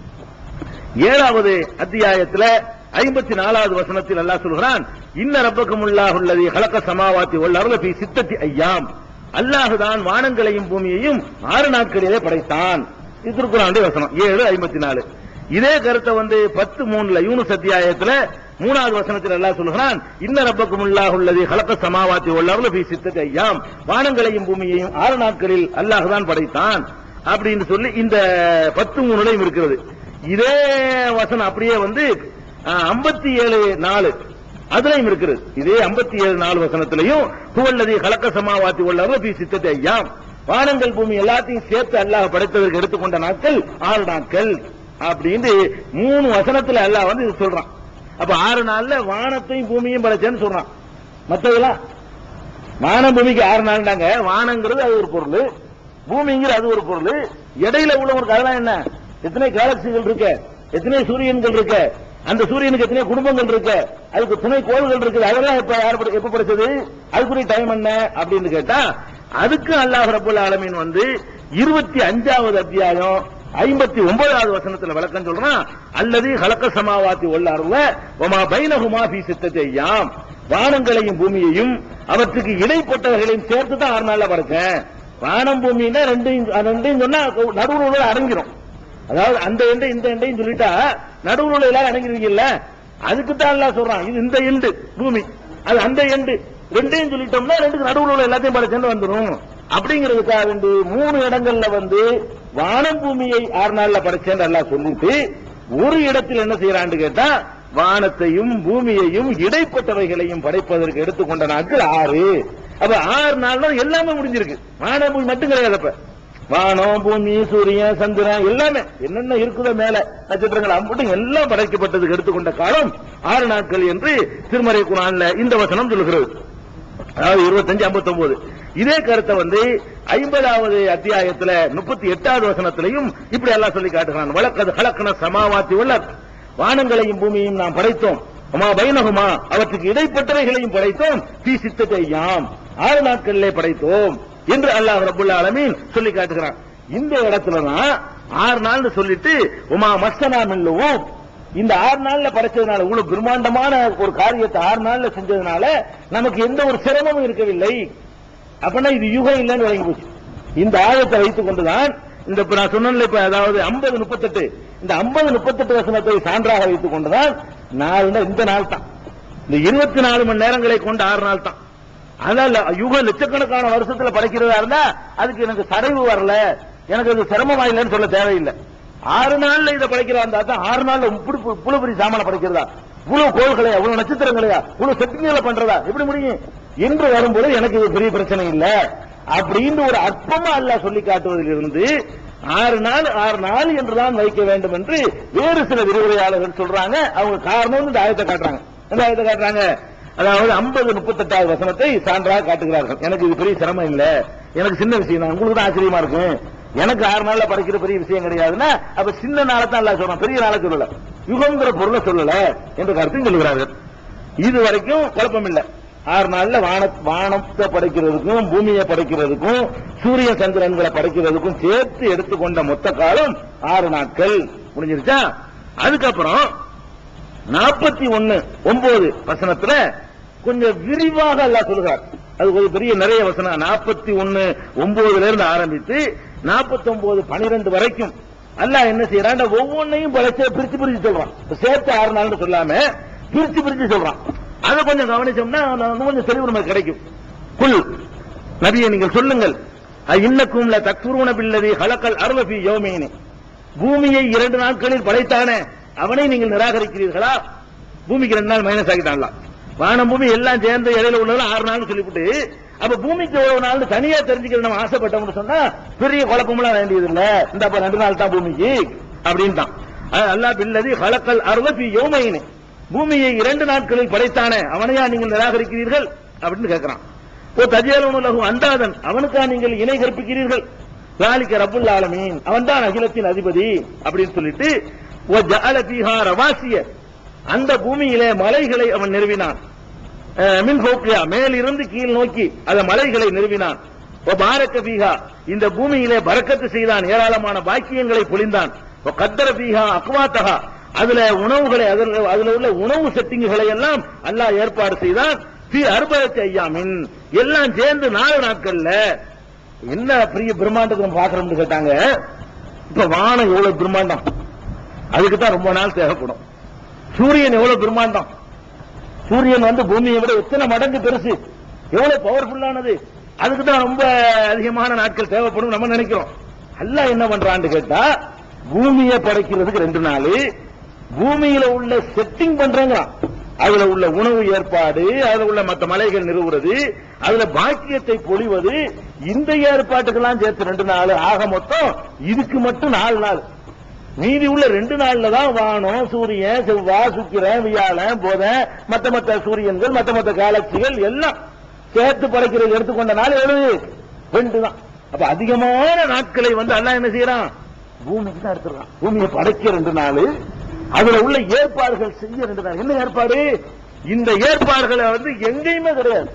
ஏழாவது அத்தியாயத்துல ஐம்பத்தி நாலாவது வசனத்தில் அல்லாஹ் சொல்கிறான் இன்ன ரப்பக்கும் உள்ளாஹுள்ளதி ஹலக்க சமாவாத்தி உள்ளார்ல பி சித்தத்தி ஐயாம் அல்லாஹுதான் வானங்களையும் பூமியையும் ஆறு நாட்களிலே படைத்தான் இது திருக்குறானுடைய வசனம் ஏழு ஐம்பத்தி நாலு இதே கருத்தை வந்து பத்து மூணுல யூனுஸ் அத்தியாயத்துல மூணாவது வசனத்தில் அல்லாஹ் சொல்கிறான் இன்ன ரப்பக்கும் உள்ளாஹுள்ளதி ஹலக்க சமாவாத்தி உள்ளார்ல பி சித்தத்தி ஐயாம் வானங்களையும் பூமியையும் ஆறு நாட்களில் அல்லாஹுதான் படைத்தான் அப்படின்னு சொல்லி இந்த பத்து மூணுலையும் இருக்கிறது இதே வசனம் அப்படியே வந்து ஐம்பத்தி ஏழு நாலு அதுலயும் இருக்கிறது இதே ஐம்பத்தி ஏழு நாலு வசனத்திலையும் புவல்லதி கலக்க சமாவாத்தி உள்ளவர் பி சித்தத்தை ஐயாம் வானங்கள் பூமி எல்லாத்தையும் சேர்த்து அல்லாஹ் படைத்ததற்கு எடுத்துக்கொண்ட நாட்கள் ஆறு நாட்கள் அப்படின்னு மூணு வசனத்துல அல்லாஹ் வந்து இது சொல்றான் அப்ப ஆறு நாள்ல வானத்தையும் பூமியும் படைச்சேன்னு சொல்றான் மத்ததெல்லாம் வானம் பூமிக்கு ஆறு நாள்டாங்க வானங்கிறது அது ஒரு பொருள் பூமிங்கிறது அது ஒரு பொருள் இடையில உள்ளவங்களுக்கு அதெல்லாம் என்ன எத்தனை கேலக்சிகள் இருக்கு எத்தனை சூரியன்கள் இருக்கு அந்த சூரியனுக்கு எத்தனை குடும்பங்கள் இருக்கு அதுக்கு துணை கோள்கள் இருக்குது அதெல்லாம் இப்ப யார் படி- எப்ப படிச்சது அதுக்குரிய டைம் என்ன அப்படின்னு கேட்டா அதுக்கு அல்லாஹ் ரபுல் ஆலமீன் வந்து இருபத்தி அஞ்சாவது அத்தியாயம் ஐம்பத்தி ஒன்பதாவது வசனத்துல விளக்கம் சொல்றான் அல்லது ஹலக்க சமாவாத்தி உள்ளார்ல ஒமா பைனகுமா பி சித்தத்தையாம் வானங்களையும் பூமியையும் அவற்றுக்கு இடைப்பட்டவர்களையும் சேர்த்து தான் ஆறு நாள்ல படைச்சேன் வானம் பூமின்னா ரெண்டையும் ரெண்டையும் சொன்னா நடுவுல உள்ள அடங்கிரும் அதாவது அந்த எண்டை இந்த எண்டையும் சொல்லிட்டா நடுவுல உள்ள எல்லாரும் அடங்கிருவீங்கல்ல அதுக்கு தான் எல்லாம் சொல்றான் இது இந்த எண்டு பூமி அது அந்த எண்டு ரெண்டையும் சொல்லிட்டோம்னா ரெண்டுக்கு நடுவுல உள்ள எல்லாத்தையும் படைச்சேன்னு வந்துரும் அப்படிங்கிறதுக்காக வேண்டி மூணு இடங்கள்ல வந்து வானம் பூமியை ஆறு நாள்ல படைச்சேன்னு எல்லாம் சொல்லிட்டு ஒரு இடத்தில் என்ன செய்யறான்னு கேட்டா வானத்தையும் பூமியையும் இடைப்பட்டவைகளையும் படைப்பதற்கு எடுத்துக்கொண்ட நாட்கள் ஆறு அப்ப ஆறு நாள்ல எல்லாமே முடிஞ்சிருக்கு வான பூமி மட்டும் கிடையாது அப்ப வானம் பூமி சூரியன் சந்திரன் எல்லாமே என்னென்ன இருக்குதோ மேல நட்சத்திரங்கள் அம்பட்டும் எல்லாம் படைக்கப்பட்டதுக்கு எடுத்துக்கொண்ட காலம் ஆறு நாட்கள் என்று திருமறை குரான்ல இந்த வசனம் சொல்லுகிறது அதாவது இருபத்தஞ்சு ஐம்பத்தொன்பது இதே கருத்தை வந்து ஐம்பதாவது அத்தியாயத்துல முப்பத்தி எட்டாவது வசனத்திலையும் இப்படி எல்லாம் சொல்லி காட்டுகிறான் வழக்கது கலக்கண சமாவாத்தி உள்ள வானங்களையும் பூமியையும் நாம் படைத்தோம் அம்மா பைனகுமா அவற்றுக்கு இடைப்பட்டவைகளையும் படைத்தோம் பி சித்தத்தை யாம் ஆறு நாட்களிலே படைத்தோம் என்று அல்லாஹ் ரபுல்ல ஆலமீன் சொல்லி காட்டுகிறான் இந்த இடத்துல தான் ஆறு நாள்னு சொல்லிட்டு உமா மஸ்தனா மில்லுவோம் இந்த ஆறு நாள்ல படைச்சதுனால இவ்வளவு பிரம்மாண்டமான ஒரு காரியத்தை ஆறு நாள்ல செஞ்சதுனால நமக்கு எந்த ஒரு சிரமமும் இருக்கவில்லை அப்படின்னா இது யுகம் இல்லைன்னு வழங்கி போச்சு இந்த ஆயத்தை வைத்துக் கொண்டுதான் இந்த இப்ப நான் சொன்னேன்ல இப்ப அதாவது 50 முப்பத்தெட்டு இந்த 50 முப்பத்தெட்டு வசனத்தை சான்றாக வைத்துக் கொண்டுதான் நாள் இந்த நாள் தான் இந்த இருபத்தி நாலு மணி நேரங்களை கொண்ட ஆறு நாள் தான் அதனால யுக லட்சக்கணக்கான வருஷத்துல படைக்கிறதா இருந்தா அதுக்கு எனக்கு தடைவு வரல எனக்கு அது சிரமமா இல்லைன்னு சொல்ல தேவையில்லை ஆறு நாள்ல இதை படைக்கிறா இருந்தா தான் ஆறு நாள்ல இப்படி பு- இவ்வளவு பெரிய சாமான படைக்கிறதா இவ்வளவு கோள்களையா இவ்வளவு நட்சத்திரங்களையா இவ்வளவு செட்டிங்களை பண்றதா எப்படி முடியும் என்று வரும்போது எனக்கு இது பெரிய பிரச்சனை இல்ல அப்படின்னு ஒரு அற்பமா அல்லாஹ் சொல்லி காட்டுவதிலிருந்து ஆறு நாள் ஆறு நாள் என்றுதான் வைக்க வேண்டும் என்று வேறு சில விரிவுரையாளர்கள் சொல்றாங்க அவங்க காரணம் இந்த ஆயத்தை காட்டுறாங்க இந்த ஆயத்தை காட்டுறாங்க அதாவது ஐம்பது முப்பத்தெட்டாவது வசனத்தை சான்றாக காட்டுகிறார்கள் எனக்கு இது பெரிய சிரமம் இல்ல எனக்கு சின்ன விஷயம் தான் உங்களுக்கு தான் ஆச்சரியமா இருக்கும் எனக்கு ஆறு நாள்ல படிக்கிற பெரிய விஷயம் கிடையாதுன்னா அப்ப சின்ன நாளை தான் எல்லாம் சொல்றான் பெரிய நாளை சொல்லல யுகங்கிற பொருளை சொல்லல என்ற கருத்தையும் சொல்லுகிறார்கள் இது வரைக்கும் குழப்பம் இல்ல ஆறு நாள்ல வான வானத்தை படைக்கிறதுக்கும் பூமியை படைக்கிறதுக்கும் சூரிய சந்திரன்களை படைக்கிறதுக்கும் சேர்த்து எடுத்துக்கொண்ட மொத்த காலம் ஆறு நாட்கள் முடிஞ்சிருச்சா அதுக்கப்புறம் நாற்பத்தி ஒன்னு ஒன்பது வசனத்துல கொஞ்சம் விரிவாக அல்லாஹ் சொல்லுகிறார் அது ஒரு பெரிய நிறைய வசனம் நாற்பத்தி ஒன்னு ஒன்பதுல இருந்து ஆரம்பித்து நாற்பத்தி ஒன்பது பனிரெண்டு வரைக்கும் அல்லாஹ் என்ன செய்யறான் ஒவ்வொன்னையும் படைச்ச பிரிச்சு பிரிச்சு சொல்றான் இப்ப சேர்த்து ஆறு நாள்னு சொல்லாம பிரிச்சு பிரிச்சு சொல்றான் அதை கொஞ்சம் கவனிச்சோம்னா இன்னும் கொஞ்சம் தெளிவு நமக்கு கிடைக்கும் குல் நபியை நீங்கள் சொல்லுங்கள் இன்னக்கும் ல தக்ஃபுரூன பில்லதி ஹலக்கல் அர்வஃபி யௌமைனி பூமியை இரண்டு நாட்களில் படைத்தானே அவனை நீங்கள் நிராகரிக்கிறீர்களா பூமிக்கு ரெண்டு நாள் மைனஸ் ஆகிட்டான்லாம் வானம் பூமி எல்லாம் சேர்ந்து இடையில உள்ளதுல ஆறு நாள் சொல்லிவிட்டு அப்ப பூமிக்கு எவ்வளவு நாள் தனியா தெரிஞ்சுக்கிற நம்ம ஆசைப்பட்டோம்னு சொன்னா பெரிய குழப்பமெல்லாம் வேண்டியது இல்ல இந்த அப்ப ரெண்டு நாள் தான் பூமிக்கு அப்படின்னு தான் அல்லாஹ் பில்லதி ஹலக்கல் அர்வஃபி யௌமைனி பூமியை இரண்டு நாட்களில் படைத்தானே அவனையா நீங்கள் நிராகரிக்கிறீர்கள் அப்படின்னு கேட்கிறான் ஓ தஜேலவனு லகு அந்தாதன் அவனுக்கா நீங்கள் இணை கற்பிக்கிறீர்கள் லாலிக்க ரப்புல் ஆலமீன் அவன் தான் அகிலத்தின் அதிபதி அப்படின்னு சொல்லிட்டு ஓ ஜஅல ஃபீஹா ரவாசிய அந்த பூமியிலே மலைகளை அவன் நிறுவினான் அஹ், மின் ஃபௌக்கியா மேலிருந்து கீழ் நோக்கி அந்த மலைகளை நிறுவினான் ஓ பாரக்க ஃபீஹா இந்த பூமியிலே பரக்கத்து செய்தான் ஏராளமான பாக்கியங்களை பொழிந்தான் ஓ கத்தர ஃபீஹா அக்வாத்தஹா அதுல உணவுகளை அதுல அதுல உள்ள உணவு செட்டிங்குகளை எல்லாம் அல்லாஹ் ஏற்பாடு செய்தான் தி அறுபத்தி ஐயாமின் எல்லாம் சேர்ந்து நாலு நாட்கள்ல என்ன பெரிய பிரம்மாண்டத்தை நம்ம பாக்குறோம்னு கேட்டாங்க இப்ப வானம் எவ்வளவு பிரம்மாண்டம் அதுக்கு தான் ரொம்ப நாள் தேவைப்படும் சூரியன் எவ்வளவு பிரம்மாண்டம் சூரியன் வந்து பூமியை விட எத்தனை மடங்கு பெருசு எவ்வளவு பவர்ஃபுல்லானது அதுக்கு தான் ரொம்ப அதிகமான நாட்கள் தேவைப்படும் நம்ம நினைக்கிறோம் அல்லாஹ் என்ன பண்றான்னு கேட்டா பூமியை படைக்கிறதுக்கு ரெண்டு நாள் பூமியில உள்ள செட்டிங் பண்றாங்க அதுல உள்ள உணவு ஏற்பாடு அதுல உள்ள மற்ற மலைகள் நிறுவுறது அதுல பாக்கியத்தை பொழிவது இந்த ஏற்பாட்டுக்கெல்லாம் சேர்த்து ரெண்டு நாள் ஆக மொத்தம் இதுக்கு மட்டும் நாலு நாள் மீதி உள்ள ரெண்டு நாள்ல தான் வானம் சூரியன் செவ்வாய் சுக்கிரன் வியாழன் புதன் மத்த மத்த சூரியன்கள் மத்த மத்த கேலக்சிகள் எல்லாம் சேர்த்து படைக்கிறது எடுத்துக்கொண்ட நாள் எவ்வளவு ரெண்டு தான் அப்ப அதிகமான நாட்களை வந்து அல்லாஹ் என்ன செய்யறான் பூமிக்கு தான் எடுத்துறான் பூமியை படைக்க ரெண்டு நாள் அதுல உள்ள ஏற்பாடுகள் செய்ய ரெண்டு நாள் என்ன ஏற்பாடு இந்த ஏற்பாடுகளை வந்து எங்கேயுமே கிடையாது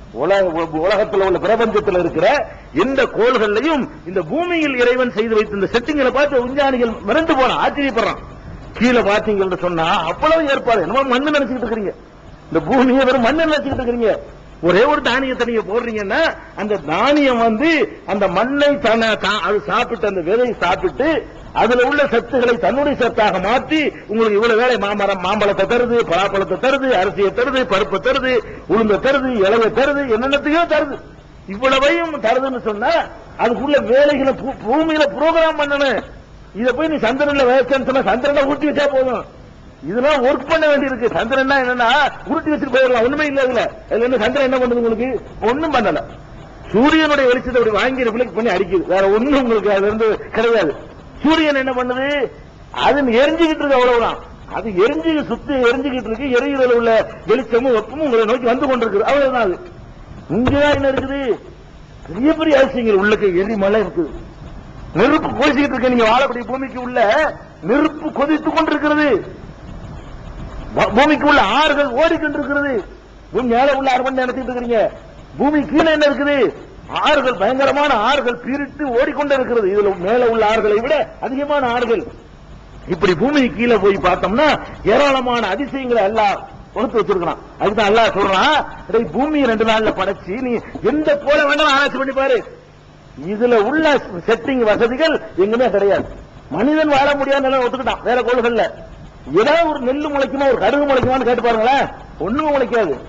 உலக உலகத்தில் உள்ள பிரபஞ்சத்தில் இருக்கிற எந்த கோள்கள்லையும் இந்த பூமியில் இறைவன் செய்து வைத்த இந்த செட்டிங்களை பார்த்து விஞ்ஞானிகள் மிரண்டு போன ஆச்சரியப்படுறான் கீழே பாத்தீங்கன்னு சொன்னா அவ்வளவு ஏற்பாடு என்னமோ மண்ணு நினைச்சுக்கிட்டு இருக்கிறீங்க இந்த பூமியை வெறும் மண்ணு நினைச்சுக்கிட்டு இருக்கிறீங்க ஒரே ஒரு தானியத்தை நீங்க போடுறீங்கன்னா அந்த தானியம் வந்து அந்த மண்ணை தன தா- அது சாப்பிட்டு அந்த விதை சாப்பிட்டு அதுல உள்ள சத்துக்களை தன்னுடைய சத்தாக மாற்றி உங்களுக்கு இவ்வளவு வேலை மாமரம் மாம்பழத்தை தருது பலாப்பழத்தை தருது அரிசியை தருது பருப்பை தருது உளுந்த தருது இலைய தருது என்னென்னத்தையோ தருது இவ்வளவையும் தருதுன்னு சொன்னா அதுக்குள்ள வேலைகளை பூ- பூமியில புரோகிராம் பண்ணணும் இத போய் நீ சந்திரன்ல வேஸ்ட்னு சொன்னா சந்திரன்ல ஊட்டி வச்சா போதும் இதெல்லாம் ஒர்க் பண்ண வேண்டியிருக்கு சந்திரன் என்னன்னா உருட்டி வச்சுட்டு போயிடலாம் ஒண்ணுமே இல்ல இதுல இதுல என்ன சந்திரன் என்ன பண்ணுது உங்களுக்கு ஒண்ணும் பண்ணல சூரியனுடைய வெளிச்சத்தை அப்படி வாங்கி ரிஃப்ளெக்ட் பண்ணி அடிக்குது வேற ஒண்ணும் உங்களுக்கு அதுல இருந்து கிடையாது சூரியன் என்ன பண்ணுது அது எரிஞ்சுக்கிட்டு இருக்கு அவ்வளவுதான் அது எரிஞ்சு சுத்தி எரிஞ்சுக்கிட்டு இருக்கு எரிகிறதுல உள்ள வெளிச்சமும் வெப்பமும் உங்களை நோக்கி வந்து கொண்டிருக்குது அவ்வளவுதான் அது இங்கதான் என்ன இருக்குது பெரிய பெரிய அதிசயங்கள் உள்ளுக்கு எரிமலை இருக்குது நெருப்பு கொதிச்சுக்கிட்டு இருக்கு நீங்க வாழக்கூடிய பூமிக்கு உள்ள நெருப்பு கொதித்து கொண்டிருக்கிறது பூ- பூமிக்கு உள்ள ஆறுகள் ஓடிக்கொண்டிருக்கிறது பூமி மேல உள்ள ஆறு மணி நினைச்சிட்டு இருக்கிறீங்க பூமி கீழே என்ன இருக்குது ஆறுகள் பயங்கரமான ஆறுகள் பீரிட்டு ஓடிக்கொண்டே இருக்கிறது இதுல மேல உள்ள ஆறுகளை விட அதிகமான ஆறுகள் இப்படி பூமி கீழே போய் பார்த்தோம்னா ஏராளமான அதிசயங்களை எல்லாம் கொடுத்து வச்சிருக்கான் அதுதான் அல்லாஹ் சொல்றான் டேய், பூமியை ரெண்டு நாள்ல படைச்சு நீ எந்த போல வேண்டாம் ஆராய்ச்சி பண்ணி பாரு இதுல உள்ள செட்டிங் வசதிகள் எங்குமே கிடையாது மனிதன் வாழ முடியாத நிலை ஒத்துக்கிட்டான் வேற கோள்கள்ல ஏதாவது ஒரு நெல்லு முளைக்குமா ஒரு கடுகு முளைக்குமான்னு கேட்டு பாருங்களேன் ஒண்ணுமே முளைக்காது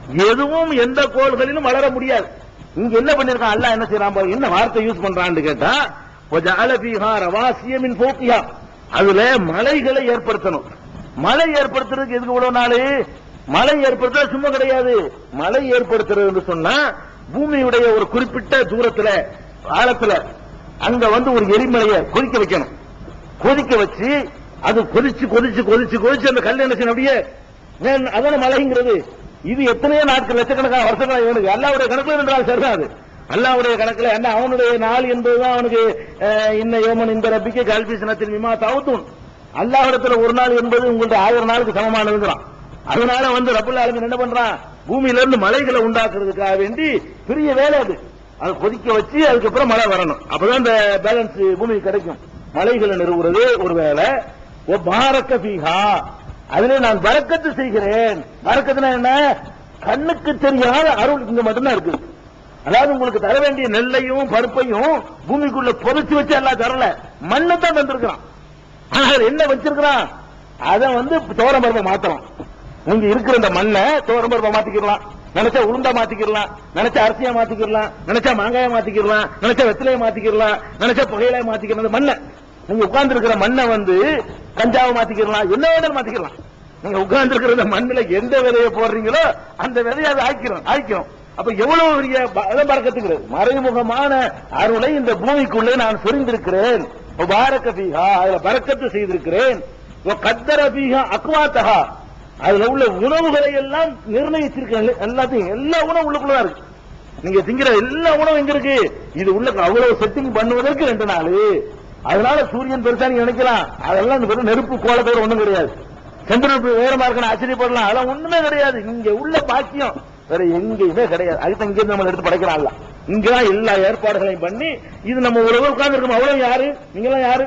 எதுவும் எந்த கோள்களிலும் வளர முடியாது இங்க என்ன பண்ணிருக்கான் அல்லாஹ் என்ன செய்யறான் பாருங்க, என்ன வார்த்தை யூஸ் பண்றான்னு கேட்டா وَجَعَلَ فِيهَا رَوَاسِيَ مِنْ فَوْقِهَا அதுல மலைகளை ஏற்படுத்தணும் மலை ஏற்படுத்துறதுக்கு எதுக்கு இவ்வளவு நாள் மலை ஏற்படுத்துறது சும்மா கிடையாது மலை ஏற்படுத்துறதுன்னு சொன்னா பூமியுடைய ஒரு குறிப்பிட்ட தூரத்துல ஆழத்துல அங்க வந்து ஒரு எரிமலையை கொதிக்க வைக்கணும் கொதிக்க வச்சு அது கொதிச்சு கொதிச்சு கொதிச்சு கொதிச்சு அந்த கல் என்ன செய்யணும் அப்படியே மேல் அதான மலைங்கிறது இது எத்தனையோ நாட்கள் லட்சக்கணக்கான வருஷங்களா இவனுக்கு அல்லாவுடைய கணக்குல என்றால் சரிதான் அது அல்லாவுடைய கணக்குல என்ன அவனுடைய நாள் என்பதுதான் அவனுக்கு அஹ், இன்ன யோமன் இந்த ரப்பிக்கு கல்வி சினத்தின் விமா தவுத்தும் அல்லாஹிடத்துல ஒரு நாள் என்பது உங்களுடைய ஆயிரம் நாளுக்கு சமமானதுங்கிறான் அதனால வந்து ரப்புல் ஆலமீன் என்ன பண்றான் பூமியில இருந்து மலைகளை உண்டாக்குறதுக்காக வேண்டி பெரிய வேலை அது அது கொதிக்க வச்சு அதுக்கப்புறம் மழை வரணும் அப்பதான் இந்த பேலன்ஸ் பூமிக்கு கிடைக்கும் மலைகளை நிறுவுறது ஒரு வேலை ஓ பாரக்க பீஹா அதுல நான் பறக்கத்து செய்கிறேன் பறக்கத்துனா என்ன கண்ணுக்கு தெரியாத அருள் இங்க மட்டும்தான் இருக்குது அதாவது உங்களுக்கு தர வேண்டிய நெல்லையும் பருப்பையும் பூமிக்குள்ள புதைச்சு வச்சு எல்லாம் தரல மண்ணை தான் தந்திருக்கிறான் ஆனா அதுல என்ன வச்சிருக்கிறான் அத வந்து தோரம் பருப்பை மாத்தலாம் நீங்க இருக்கிற இந்த மண்ணை தோரம் பருப்பை மாத்திக்கலாம் நினைச்சா உளுந்தா மாத்திக்கலாம் நினைச்சா அரிசியா மாத்திக்கலாம் நினைச்சா மாங்காய மாத்திக்கலாம் நினைச்சா வெத்திலையை மாத்திக்கலாம் நினைச்சா புகையிலையை மாத்திக்கலாம் இந்த மண்ணை நீங்க உட்கார்ந்து இருக்கிற மண்ணை வந்து கஞ்சாவை மாத்திக்கலாம் என்ன வேணாலும் மாத்திக்கலாம் நீங்க உட்கார்ந்து இருக்கிற இந்த மண்ணுல எந்த விதையை போடுறீங்களோ அந்த விதையை அது ஆக்கிரும் ஆக்கிரும் அப்ப எவ்வளவு பெரிய ப- இடம் பறக்கத்துக்கிறது மறைமுகமான அருளை இந்த பூமிக்குள்ளே நான் சொரிந்திருக்கிறேன் பாரக்க பீஹா அதுல பறக்கத்து செய்திருக்கிறேன் கத்தர பீஹா அக்வாத்தகா அதுல உள்ள உணவுகளை எல்லாம் நிர்ணயிச்சிருக்கேன் எல்லாத்தையும் எல்லா உணவும் உள்ளுக்குள்ளதான் இருக்கு நீங்க திங்கிற எல்லா உணவும் எங்க இருக்கு இது உள்ள அவ்வளவு செட்டிங் பண்ணுவதற்கு ரெண்டு நாள் அதனால சூரியன் பெருசா நீங்க நினைக்கலாம் அதெல்லாம் இந்த வெறும் நெருப்பு கோல பேர் ஒண்ணும் கிடையாது சந்திரன் வேறமா இருக்கணும் ஆச்சரியப்படலாம் அதெல்லாம் ஒண்ணுமே கிடையாது இங்க உள்ள பாக்கியம் வேற எங்கேயுமே கிடையாது அதுதான் இங்க இருந்து நம்ம எடுத்து படைக்கிறான்ல இங்கதான் எல்லா ஏற்பாடுகளையும் பண்ணி இது நம்ம உறவு உட்கார்ந்து இருக்கோம் அவ்வளவு யாரு நீங்களாம் யாரு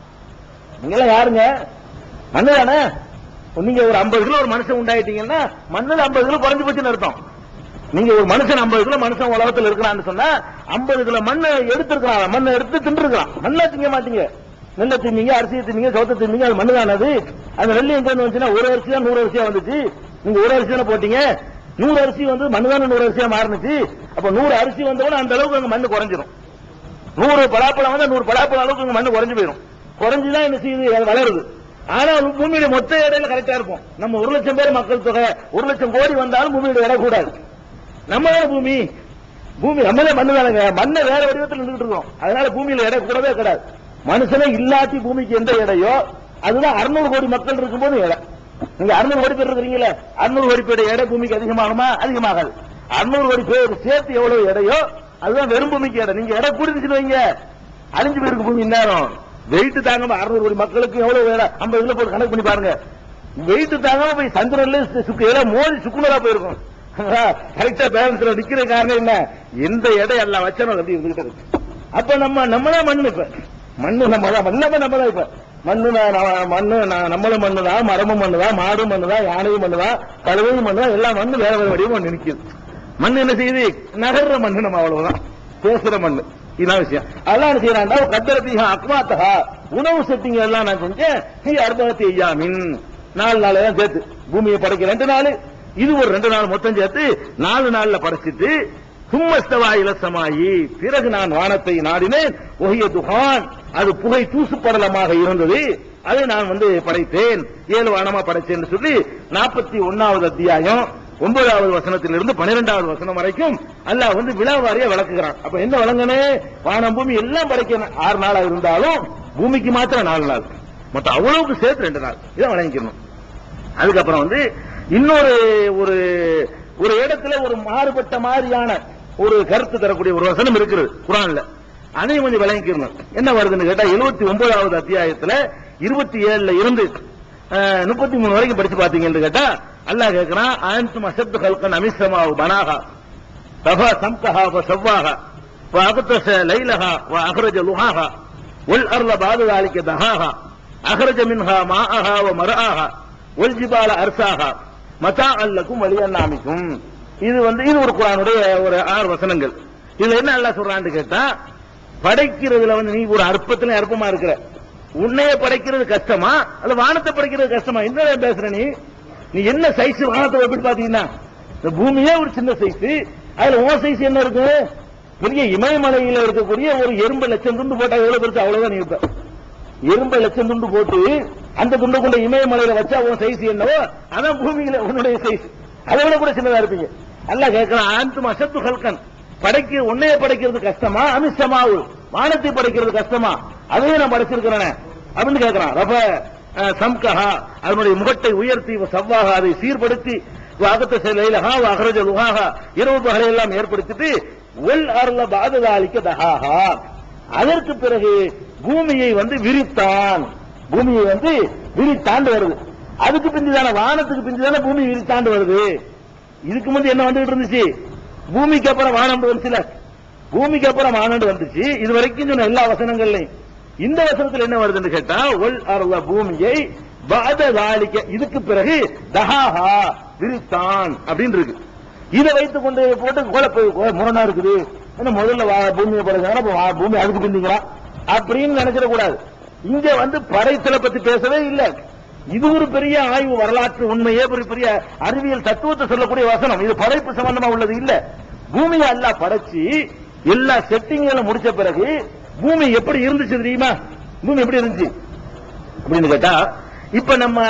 நீங்களாம் யாருங்க மண்ணு தானே நீங்க ஒரு 50 கிலோ ஒரு மனுஷன் உண்டாயிட்டீங்கன்னா மண்ணுல 50 கிலோ குறைஞ்சு போச்சுன்னு அர்த்தம் நீங்க ஒரு மனுஷன் 50 கிலோ மனுஷன் உலகத்துல இருக்கிறான்னு சொன்னா 50 கிலோ மண்ணை எடுத்திருக்கான் மண்ணை எடுத்து தின்றுருக்கான் மண்ணா திங்க மாட்டீங்க நெல்லை தின்னீங்க அரிசியை தின்னீங்க சோத்தை தின்னீங்க அது மண்ணு தானே அது அந்த நெல் எங்க இருந்து வந்துச்சுன்னா ஒரு அரிசியா நூறு அரிசியா வந்துச்சு நீங்க ஒரு அரிசி தானே போட்டீங்க நூறு அரிசி வந்து மண்ணு தானே நூறு அரிசியா மாறுனுச்சு அப்ப நூறு அரிசி வந்தவொடனே அந்த அளவுக்கு அங்க மண்ணு குறைஞ்சிரும் நூறு பலாப்பழம் வந்து நூறு பலாப்பழம் அளவுக்கு இங்க மண்ணு குறைஞ்சு போயிடும் குறைஞ்சுதான் என்ன செய்யுது அது வளருது ஆனா பூமியில மொத்த இடையில கரெக்டா இருக்கும் நம்ம ஒரு லட்சம் பேர் மக்கள் தொகை ஒரு லட்சம் கோடி வந்தாலும் பூமியில இடம் கூடாது நம்ம தானே பூமி பூமி நம்மளே மண்ணு தானங்க மண்ணை வேற வடிவத்தில் நின்றுட்டு இருக்கோம் அதனால பூமியில இடம் கூடவே கிடையாது மனுஷனே இல்லாட்டி பூமிக்கு எந்த இடையோ அதுதான் அறுநூறு கோடி மக்கள் இருக்கும்போது இடம் நீங்க அறுநூறு கோடி பேர் இருக்கிறீங்களே அறுநூறு கோடி பேர் இடம் பூமிக்கு அதிகமாகுமா அதிகமாகாது அறுநூறு கோடி பேர் சேர்த்து எவ்வளவு இடையோ அதுதான் வெறும் பூமிக்கு இடம் நீங்க இடம் கூடிச்சுட்டு வைங்க அழிஞ்சு போயிருக்கு பூமி இந்நேரம் வெயிட் தாங்காம அறுநூறு கோடி மக்களுக்கு எவ்வளவு வேலை ஐம்பது கிலோ போட்டு கணக்கு பண்ணி பாருங்க வெயிட் தாங்காம போய் சந்திரன்ல சுக்கு எல்லாம் மோதி சுக்குனரா போயிருக்கும் கரெக்டா பேலன்ஸ்ல நிக்கிற காரணம் என்ன எந்த இடம் எல்லாம் வச்சனும் அப்படி இருந்துகிட்டு இருக்கு அப்ப நம்ம நம்மளே மண்ணு இப்ப மண்ணு நம்ம தான் எல்லாமே நம்ம தான் இப்ப மண்ணு நான் நான் மண்ணு நான் நம்மளும் மண்ணு தான் மரமும் மண்ணு தான் மாடும் மண்ணு தான் யானையும் மண்ணு தான் கழுவையும் மண்ணு தான் எல்லாம் மண்ணு வேற வேற வடிவம் ஒண்ணு நிக்குது மண்ணு என்ன செய்யுது நகர்ற மண்ணு நம்ம அவ்வளவுதான் பேசுற மண்ணு இதான் விஷயம் அதெல்லாம் என்ன செய்யறாண்டா கத்தரத்தீக அக்மாத்தகா உணவு செட்டிங் எல்லாம் நான் செஞ்சேன் நீ அறுபத்தி ஐயாமின் நாலு நாள் தான் சேர்த்து பூமியை படைக்க ரெண்டு நாள் இது ஒரு ரெண்டு நாள் மொத்தம் சேர்த்து நாலு நாள்ல படைச்சிட்டு சும்மஸ்தவா இலசமாயி பிறகு நான் வானத்தை நாடினேன் ஒஹிய துகான் அது புகை தூசு படலமாக இருந்தது அதை நான் வந்து படைத்தேன் ஏழு வானமா படைச்சேன்னு சொல்லி நாற்பத்தி ஒன்னாவது அத்தியாயம் ஒன்பதாவது வசனத்திலிருந்து பன்னிரெண்டாவது வசனம் வரைக்கும் அல்லாஹ் வந்து விழாவாரியா விளக்குகிறான் அப்ப என்ன விளங்கனே வானம் பூமி எல்லாம் படைக்கணும் ஆறு நாளா இருந்தாலும் பூமிக்கு மாத்திரம் நாலு நாள் மொத்தம் அவ்வளவுக்கு சேர்த்து ரெண்டு நாள் இதை வழங்கிக்கணும் அதுக்கப்புறம் வந்து இன்னொரு ஒரு ஒரு இடத்துல ஒரு மாறுபட்ட மாதிரியான ஒரு கருத்து தரக்கூடிய ஒரு வசனம் இருக்கிறது குரான்ல அதையும் கொஞ்சம் விளங்கிக்கணும் என்ன வருதுன்னு கேட்டா எழுபத்தி ஒன்பதாவது அத்தியாயத்துல இருபத்தி ஏழுல இருந்து முப்பத்தி மூணு வரைக்கும் படிச்சு பாத்தீங்கன்னு கேட்டா அல்லாஹ் கேட்கிறான் அன்தும் அசத்து கல்கன் அமிசமாவு பனாகா தபா சம்கஹா வசவ்வாகா وأغطس ليلها وأخرج لهاها والأرض بعد ذلك دهاها أخرج منها ماءها ومرآها والجبال أرساها متاعا لكم ولأنعامكم இது வந்து இது ஒரு குரானுடைய ஒரு ஆறு வசனங்கள் இதுல என்ன அல்லாஹ் சொல்றான்னு கேட்டா படைக்கிறதுல வந்து நீ ஒரு அற்பத்துல அற்பமா இருக்கிற உன்னைய படைக்கிறது கஷ்டமா அல்ல வானத்தை படைக்கிறது கஷ்டமா என்ன பேசுற நீ நீ என்ன சைஸ் வானத்தை எப்படி பாத்தீங்கன்னா இந்த பூமியே ஒரு சின்ன சைஸ் அதுல ஓ சைஸ் என்ன இருக்கு பெரிய இமயமலையில இருக்கக்கூடிய ஒரு எறும்பு லட்சம் துண்டு போட்டா எவ்வளவு பெருசு அவ்வளவுதான் நீ இருப்ப எறும்பை லட்சம் துண்டு போட்டு அந்த துண்டை கொண்ட இமயமலையில வச்சா உன் சைஸ் என்னவோ அதான் பூமியில உன்னுடைய சைஸ் அதை விட கூட சின்னதா இருப்பீங்க அல்ல கேட்கலாம் ஆந்து அசத்து ஹல்கன் படைக்க உன்னைய படைக்கிறது கஷ்டமா அமிஷமாவு வானத்தை படைக்கிறது கஷ்டமா அதையும் நான் படைச்சிருக்கிறேன் அப்படின்னு கேட்கிறான் ரப அஹ், சம்கஹா அதனுடைய முகத்தை உயர்த்தி சவ்வாக அதை சீர்படுத்தி அகத்த செயலா அகரஜ லுஹாகா இரவு பகலை எல்லாம் ஏற்படுத்திட்டு ஒல் அருள பாதகாலிக்க தஹாஹா அதற்கு பிறகு பூமியை வந்து விரித்தான் பூமியை வந்து விரித்தாண்டு வருது அதுக்கு பிந்தி தானே வானத்துக்கு பிந்தி தானே பூமி விரித்தாண்டு வருது இதுக்கு முந்தி என்ன வந்துகிட்டு இருந்துச்சு பூமிக்கு அப்புறம் வானம் வந்துச்சுல பூமிக்கு அப்புறம் வானம் வந்துச்சு இது வரைக்கும் சொன்ன எல்லா வசனங்கள்லையும் இந்த வசனத்தில் என்ன வருதுன்னு கேட்டா ஒல் அருள பூமியை பாத தாளிக்க இதுக்கு பிறகு தஹாஹா விரித்தான் அப்படின்னு இருக்கு இதை வைத்துக் கொண்டு போட்டு குழப்ப கு- முரணா இருக்குது என்ன முதல்ல வா- பூமியை படைச்சாங்க அப்ப வா- பூமி அதுக்கு பிந்திங்களா அப்படின்னு நினைச்சிட கூடாது இங்க வந்து படைத்தலை பத்தி பேசவே இல்ல இது ஒரு பெரிய ஆய்வு வரலாற்று உண்மையே ஒரு பெரிய அறிவியல் தத்துவத்தை சொல்லக்கூடிய வசனம் இது படைப்பு சம்பந்தமா உள்ளது இல்ல பூமியை எல்லாம் படைச்சு எல்லா செட்டிங்களும் முடிச்ச பிறகு பூமி எப்படி இருந்துச்சு தெரியுமா பூமி எப்படி இருந்துச்சு அப்படின்னு கேட்டா இப்ப நம்ம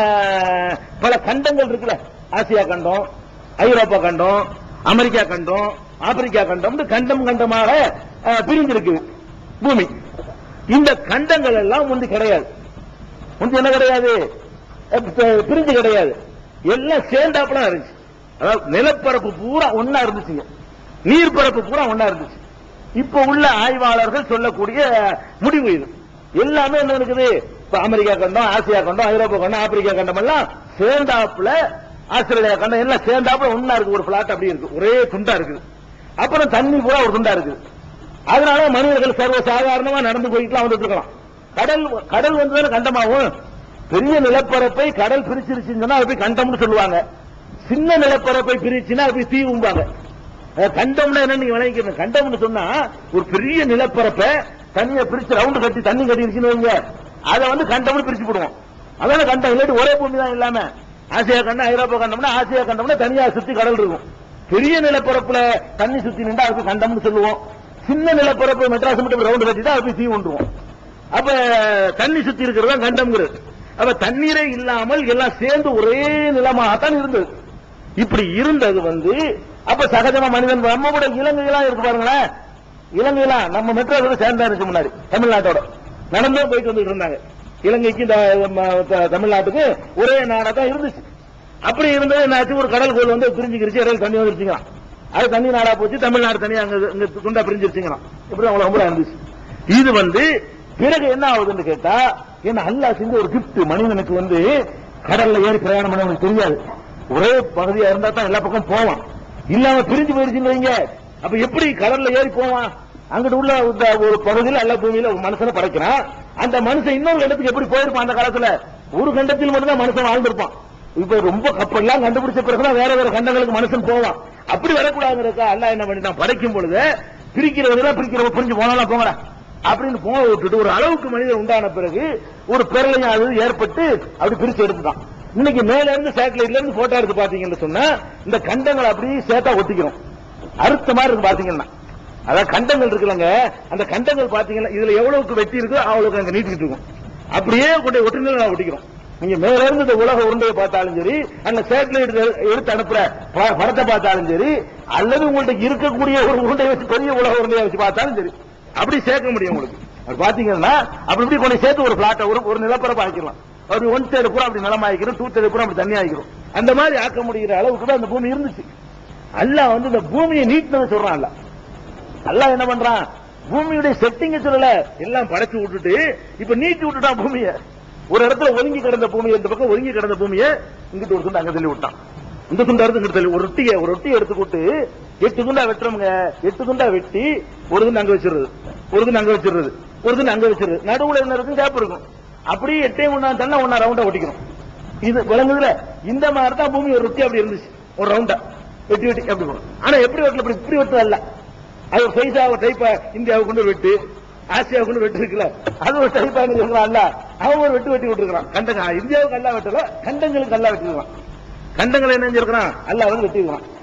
பல கண்டங்கள் இருக்குல்ல ஆசியா கண்டம் ஐரோப்பா கண்டம் அமெரிக்கா கண்டம் ஆப்பிரிக்கா கண்டம் கண்டம் கண்டமாக அஹ், பிரிஞ்சிருக்கு பூமி இந்த கண்டங்கள் எல்லாம் முந்தி கிடையாது முந்தி என்ன கிடையாது அஹ், பி- பிரிஞ்சு கிடையாது எல்லாம் சேர்ந்தாப்புல இருந்துச்சு அதாவது நிலப்பரப்பு பூரா ஒன்னா இருந்துச்சுங்க நீர்ப்பரப்பு பூரா ஒன்னா இருந்துச்சு இப்ப உள்ள ஆய்வாளர்கள் சொல்லக்கூடிய முடிவு இது எல்லாமே என்ன இருக்குது இப்ப அமெரிக்கா கண்டம் ஆசியா கண்டம் ஐரோப்பா கண்டம் ஆப்பிரிக்கா கண்டம் எல்லாம் சேர்ந்தாப்புல ஆஸ்திரேலியா கண்டம் எல்லாம் சேர்ந்தாப்புல ஒன்னா இருக்கு ஒரு பிளாட் அப்படி இருக்கு ஒரே துண்டா இருக்குது அப்புறம் தண்ணி பூரா ஒரு துண்டா இருக்குது அதனால மனிதர்கள் சர்வ சாதாரணமா நடந்து போயிட்டுலாம் வந்துட்டு இருக்கலாம் கடல் கடல் வந்து கண்டமாகும் பெரிய நிலப்பரப்பை கடல் பிரிச்சிருச்சுன்னு சொன்னா அது போய் கண்டம்னு சொல்லுவாங்க சின்ன நிலப்பரப்பை பிரிச்சுன்னா அது போய் தீவும்பாங்க அஹ் கண்டம்னா என்ன நீங்க விளங்கிக்கணும் கண்டம்னு சொன்னா ஒரு பெரிய நிலப்பரப்பை தண்ணியை பிரிச்சு ரவுண்டு கட்டி தண்ணி கட்டிருச்சுன்னு வைங்க அதை வந்து கண்டம்னு பிரிச்சு போடுவோம் அதான கண்டம் இல்லாட்டி ஒரே பூமி தான் இல்லாம ஆசியா கண்டம் ஐரோப்பா கண்டம்னா ஆசியா கண்டம்னா தனியா சுத்தி கடல் இருக்கும் பெரிய நிலப்பரப்புல தண்ணி சுத்தி நின்றா அதுக்கு கண்டம்னு சொல்லுவோம் சின்ன நிலப்பரப்பு மெட்ராஸ் மட்டும் ரவுண்டு கட்டிட்டா அது போய் தீ உண்டுவோம் அப்ப தண்ணி சுத்தி இருக்கிறது தான் கண்டம்ங்கிறது அப்ப தண்ணீரே இல்லாமல் எல்லாம் சேர்ந்து ஒரே நிலமாகத்தான் இருந்தது இப்படி இருந்தது வந்து அப்ப சகஜமா மனிதன் நம்ம கூட இலங்கையெல்லாம் இருக்கு பாருங்களேன் இலங்கையெல்லாம் நம்ம மெட்ரோஸோட சேர்ந்தா இருக்கு முன்னாடி தமிழ்நாட்டோட நடந்தே போயிட்டு வந்துட்டு இருந்தாங்க இலங்கைக்கு இந்த ம- த- தமிழ்நாட்டுக்கு ஒரே நாடா தான் இருந்துச்சு அப்படி இருந்தது என்னாச்சு ஒரு கடல் கோல் வந்து பிரிஞ்சுக்கிருச்சு இடையில தண்ணி வந்துருச்சுங்களாம் அது தண்ணி நாடா போச்சு தமிழ்நாடு தனியா அங்க இங்க துண்டா பிரிஞ்சிருச்சுங்களாம் இப்படி அவ்வளவு ரொம்ப இருந்துச்சு இது வந்து பிறகு என்ன ஆகுதுன்னு கேட்டா என்ன அல்லாஹ் செஞ்ச ஒரு கிஃப்ட் மனிதனுக்கு வந்து கடல்ல ஏறி பிரயாணம் பண்ண அவனுக்கு தெரியாது ஒரே பகுதியா இருந்தா தான் எல்லா பக்கம் போவான் இல்லாம பிரிஞ்சு போயிருச்சுன்னு வைங்க அப்ப எப்படி கடல்ல ஏறி போவான் அங்கிட்டு உள்ள இந்த ஒரு பகுதியில் எல்லா பூமியில ஒரு மனுஷனை படைக்கிறான் அந்த மனுஷன் இன்னொரு இடத்துக்கு எப்படி போயிருப்பான் அந்த காலத்துல ஒரு கண்டத்தில் மட்டும்தான் மனுஷன் வாழ்ந்திருப்பான் இப்ப ரொம்ப கப்பல்லாம் கண்டுபிடிச்ச பிறகுதான் வேற வேற கண்டங்களுக்கு மனுஷன் போவான் அப்படி வரக்கூடாதுங்கிறக்கா அல்லாஹ் என்ன பண்ணிட்டான் படைக்கும் பொழுது பிரிக்கிறவங்க பிரிக்கிறவங்க புரிஞ்சு போனாலும் போங்கடா அப்படின்னு போக விட்டுட்டு ஒரு அளவுக்கு மனிதன் உண்டான பிறகு ஒரு பெரலையும் அது ஏற்பட்டு அப்படி பிரிச்சு எடுத்துட்டான் இன்னைக்கு மேல இருந்து சேட்டலைட்ல இருந்து போட்டோ எடுத்து பாத்தீங்கன்னு சொன்னா இந்த கண்டங்களை அப்படியே சேத்தா ஒட்டிக்கிறோம் அறுத்த மாதிரி இருக்கு பாத்தீங்கன்னா அதாவது கண்டங்கள் இருக்குல்லங்க அந்த கண்டங்கள் பாத்தீங்கன்னா இதுல எவ்வளவுக்கு வெட்டி இருக்கோ அவ்வளவுக்கு அங்க நீட்டிக்கிட்டு இருக்கும் அப்படியே கொண்டு ஒட்டுநர் நான் ஒட்டிக்கிறோம் நீங்க மேல இருந்து இந்த உலக உருண்டையை பார்த்தாலும் சரி அந்த சேட்டலைட் எடுத்து அனுப்புற ப- படத்தை பார்த்தாலும் சரி அல்லது உங்கள்ட்ட இருக்கக்கூடிய ஒரு உருண்டையை வச்சு பெரிய உலக உருண்டையை வச்சு பார்த்தாலும் சரி அப்படி சேர்க்க முடியும் உங்களுக்கு அது பாத்தீங்கன்னா அப்படி இப்படி கொண்டு சேர்த்து ஒரு பிளாட்டை ஒரு ஒரு நிலப்பரப்பு ஆக்கிடலாம் அப்படி ஒன் சைடு பூரா அப்படி நிலமாக்கிடும் டூ சைடு பூரா அப்படி தண்ணி ஆகிக்கிறோம் அந்த மாதிரி ஆக்க முடிகிற அளவுக்கு தான் அந்த பூமி இருந்துச்சு அல்லாஹ் வந்து இந்த பூமியை நீட்டினது சொல்றான் அல்லாஹ் அல்லாஹ் என்ன பண்றான் பூமியுடைய செட்டிங்க சொல்லல எல்லாம் படைச்சு விட்டுட்டு இப்ப நீட்டி விட்டுட்டான் பூமியை ஒரு இடத்துல ஒதுங்கி கிடந்த பூமியை இந்த பக்கம் ஒதுங்கி கிடந்த பூமியை இங்கிட்டு ஒரு துண்டு அங்க தள்ளி விட்டான் இந்த துண்டா இருந்து இங்கிட்டு தள்ளி ஒரு ரொட்டியை ஒரு ரொட்டியை எடுத்துக்கிட்டு எட்டு துண்டா வெட்டுறோம்ங்க எட்டு துண்டா வெட்டி ஒரு துண்டு அங்க வச்சிருது ஒரு துண்டு அங்க வச்சிருது ஒரு துண்டு அங்க வச்சிருது நடுவுல என்ன இருக்கும் கேப் இருக்கும் அப்படியே எட்டையும் ஒண்ணா தள்ளா ஒன்னா ரவுண்டா ஒட்டிக்கணும் இது விளங்குதுல இந்த மாதிரி தான் பூமி ஒரு ரொட்டி அப்படி இருந்துச்சு ஒரு ரவுண்டா வெட்டி வெட்டி அப்படி போடும் ஆனா எப்படி வெட்டல இப்படி இப்படி வெட்டல அல்ல அது ஒரு சைஸா ஒரு டைப்பா இந்தியாவுக்கு கொண்டு வெட்டு ஆசியாவுக்கு கொண்டு வெட்டு இருக்குல்ல அது ஒரு டைப்பா சொல்றான் அல்ல அவன் ஒரு வெட்டு வெட்டி விட்டுருக்கான் கண்டங்க இந்தியாவுக்கு அல்லா வெட்டல கண்டங்களுக்கு அல்லா வெட்டிருக்கான் கண்டங்களை என்ன செஞ்சிருக்கிறான் அல்லா வந்து வெட்டிருக்கான்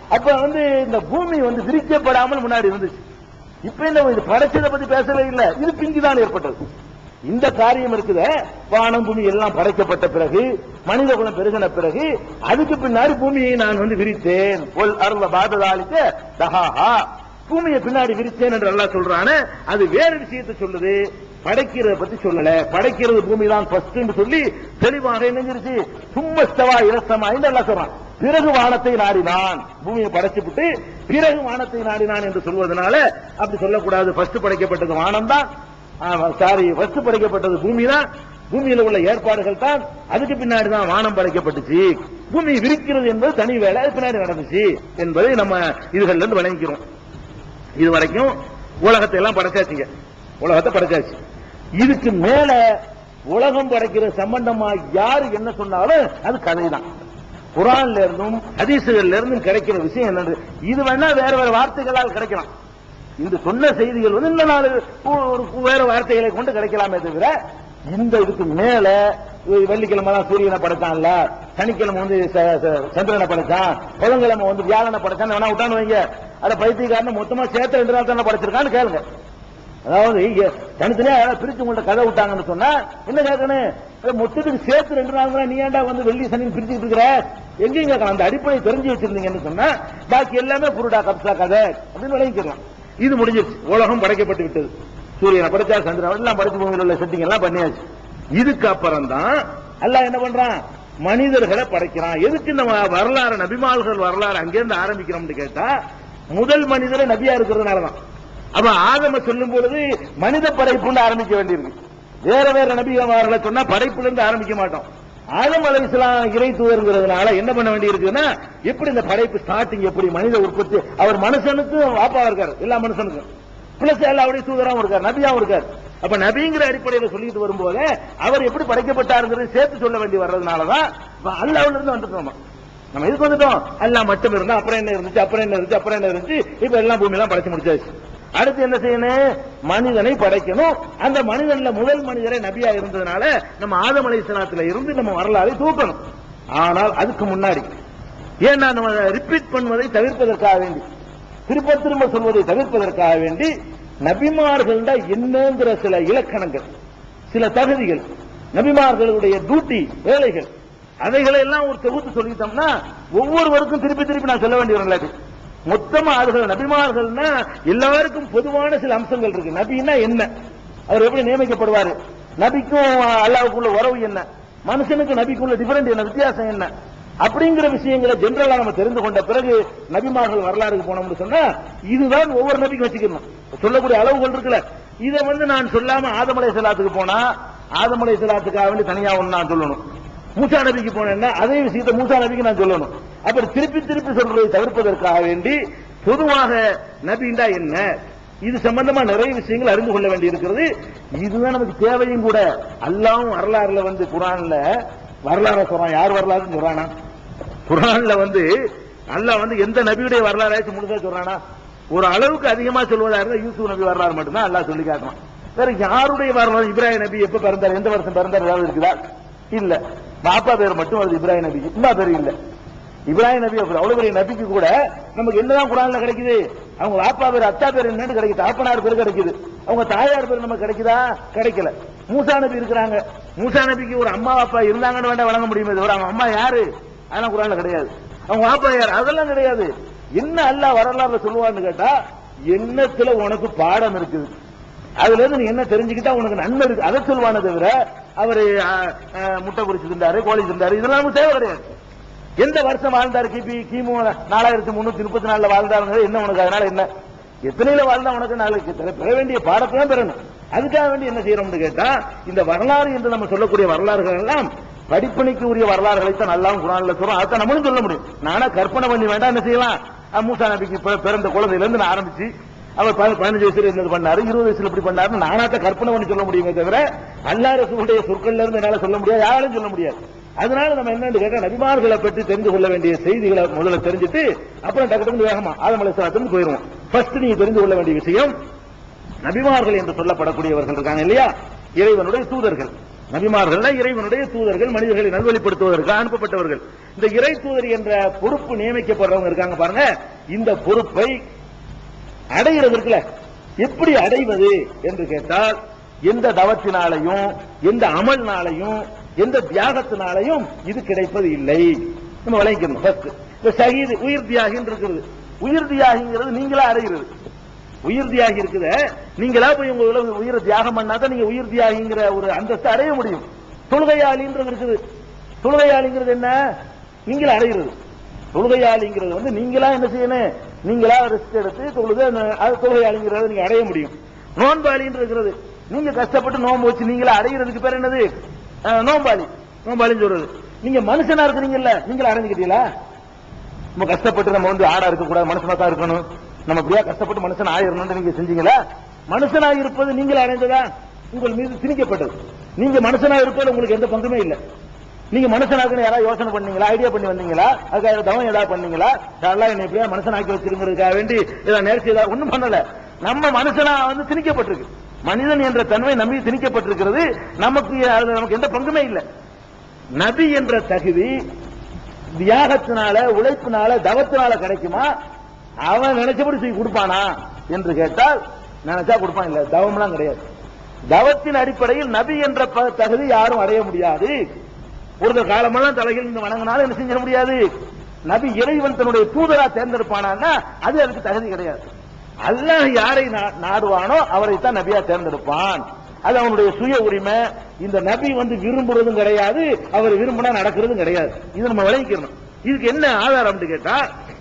அப்ப வந்து இந்த பூமி வந்து விரிக்கப்படாமல் முன்னாடி இருந்துச்சு இப்ப என்ன இது படைச்சதை பத்தி பேசவே இல்ல இது பிஞ்சுதான் ஏற்பட்டது இந்த காரியம் இருக்குது வானம் பூமி எல்லாம் படைக்கப்பட்ட பிறகு மனித குலம் பெருகின பிறகு அதுக்கு பின்னாடி பூமியை நான் வந்து விரித்தேன் பொல் அருள பாததாளிக்க தஹாஹா பூமியை பின்னாடி விரித்தேன் என்று அல்லாஹ் சொல்றானே அது வேற விஷயத்தை சொல்லுது படைக்கிறத பத்தி சொல்லல படைக்கிறது பூமி தான் ஃபர்ஸ்ட் சொல்லி தெளிவாக என்னங்கிருச்சு சும்மஸ்தவா இலசமா அல்லாஹ் சொல்றான் பிறகு வானத்தை நாடினான் பூமியை படைச்சுவிட்டு பிறகு வானத்தை நாடினான் என்று சொல்வதனால அப்படி சொல்லக்கூடாது ஃபர்ஸ்ட் படைக்கப்பட்டது வானம் தான் சாரி ஃபர்ஸ்ட் படைக்கப்பட்டது பூமி தான் பூமியில உள்ள ஏற்பாடுகள் தான் அதுக்கு பின்னாடி தான் வானம் படைக்கப்பட்டுச்சு பூமி விரிக்கிறது என்பது தனி வேலை அது பின்னாடி நடந்துச்சு என்பதை நம்ம இதுகள்ல இருந்து விளங்கிக்கிறோம் இது வரைக்கும் உலகத்தை எல்லாம் படைச்சாச்சுங்க உலகத்தை படைச்சாச்சு இதுக்கு மேல உலகம் படைக்கிற சம்பந்தமா யாரு என்ன சொன்னாலும் அது கதை தான் குரான்ல இருந்தும் ஹதீசுகள்ல இருந்தும் கிடைக்கிற விஷயம் என்னது இது வேணா வேற வேற வார்த்தைகளால் கிடைக்கலாம் இந்த சொன்ன செய்திகள் வந்து இந்த நாலு ஒரு வேற வார்த்தைகளை கொண்டு கிடைக்கலாமே தவிர இந்த இதுக்கு மேல வெள்ளிக்கிழமை தான் சூரியனை படைச்சான்ல சனிக்கிழமை வந்து ச- ச- சந்திரனை படைச்சான் புதன்கிழமை வந்து வியாழனை படைச்சான் வேணா விட்டான்னு வைங்க அதை பைத்தியக்காரன் மொத்தமா சேர்த்து ரெண்டு நாள் தானே படைச்சிருக்கான்னு கேளுங்க அதாவது இங்க தனித்தனியா யாராவது பிரிச்சு உங்கள்ட்ட கதை விட்டாங்கன்னு சொன்னா என்ன கேட்கணும் ஏ, மொத்தத்துக்கு சேர்த்து ரெண்டு நாள் தான் நீ ஏன்டா வந்து வெள்ளி சனி பிரிச்சுட்டு இருக்கிற எங்கேயும் கேட்கலாம் அந்த அடிப்படை தெரிஞ்சு வச்சிருந்தீங்கன்னு சொன்னா பாக்கி எல்லாமே புருடா கப்சா கதை அப்படின்னு விளங்கிக்கலாம் இது முடிஞ்சிருச்சு உலகம் படைக்கப்பட்டு விட்டது சூரியனை படைச்சா சந்திரன் எல்லாம் படைச்சு பூமியில் உள்ள செட்டிங் எல்லாம் பண்ணியாச்சு இதுக்கு அப்புறம் தான் அல்லாஹ் என்ன பண்றான் மனிதர்களை படைக்கிறான் எதுக்கு இந்த வ- வரலாறு நபிமால்கள் வரலாறு அங்கேருந்து ஆரம்பிக்கிறோம்னு கேட்டா முதல் மனிதரை நபியா இருக்கிறதுனால தான் அப்ப ஆதம சொல்லும் பொழுது மனித படைப்புன்னு ஆரம்பிக்க வேண்டியிருக்கு வேற வேற நபிமார்களை சொன்னா படைப்புல இருந்து ஆரம்பிக்க மாட்டோம் ஆதம் அலைஹிஸ்ஸலாம் இறை தூதருங்கிறதுனால என்ன பண்ண வேண்டியிருக்குன்னா எப்படி இந்த படைப்பு ஸ்டார்டிங் எப்படி மனித உற்பத்தி அவர் மனுஷனுக்கு வாப்பா இருக்காரு எல்லா மனுஷனுக்கும் பிளஸ் எல்லாருடைய தூதராவும் இருக்கார் நபியாவும் இருக்கார் அப்ப நபிங்கிற அடிப்படையில சொல்லிட்டு வரும்போது அவர் எப்படி படைக்கப்பட்டாருங்கிறது சேர்த்து சொல்ல வேண்டி வர்றதுனாலதான் இப்ப அல்லாஹ்வுல இருந்து வந்துட்டோம் நம்ம இதுக்கு வந்துட்டோம் எல்லாம் மட்டும் இருந்தா அப்புறம் என்ன இருந்துச்சு அப்புறம் என்ன இருந்துச்சு அப்புறம் என்ன இருந்துச்சு இப்ப எல்லாம் பூமி எல்லாம் படைச்சு முடிச்சாச்சு அடுத்து என்ன செய்யணும் மனிதனை படைக்கணும் அந்த மனிதன்ல முதல் மனிதரை நபியா இருந்ததுனால நம்ம ஆதம் அலைஹிஸ்ஸலாத்துல இருந்து நம்ம வரலாறை தூக்கணும் ஆனால் அதுக்கு முன்னாடி ஏன்னா நம்ம ரிப்பீட் பண்ணுவதை தவிர்ப்பதற்காக வேண்டி திரும்ப திரும்ப சொல்வதை தவிர்ப்பதற்காக வேண்டி நபிமார்கள்ட என்னங்கிற சில இலக்கணங்கள் சில தகுதிகள் நபிமார்களுடைய டியூட்டி வேலைகள் அதைகளை எல்லாம் ஒரு தொகுத்து சொல்லிட்டோம்னா ஒவ்வொருவருக்கும் திருப்பி திருப்பி நான் சொல்ல வேண்டிய இல்லாட்டி மொத்தமா அதுகள் நபிமார்கள்னா எல்லாருக்கும் பொதுவான சில அம்சங்கள் இருக்கு நபின்னா என்ன அவர் எப்படி நியமிக்கப்படுவாரு நபிக்கும் அல்லாவுக்குள்ள உறவு என்ன மனுஷனுக்கு நபிக்குள்ள டிஃபரெண்ட் என்ன வித்தியாசம் என்ன அப்படிங்கிற விஷயங்களை ஜெனரலா நம்ம தெரிந்து கொண்ட பிறகு நபிமார்கள் வரலாறுக்கு போனோம்னு சொன்னா இதுதான் ஒவ்வொரு நபிக்கும் வச்சுக்கணும் சொல்லக்கூடிய அளவுகள் இருக்குல்ல இதை வந்து நான் சொல்லாம ஆதமலை செலாத்துக்கு போனா ஆதமலை செலாத்துக்காக வேண்டி தனியா ஒண்ணு நான் சொல்லணும் மூசா நபிக்கு போனேன்னா அதே விஷயத்தை மூசா நபிக்கு நான் சொல்லணும் அப்படி திருப்பி திருப்பி சொல்றதை தவிர்ப்பதற்காக வேண்டி பொதுவாக நபிண்டா என்ன இது சம்பந்தமா நிறைய விஷயங்கள் அறிந்து கொள்ள வேண்டி இருக்கிறது இதுதான் நமக்கு தேவையும் கூட அல்லாவும் வரலாறுல வந்து குரான்ல வரலாறு சொல்றான் யார் வரலாறுன்னு சொல்றானா குரான்ல வந்து அல்லாஹ் வந்து எந்த நபியுடைய வரலாறாச்சும் முழுதா சொல்றானா ஒரு அளவுக்கு அதிகமா சொல்வதா இருந்தா யூசுப் நபி வரலாறு மட்டும்தான் அல்லாஹ் சொல்லி காட்டுறான் வேற யாருடைய வரலாறு இப்ராஹிம் நபி எப்ப பிறந்தார் எந்த வருஷம் பிறந்தார் ஏதாவது இருக்குதா இல்ல பாப்பா பேர் மட்டும் வருது இப்ராஹிம் நபிக்கு அம்மா பேர் இல்ல இப்ராஹிம் நபி அப்படி அவ்வளவு பெரிய நபிக்கு கூட நமக்கு என்னதான் குரான்ல கிடைக்குது அவங்க வாப்பா பேர் அத்தா பேர் என்னன்னு கிடைக்குது தாப்பனார் பேர் கிடைக்குது அவங்க தாயார் பேர் நமக்கு கிடைக்குதா கிடைக்கல மூசா நபி இருக்கிறாங்க மூசா நபிக்கு ஒரு அம்மா அப்பா இருந்தாங்கன்னு வேண்டாம் வழங்க முடியுமே தவிர அவங்க அம்மா யாரு அதெல்லாம் குரான்ல கிடையாது அவங்க வாப்பா யார் அதெல்லாம் கிடையாது என்ன அல்லாஹ் வரலாறுல சொல்லுவான்னு கேட்டா எண்ணத்துல உனக்கு பாடம் இருக்குது அதுல இருந்து நீ என்ன தெரிஞ்சுக்கிட்டா உனக்கு நன்மை இருக்கு அதை சொல்லுவானே தவிர அவரு ஆ, ஆ, முட்டை குடிச்சு இருந்தாரு கோழி இருந்தாரு இதெல்லாம் நமக்கு தேவை கிடையாது எந்த வருஷம் வாழ்ந்தாரு கிபி கிமு நாலாயிரத்தி முன்னூத்தி முப்பத்தி நாலுல வாழ்ந்தாருங்க என்ன உனக்கு அதனால என்ன எத்தனையில வாழ்ந்தா உனக்கு நாளைக்கு பெற பெற வேண்டிய பாடத்தை தான் பெறணும் அதுக்காக வேண்டி என்ன செய்யறோம்னு கேட்டா இந்த வரலாறு என்று நம்ம சொல்லக்கூடிய வரலாறுகள் எல்லாம் படிப்பணிக்கு உரிய வரலாறுகளை தான் நல்லாவும் குரான்ல சொல்றோம் அதான் நம்மளும் சொல்ல முடியும் நானா கற்பனை பண்ணி வேண்டாம் என்ன செய்யலாம் அஹ் மூசா நபிக்கு பிற- பிறந்த குழந்தையில இருந்து நான் ஆரம்பிச்சு அவர் பதி- பதினஞ்சு வயசுல இருந்தது பண்ணாரு இருபது வயசுல இப்படி பண்ணாரு நானாத்த கற்பனை பண்ணி சொல்ல முடியுமே தவிர அல்லா ரசூலுடைய சொற்கள்ல இருந்து என்னால சொல்ல முடியாது யாராலும் சொல்ல முடியாது அதனால நம்ம என்னன்னு கேட்டா நபிமார்களை பற்றி தெரிந்து கொள்ள வேண்டிய செய்திகளை முதல்ல தெரிஞ்சுட்டு அப்புறம் டக்கு டக்குனு வேகமா ஆதமலை சாத்திரம் போயிருவோம் ஃபர்ஸ்ட் நீங்க தெரிந்து கொள்ள வேண்டிய விஷயம் நபிமார்கள் என்று சொல்லப்படக்கூடியவர்கள் இருக்காங்க இல்லையா இறைவனுடைய தூதர்கள் நபிமார்கள்னா இறைவனுடைய தூதர்கள் மனிதர்களை நல்வழிப்படுத்துவதற்காக அனுப்பப்பட்டவர்கள் இந்த இறை தூதர் என்ற பொறுப்பு நியமிக்கப்படுறவங்க இருக்காங்க பாருங்க இந்த பொறுப்பை அடைகிறது இருக்குல்ல எப்படி அடைவது என்று கேட்டால் எந்த தவத்தினாலையும் எந்த அமல்னாலையும் எந்த தியாகத்தினாலையும் இது கிடைப்பது இல்லை நம்ம விளங்கிக்கணும் ஃபர்ஸ்ட் இந்த ஷஹீது உயிர் தியாகின்னு இருக்கிறது உயிர் தியாகிங்கிறது நீங்களா அடைகிறது உயிர் தியாகி இருக்குது நீங்களா போய் உங்க உலக உயிரை தியாகம் பண்ணாதான் நீங்க உயிர் தியாகிங்கிற ஒரு அந்தஸ்து அடைய முடியும் தொழுகையாளின்றது இருக்குது தொழுகையாளிங்கிறது என்ன நீங்களா அடைகிறது தொழுகையாளிங்கிறது வந்து நீங்களா என்ன செய்யணும் நீங்களா ரிஸ்க் எடுத்து தொழுது அந்த- அது தொழுகையாளிங்கிறத நீங்க அடைய முடியும் நோன்பாளின்னு இருக்கிறது நீங்க கஷ்டப்பட்டு நோன்பு வச்சு நீங்களா அடைகிறதுக்கு பேர் என்னது அஹ், நோன்பாளி நோன்பாளின்னு சொல்றது நீங்க மனுஷனா இருக்கிறீங்கல்ல நீங்களா அடைஞ்சுக்கிட்டீங்களா நம்ம கஷ்டப்பட்டு நம்ம வந்து ஆடா இருக்க கூடாது மனுஷனா தான் இருக்கணும் நம்ம இப்படியா கஷ்டப்பட்டு மனுஷன் ஆயிரணும்னு நீங்க செஞ்சீங்களா மனுஷனா இருப்பது நீங்கள் அடைந்ததா உங்கள் மீது திணிக்கப்பட்டது நீங்க மனுஷனா இருப்பது உங்களுக்கு எந்த பங்குமே இல்லை நீங்க மனுஷனாக்குன்னு யாராவது யோசனை பண்ணீங்களா ஐடியா பண்ணி வந்தீங்களா அதுக்காக தவம் ஏதாவது பண்ணீங்களா யாரெல்லாம் என்ன எப்படியா மனுஷனாக்கி வச்சிருக்கிறதுக்காக வேண்டி ஏதாவது நேர்ச்சி ஏதாவது ஒண்ணும் பண்ணல நம்ம மனுஷனா வந்து திணிக்கப்பட்டிருக்கு மனிதன் என்ற தன்மை நம்பி திணிக்கப்பட்டிருக்கிறது நமக்கு அதுல நமக்கு எந்த பங்குமே இல்லை நபி என்ற தகுதி தியாகத்தினால உழைப்பினால தவத்தினால கிடைக்குமா அவன் நினைச்சபடி செய்ய கொடுப்பானா என்று கேட்டால் நினைச்சா கொடுப்பான் இல்ல தவம்லாம் கிடையாது தவத்தின் அடிப்படையில் நபி என்ற ப- தகுதி யாரும் அடைய முடியாது ஒரு காலமெல்லாம் தலைகள் இங்க வணங்கினாலும் என்ன செஞ்சிட முடியாது நபி இறைவன் தன்னுடைய தூதரா தேர்ந்தெடுப்பானா அது அதுக்கு தகுதி கிடையாது அல்லாஹ் யாரை நா- நாடுவானோ அவரைத்தான் நபியா தேர்ந்தெடுப்பான் அது அவனுடைய சுய உரிமை இந்த நபி வந்து விரும்புறதும் கிடையாது அவர் விரும்பினா நடக்கிறதும் கிடையாது இது நம்ம விளங்கிக்கணும் இதுக்கு என்ன ஆதாரம்னு கேட்டா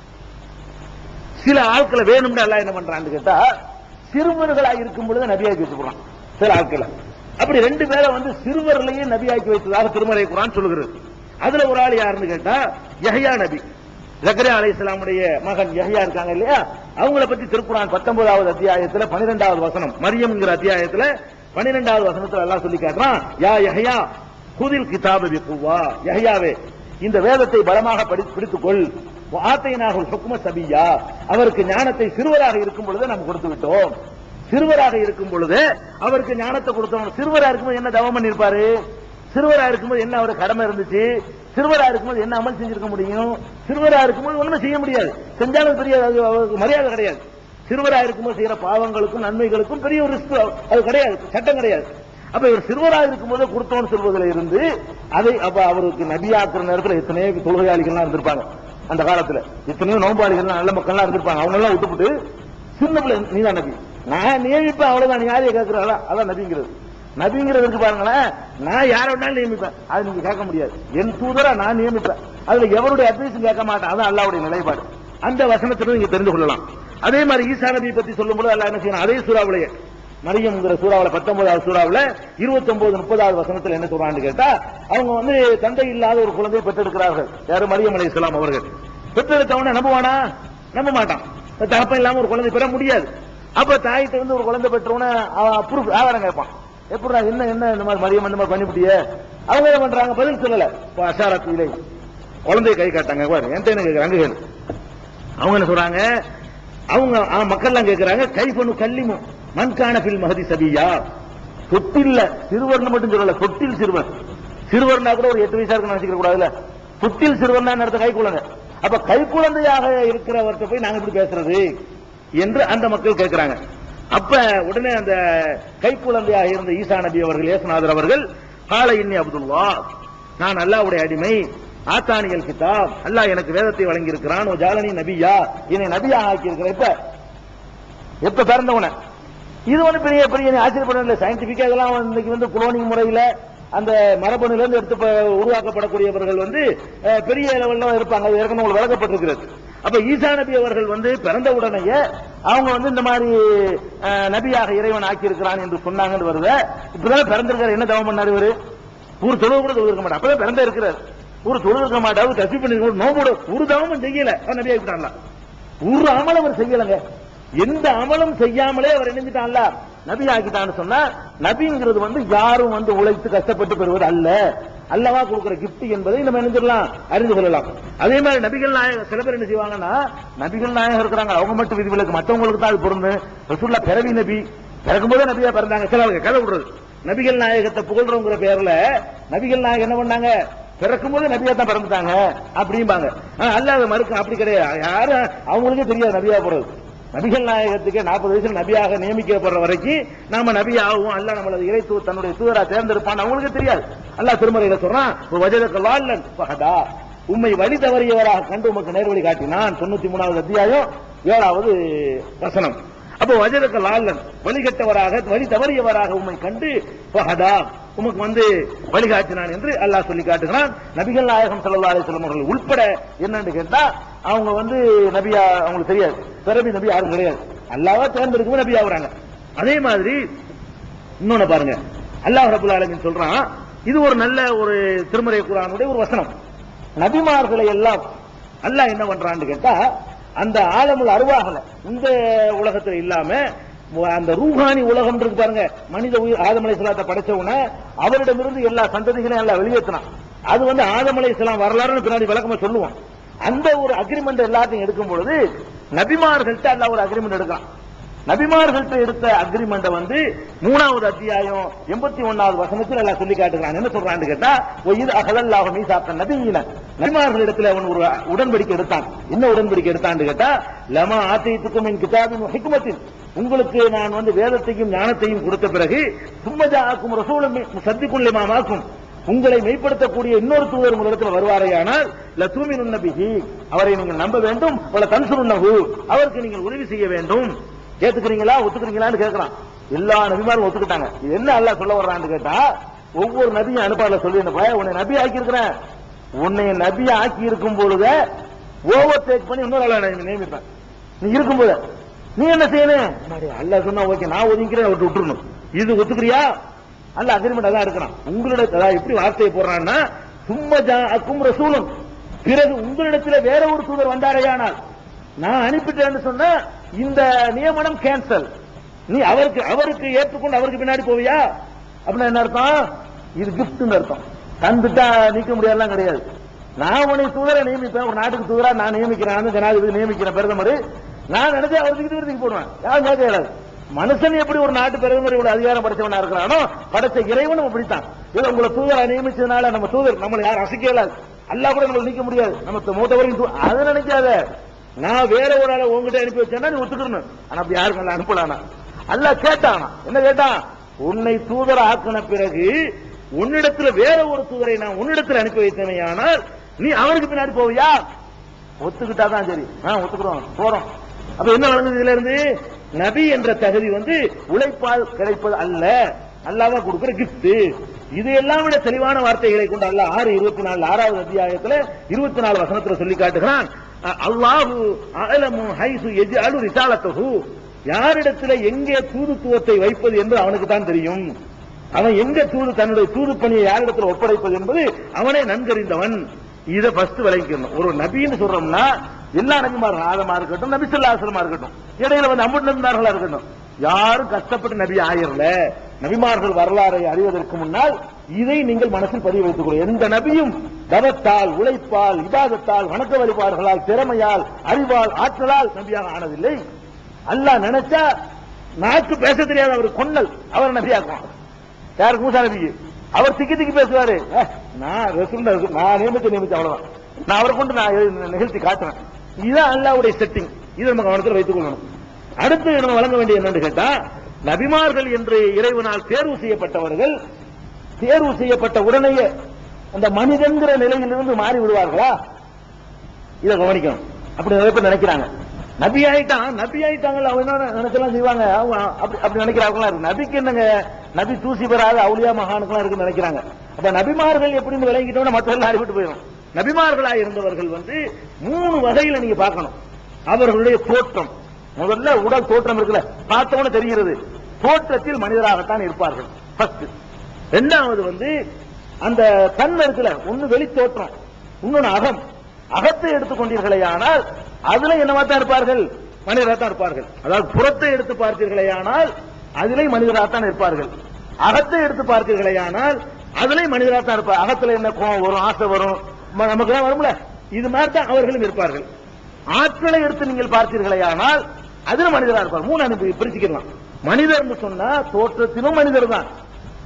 சில ஆட்களை வேணும்னு எல்லாம் என்ன பண்றான்னு கேட்டா சிறுவர்களா இருக்கும் பொழுது நபியாக்கி வச்சுக்கிறான் சில ஆட்களை அப்படி ரெண்டு பேரை வந்து சிறுவர்களையே நபியாக்கி வைத்ததாக திருமலை குரான் சொல்லுகிறது அதுல ஒரு ஆள் யாருன்னு கேட்டா யஹ்யா நபி ஜக்கரியா அலைஹிஸ்ஸலாமுடைய மகன் யஹ்யா இருக்காங்க இல்லையா அவங்கள பத்தி திருக்குறான் பத்தொன்பதாவது அத்தியாயத்துல பன்னிரெண்டாவது வசனம் மரியம்ங்கிற அத்தியாயத்துல பன்னிரெண்டாவது வசனத்துல எல்லாம் சொல்லி காட்டுறான் யா யஹ்யா குதில் கிதாப பிக்குவா யஹ்யாவே இந்த வேதத்தை பலமாக படி- பிடித்துக்கொள் ஆத்தையினாகுல் ஹுக்ம சபியா அவருக்கு ஞானத்தை சிறுவராக இருக்கும் பொழுது நாம் கொடுத்து விட்டோம் சிறுவராக இருக்கும் பொழுது அவருக்கு ஞானத்தை கொடுத்தோம் சிறுவரா இருக்கும்போது என்ன தவம் பண்ணிருப்பாரு சிறுவரா இருக்கும்போது என்ன அவருக்கு கடமை இருந்துச்சு சிறுவரா இருக்கும்போது என்ன அமல் செஞ்சிருக்க முடியும் சிறுவரா இருக்கும்போது ஒண்ணுமே செய்ய முடியாது செஞ்சாலும் பெரிய அது அவருக்கு மரியாதை கிடையாது சிறுவரா இருக்கும்போது செய்யற பாவங்களுக்கும் நன்மைகளுக்கும் பெரிய ஒரு ரிஸ்க் அது கிடையாது சட்டம் கிடையாது அப்ப இவர் சிறுவரா இருக்கும்போது கொடுத்தோன்னு சொல்வதில் இருந்து அதை அப்ப அவருக்கு நபியாக்குற நேரத்தில் எத்தனையோ தொழுகையாளிகள்லாம் இருந்திருப்பாங்க அந்த காலத்துல எத்தனையோ நோம்பாளிகள்லாம் நல்ல மக்கள்லாம் இருந்திருப்பாங்க அவங்க எல்லாம் விட்டுப்புட்டு சின்ன பிள்ளை நீதான் நபி நான் நியமிப்பேன் அவ்வளவுதான் நீ யாரைய கேட்கிறாளா அதான் நபிங்கிறது நபிங்கிறது இருக்கு பாருங்களேன் நான் யாரை வேணாலும் நியமிப்பேன் அது நீங்க கேட்க முடியாது என் தூதரா நான் நியமிப்பேன் அதுல எவருடைய அட்வைஸும் கேட்க மாட்டேன் அதான் அல்லாவுடைய நிலைப்பாடு அந்த வசனத்திலிருந்து நீங்க தெரிந்து கொள்ளலாம் அதே மாதிரி ஈசா நபியை பத்தி சொல்லும்போது அல்லாஹ் என்ன செய்யணும் அதே சூறாவிலேயே மரியம்ங்கிற சூறாவுல பத்தொன்பதாவது சூறாவுல இருபத்தி ஒன்பது முப்பதாவது வசனத்துல என்ன சொல்றான்னு கேட்டா அவங்க வந்து தந்தை இல்லாத ஒரு குழந்தையை பெற்றெடுக்கிறார்கள் யாரு மரியம் அலை இஸ்லாம் அவர்கள் பெற்றெடுத்தவன நம்புவானா நம்ப மாட்டான் தகப்பன் இல்லாம ஒரு குழந்தை பெற முடியாது அப்ப தாயிட்ட வந்து ஒரு குழந்தை பெற்றவன ப்ரூஃப் ஆதாரம் கேட்பான் எப்படிடா என்ன என்ன இந்த மாதிரி மரியம் இந்த மாதிரி பண்ணிவிட்டியே அவங்க என்ன பண்றாங்க பதில் சொல்லல அசாரத்து இலை குழந்தைய கை காட்டாங்க பாரு என்கிட்ட என்ன கேட்கறாங்க அங்க கேளு அவங்க என்ன சொல்றாங்க அவங்க ஆ, மக்கள்லாம் கேட்கறாங்க கை பண்ணு கல்லிமும் மண்கான பில் மகதி சபியா தொட்டில்ல சிறுவர்னு மட்டும் சொல்லல தொட்டில் சிறுவன் சிறுவர்னா கூட ஒரு எட்டு வயசா இருக்குன்னு நினைச்சுக்க கூடாதுல்ல தொட்டில் சிறுவர்னா என்ன அர்த்தம் கை குழந்தை அப்ப கை குழந்தையாக இருக்கிறவர்கிட்ட போய் நாங்க இப்படி பேசுறது என்று அந்த மக்கள் கேட்கிறாங்க அப்ப உடனே அந்த கை குழந்தையாக இருந்த ஈசா நபி அவர்கள் ஏசுநாதர் அவர்கள் கால இன்னி அப்துல்லா நான் அல்லாவுடைய அடிமை ஆத்தானியல் கிதாப் அல்லாஹ் எனக்கு வேதத்தை வழங்கி இருக்கிறான் ஜாலனி நபியா என்னை நபியா ஆக்கி இருக்கிற இப்ப எப்ப பிறந்தவன இது ஒண்ணு பெரிய பெரிய ஆச்சரியப்பட இல்லை சயின்டிபிக்கா இதெல்லாம் இன்னைக்கு வந்து குளோனிங் முறையில அந்த மரபணுல இருந்து எடுத்து ப- உருவாக்கப்படக்கூடியவர்கள் வந்து அஹ், பெரிய லெவல்ல இருப்பாங்க அது ஏற்கனவே உங்களுக்கு வழங்கப்பட்டிருக்கிறது அப்ப ஈசா நபி அவர்கள் வந்து பிறந்த உடனேயே அவங்க வந்து இந்த மாதிரி அஹ், நபியாக இறைவன் ஆக்கி இருக்கிறான் என்று சொன்னாங்கன்னு வருது இப்பதான் பிறந்திருக்காரு என்ன தவம் பண்ணாரு இவரு ஒரு தொழுவு கூட தொழுக மாட்டார் அப்பதான் பிறந்த இருக்கிறார் ஒரு தொழுக இருக்க மாட்டாரு தசி பண்ணி நோம்போட ஒரு தவமும் செய்யல அவர் நபி ஆகிட்டான்ல ஒரு அமலம் அவர் செய்யலங்க எந்த அமலும் செய்யாமலே அவர் இணைஞ்சிட்டான்ல நபி ஆக்கிட்டான்னு சொன்னா நபிங்கிறது வந்து யாரும் வந்து உழைத்து கஷ்டப்பட்டு பெறுவது அல்ல அல்லவா கொடுக்கிற கிஃப்ட் என்பதை நம்ம நினைஞ்சிடலாம் அறிந்து கொள்ளலாம் அதே மாதிரி நபிகள் நாயகர் சில பேர் என்ன செய்வாங்கன்னா நபிகள் நாயகம் இருக்கிறாங்க அவங்க மட்டும் விதிவிலக்கு மற்றவங்களுக்கு தான் அது பொருந்து ரசூல்லா பிறவி நபி பிறக்கும் போதே நபியா பிறந்தாங்க சில கதை விடுறது நபிகள் நாயகத்தை புகழ்றோங்கிற பேர்ல நபிகள் நாயகம் என்ன பண்ணாங்க பிறக்கும் போது நபியா தான் பிறந்துட்டாங்க அப்படிம்பாங்க ஆனா, அல்லாத மறுக்க அப்படி கிடையாது யாரும் அவங்களுக்கே தெரியாது நபியா போறது நபிகள் நாயகத்துக்கு நாற்பது வயசுல நபியாக நியமிக்கப்படுற வரைக்கும் நாம நபி ஆகும் அல்ல நம்மளது இறை தூ தன்னுடைய தூதரா தேர்ந்தெடுப்பான் அவங்களுக்கு தெரியாது அல்லாஹ் திருமறையில சொல்றான் வஜதக்க லால்லன் ஃபஹதா உம்மை வழி தவறியவராக கண்டு உமக்கு நேர்வழி காட்டினான் தொண்ணூத்தி மூணாவது அத்தியாயம் ஏழாவது வசனம் அப்போ வஜதக்க லால்லன் வழிகட்டவராக வழி தவறியவராக உம்மை கண்டு ஃபஹதா உமக்கு வந்து வழிகாட்டினான் என்று அல்லாஹ் சொல்லி காட்டுகிறான் நபிகள் நாயகம் ஸல்லல்லாஹு அலைஹி வஸல்லம் அவர்கள் உட்பட என்னன்னு கேட்டா அவங்க வந்து நபியா அவங்களுக்கு தெரியாது பிறவி நபி யாரும் கிடையாது அல்லாஹ்வா தேர்ந்தெடுக்கும் நபி ஆகுறாங்க அதே மாதிரி இன்னொன்னு பாருங்க அல்லாஹ் ரபுல் ஆலமீன் சொல்றான் இது ஒரு நல்ல ஒரு திருமறை குரானுடைய ஒரு வசனம் நபிமார்களை எல்லாம் அல்லாஹ் என்ன பண்றான்னு கேட்டா அந்த ஆலமுல் அருவாகல இந்த உலகத்துல இல்லாம அந்த ரூஹானி உலகம் இருக்கு பாருங்க மனித உயிர் ஆதம் அலைஹிஸ்ஸலாத்தை படைச்ச உடனே அவரிடமிருந்து எல்லா சந்ததிகளையும் எல்லாம் வெளியேற்றினான் அது வந்து ஆதம் அலைஹிஸ்ஸலாம் வரலாறுன்னு பின்னாடி விளக்கமா சொல்லுவோம் அந்த ஒரு அக்ரிமெண்ட் எல்லாத்தையும் எடுக்கும் பொழுது நபிமார்கள்ட்ட அல்லாஹ் ஒரு அக்ரிமெண்ட் எடுக்கலாம் நபிமார்கள்ட்ட எடுத்த அக்ரிமெண்ட் வந்து மூணாவது அத்தியாயம் எண்பத்தி ஒன்னாவது வசனத்தில் எல்லாம் சொல்லி காட்டுகிறான் என்ன சொல்றான்னு கேட்டா இது அகலல்லாஹு மீசாக்க நபியின நபிமார்களிடத்துல அவன் ஒரு உடன்படிக்கை எடுத்தான் என்ன உடன்படிக்கை எடுத்தான்னு கேட்டா லமா ஆத்தைத்துக்கும் என் கிதாபின் ஹிக்மத்தின் உங்களுக்கு நான் வந்து வேதத்தையும் ஞானத்தையும் கொடுத்த பிறகு சும்மஜாக்கும் ரசூலம் சத்திக்குள்ளே மாமாக்கும் உங்களை மெய்ப்படுத்தக்கூடிய இன்னொரு தூதர் உங்களிடத்தில் வருவாரேயானால் லத்தூமின் நபிஹி அவரை நீங்கள் நம்ப வேண்டும் பல தன்சுருன்னகு அவருக்கு நீங்கள் உதவி செய்ய வேண்டும் ஏத்துக்கிறீங்களா ஒத்துக்கிறீங்களான்னு கேட்கறான் எல்லா நபிமாரும் ஒத்துக்கிட்டாங்க இது என்ன அல்லாஹ் சொல்ல வர்றான்னு கேட்டா ஒவ்வொரு நபியும் அனுப்பால சொல்லி உன்னை நபி ஆக்கி இருக்கிறேன் உன்னை நபி ஆக்கி இருக்கும் பொழுது ஓவர் டேக் பண்ணி இன்னொரு ஆளை நான் நியமிப்பேன் நீ இருக்கும்போது நீ என்ன செய்யணும் அம்மாடி, அல்லாஹ் சொன்னா ஓகே நான் ஒதுங்கிறேன் விட்டு விட்டுறணும் இது ஒத்துக்கிறியா அல்ல அக்ரிமெண்ட் அதான் இருக்கிறான் உங்களுடைய அதாவது எப்படி வார்த்தையை போடுறான்னா சும்மா அக்கும் ரசூலும் பிறகு உங்களிடத்துல வேற ஒரு தூதர் வந்தாரையானால் நான் அனுப்பிட்டேன்னு சொன்னா இந்த நியமனம் கேன்சல் நீ அவருக்கு அவருக்கு ஏற்றுக்கொண்டு அவருக்கு பின்னாடி போவியா அப்படின்னா என்ன அர்த்தம் இது கிஃப்ட்னு அர்த்தம் தந்துட்டா நீக்க முடியாதுலாம் கிடையாது நான் உன்னை தூதரை நியமிப்பேன் ஒரு நாட்டுக்கு தூதரா நான் நியமிக்கிறேன் ஜனாதிபதி நியமிக்கிறேன் பிரதமர் நான் நினைச்சு அவருக்கு தூரத்துக்கு போடுவேன் யாரும் கேட்க இயலாது மனுஷன் எப்படி ஒரு நாட்டு பிரதமர் இவ்வளவு அதிகாரம் படைச்சவனா இருக்கிறானோ படைச்ச இறைவனும் அப்படித்தான் இது உங்களை தூதரா நியமிச்சதுனால நம்ம தூதர் நம்மளை யாரும் அசைக்க இயலாது அல்லாஹ் கூட நம்மளை நீக்க முடியாது நம்ம மூத்தவரையும் தூ- அதை நினைக்காத நான் வேற ஒரு ஆளை உங்ககிட்ட அனுப்பி வச்சேன்னா நீ ஒத்துக்கணும் ஆனா அப்படி யாருக்கும் அல்ல அனுப்பலானா அல்லாஹ் கேட்டானா என்ன கேட்டான் உன்னை தூதர் ஆக்கின பிறகு உன்னிடத்துல வேற ஒரு தூதரை நான் உன்னிடத்துல அனுப்பி வைத்தேனையானால் நீ அவருக்கு பின்னாடி போவியா ஒத்துக்கிட்டா தான் சரி ஆ ஒத்துக்கிறோம் போறோம் அப்ப என்ன வழங்குது இதுல இருந்து நபி என்ற தகுதி வந்து உழைப்பால் கிடைப்பது அல்ல அல்லாவா கொடுக்கிற கிஃப்ட் இது எல்லாம் விட தெளிவான வார்த்தைகளை கொண்டு அல்லாஹ் ஆறு இருபத்தி நாலு ஆறாவது அத்தியாயத்துல இருபத்தி நாலு வசனத்துல சொல்லி காட்டுகிறான் அ- அல்லாஹு அலமு ஹைசு எஜ்அலு ரிசாலத்தஹு யாரிடத்துல எங்கே தூதுத்துவத்தை வைப்பது என்று அவனுக்கு தான் தெரியும் அவன் எங்க தூது தன்னுடைய தூது பணியை யாரிடத்தில் ஒப்படைப்பது என்பது அவனே நன்கறிந்தவன் இதை ஃபர்ஸ்ட் விளங்கிக்கணும் ஒரு நபின்னு சொல்றோம்னா எல்லா நபிமார்கள் ஆதமா இருக்கட்டும் நபி சொல்லாசலமா இருக்கட்டும் இடையில வந்து அம்புட்டு நபிமார்களா இருக்கட்டும் யாரும் கஷ்டப்பட்டு நபி ஆயிரல நபிமார்கள் வரலாறை அறிவதற்கு முன்னால் இதை நீங்கள் மனசில் பதிவு வைத்துக் கொள்ளுங்கள் எந்த நபியும் தவத்தால் உழைப்பால் இபாதத்தால் வணக்க வழிபாடுகளால் திறமையால் அறிவால் ஆற்றலால் நபியாக ஆனதில்லை அல்லாஹ் நினைச்சா நாக்கு பேச தெரியாத அவர் கொன்னல் அவர் நபியாக்குவான் யாருக்கு மூசா நபிக்கு அவர் திக்கி திக்கி பேசுவாரு அஹ், நான் ரசூல் ரசூல், நான் நியமிச்ச நியமிச்ச அவ்வளவுதான் நான் அவரை கொண்டு நான் எழு- நிகழ்த்தி காட்டுறேன் இதுதான் அல்லாவுடைய செட்டிங் இதை நம்ம கவனத்தில் வைத்துக் கொள்ளணும் அடுத்து நம்ம வழங்க வேண்டிய என்னன்னு கேட்டா நபிமார்கள் என்று இறைவனால் தேர்வு செய்யப்பட்டவர்கள் தேர்வு செய்யப்பட்ட உடனேயே அந்த மனிதன்கிற நிலையிலிருந்து மாறி விடுவார்களா இதை கவனிக்கணும் அப்படி நிறைய பேர் நினைக்கிறாங்க நபி ஆயிட்டான் நபி ஆயிட்டாங்கல்ல அவங்க என்ன நினைச்சலாம் செய்வாங்க அவங்க அப்படி அப்படி நினைக்கிறாங்களா இருக்கு நபிக்கு என்னங்க நபி தூசி பெறாத அவுலியா மகானுக்கெல்லாம் இருக்குன்னு நினைக்கிறாங்க அப்ப நபிமார்கள் எப்படின்னு விளங்கிட்டோம்னா மற்ற எல்லாம் அறிவிட்டு போயிடும் நபிமார்களாக இருந்தவர்கள் வந்து மூணு வகையில நீங்க பார்க்கணும் அவர்களுடைய தோற்றம் முதல்ல உடல் தோற்றம் இருக்குல்ல பார்த்தவன தெரிகிறது தோற்றத்தில் மனிதராகத்தான் இருப்பார்கள் ஃபர்ஸ்ட் ரெண்டாவது வந்து அந்த கண் இருக்குல்ல ஒண்ணு வெளி தோற்றம் இன்னொன்னு அகம் அகத்தை எடுத்துக்கொண்டீர்களே ஆனால் அதுல என்னவா தான் இருப்பார்கள் மனிதராக தான் இருப்பார்கள் அதாவது புறத்தை எடுத்து பார்த்தீர்களே ஆனால் அதிலே மனிதராக தான் இருப்பார்கள் அகத்தை எடுத்து பார்த்தீர்களே ஆனால் அதிலே மனிதராக தான் இருப்பார் அகத்துல என்ன கோவம் வரும் ஆசை வரும் ம- நமக்கு எல்லாம் வரும்ல இது மாதிரி தான் அவர்களும் இருப்பார்கள் ஆற்றலை எடுத்து நீங்கள் பார்த்தீர்களே ஆனால் அதுல மனிதரா இருப்பார் மூணு அனுப்பி பிரிச்சுக்கலாம் மனிதர்னு சொன்னா தோற்றத்திலும் மனிதர் தான்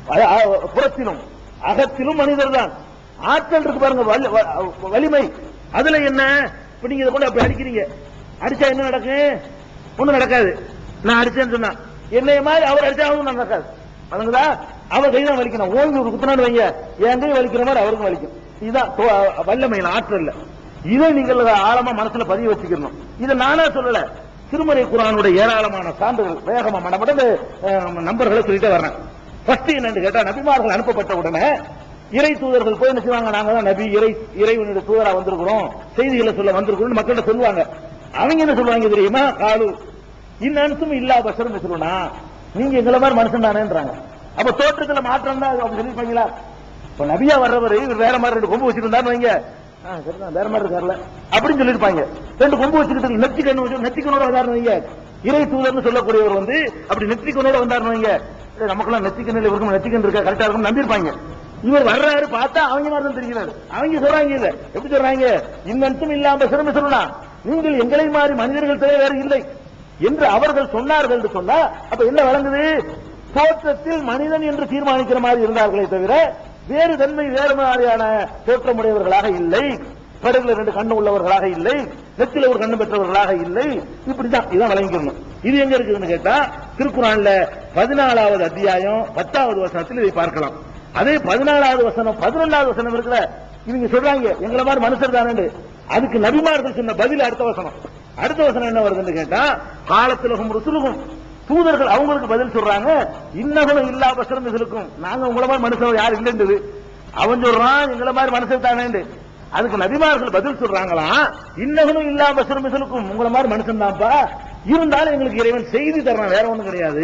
அ- அ- புறத்திலும் அகத்திலும் மனிதர் தான் ஆற்றல் இருக்கு பாருங்க வலி- வ- வலிமை அதுல என்ன இப்ப நீங்க இதை கொண்டு அப்படி அடிக்கிறீங்க அடிச்சா என்ன நடக்கும் ஒண்ணும் நடக்காது நான் அடிச்சேன்னு சொன்னா என்னைய மாதிரி அவர் அடிச்சா அவனும் நடக்காது அதுங்களா அவர் கை தான் வலிக்கணும் ஓய்வு ஒரு குத்துனான்னு வைங்க என் கை வலிக்கிற மாதிரி அவருக்கும் வலிக்கும் இதுதான் தோ- வல்லமையின் ஆற்றல் இதை நீங்கள் ஆழமா மனசுல பதிய வச்சுக்கணும் இதை நானா சொல்லல திருமறை குரானுடைய ஏராளமான சான்றுகள் வேகமா மடமடந்து நம்பர்களை சொல்லிட்டே வர்றேன் ஃபர்ஸ்ட் என்னன்னு கேட்டா நபிமார்கள் அனுப்பப்பட்ட உடனே இறை தூதர்கள் போய் என்ன செய்வாங்க நாங்க தான் நபி இறை இறைவனுடைய தூதரா வந்திருக்கிறோம் செய்திகளை சொல்ல வந்திருக்கிறோம் மக்கள்கிட்ட சொல்லுவாங்க அவங்க என்ன சொல்லுவாங்க தெரியுமா காலு இன்னும் இல்லா பசரம் சொல்லுனா நீங்க எங்களை மாதிரி மனுஷன் தானேன்றாங்க அப்ப தோற்றத்துல மாற்றம் தான் அப்படி சொல்லிருப்பாங்களா இப்ப நபியா வர்றவர் இவர் வேற மாதிரி ரெண்டு கொம்பு வச்சிருந்தாருன்னு வைங்க ஆ, சரிதான், வேற மாதிரி இருக்காருல்ல அப்படின்னு சொல்லிருப்பாங்க ரெண்டு கொம்பு வச்சுக்கிட்டு நெத்தி கண்ணு வச்சு நெத்தி கண்ணோட வந்தாருன்னு வைங்க இறை தூதர்னு சொல்லக்கூடியவர் வந்து அப்படி நெத்தி கண்ணோட வந்தாருன்னு வைங்க ஏய், நமக்கெல்லாம் நெத்தி கண்ணில் இவருக்கும் நெத்தி கண்ணு இருக்கா கரெக்டா இருக்கும் நம்பியிருப்பாங்க இவர் வர்றாரு பார்த்தா அவங்க மாதிரி தான் தெரிகிறாரு அவங்க சொல்றாங்க இல்ல எப்படி சொல்றாங்க இன்னும் இல்லாம சிறமை சொல்லலாம் நீங்கள் எங்களை மாதிரி மனிதர்கள் தவிர வேற இல்லை என்று அவர்கள் சொன்னார்கள் என்று சொன்னா அப்ப என்ன வழங்குது தோற்றத்தில் மனிதன் என்று தீர்மானிக்கிற மாதிரி இருந்தார்களே தவிர வேறு தன்மை வேறு மாதிரியான தோற்றமுடையவர்களாக இல்லை படகுல ரெண்டு கண்ணு உள்ளவர்களாக இல்லை நெத்தில ஒரு கண்ணு பெற்றவர்களாக இல்லை இப்படிதான் இதான் வழங்கிக்கணும் இது எங்க இருக்குதுன்னு கேட்டா திருக்குறான்ல பதினாலாவது அத்தியாயம் பத்தாவது வசனத்தில் இதை பார்க்கலாம் அதே பதினாலாவது வசனம் பதினொன்றாவது வசனம் இருக்குல்ல இவங்க சொல்றாங்க எங்களை மாதிரி மனுஷர் தானே அதுக்கு நபிமார்கள் சொன்ன பதில் அடுத்த வசனம் அடுத்த வசனம் என்ன வருதுன்னு கேட்டா காலத்திலகும் ருசுலுகும் தூதர்கள் அவங்களுக்கு பதில் சொல்றாங்க இன்னகனும் இல்லா பசரம் இருக்கும் நாங்க உங்களை மாதிரி மனுஷன் யார் இல்லைன்றது அவன் சொல்றான் எங்களை மாதிரி மனுஷன் தானே அதுக்கு நபிமார்கள் பதில் சொல்றாங்களாம் இன்னகனும் இல்லா பசரம் இருக்கும் உங்களை மாதிரி மனுஷன் தான்ப்பா இருந்தாலும் எங்களுக்கு இறைவன் செய்தி தர்றான் வேற ஒண்ணும் கிடையாது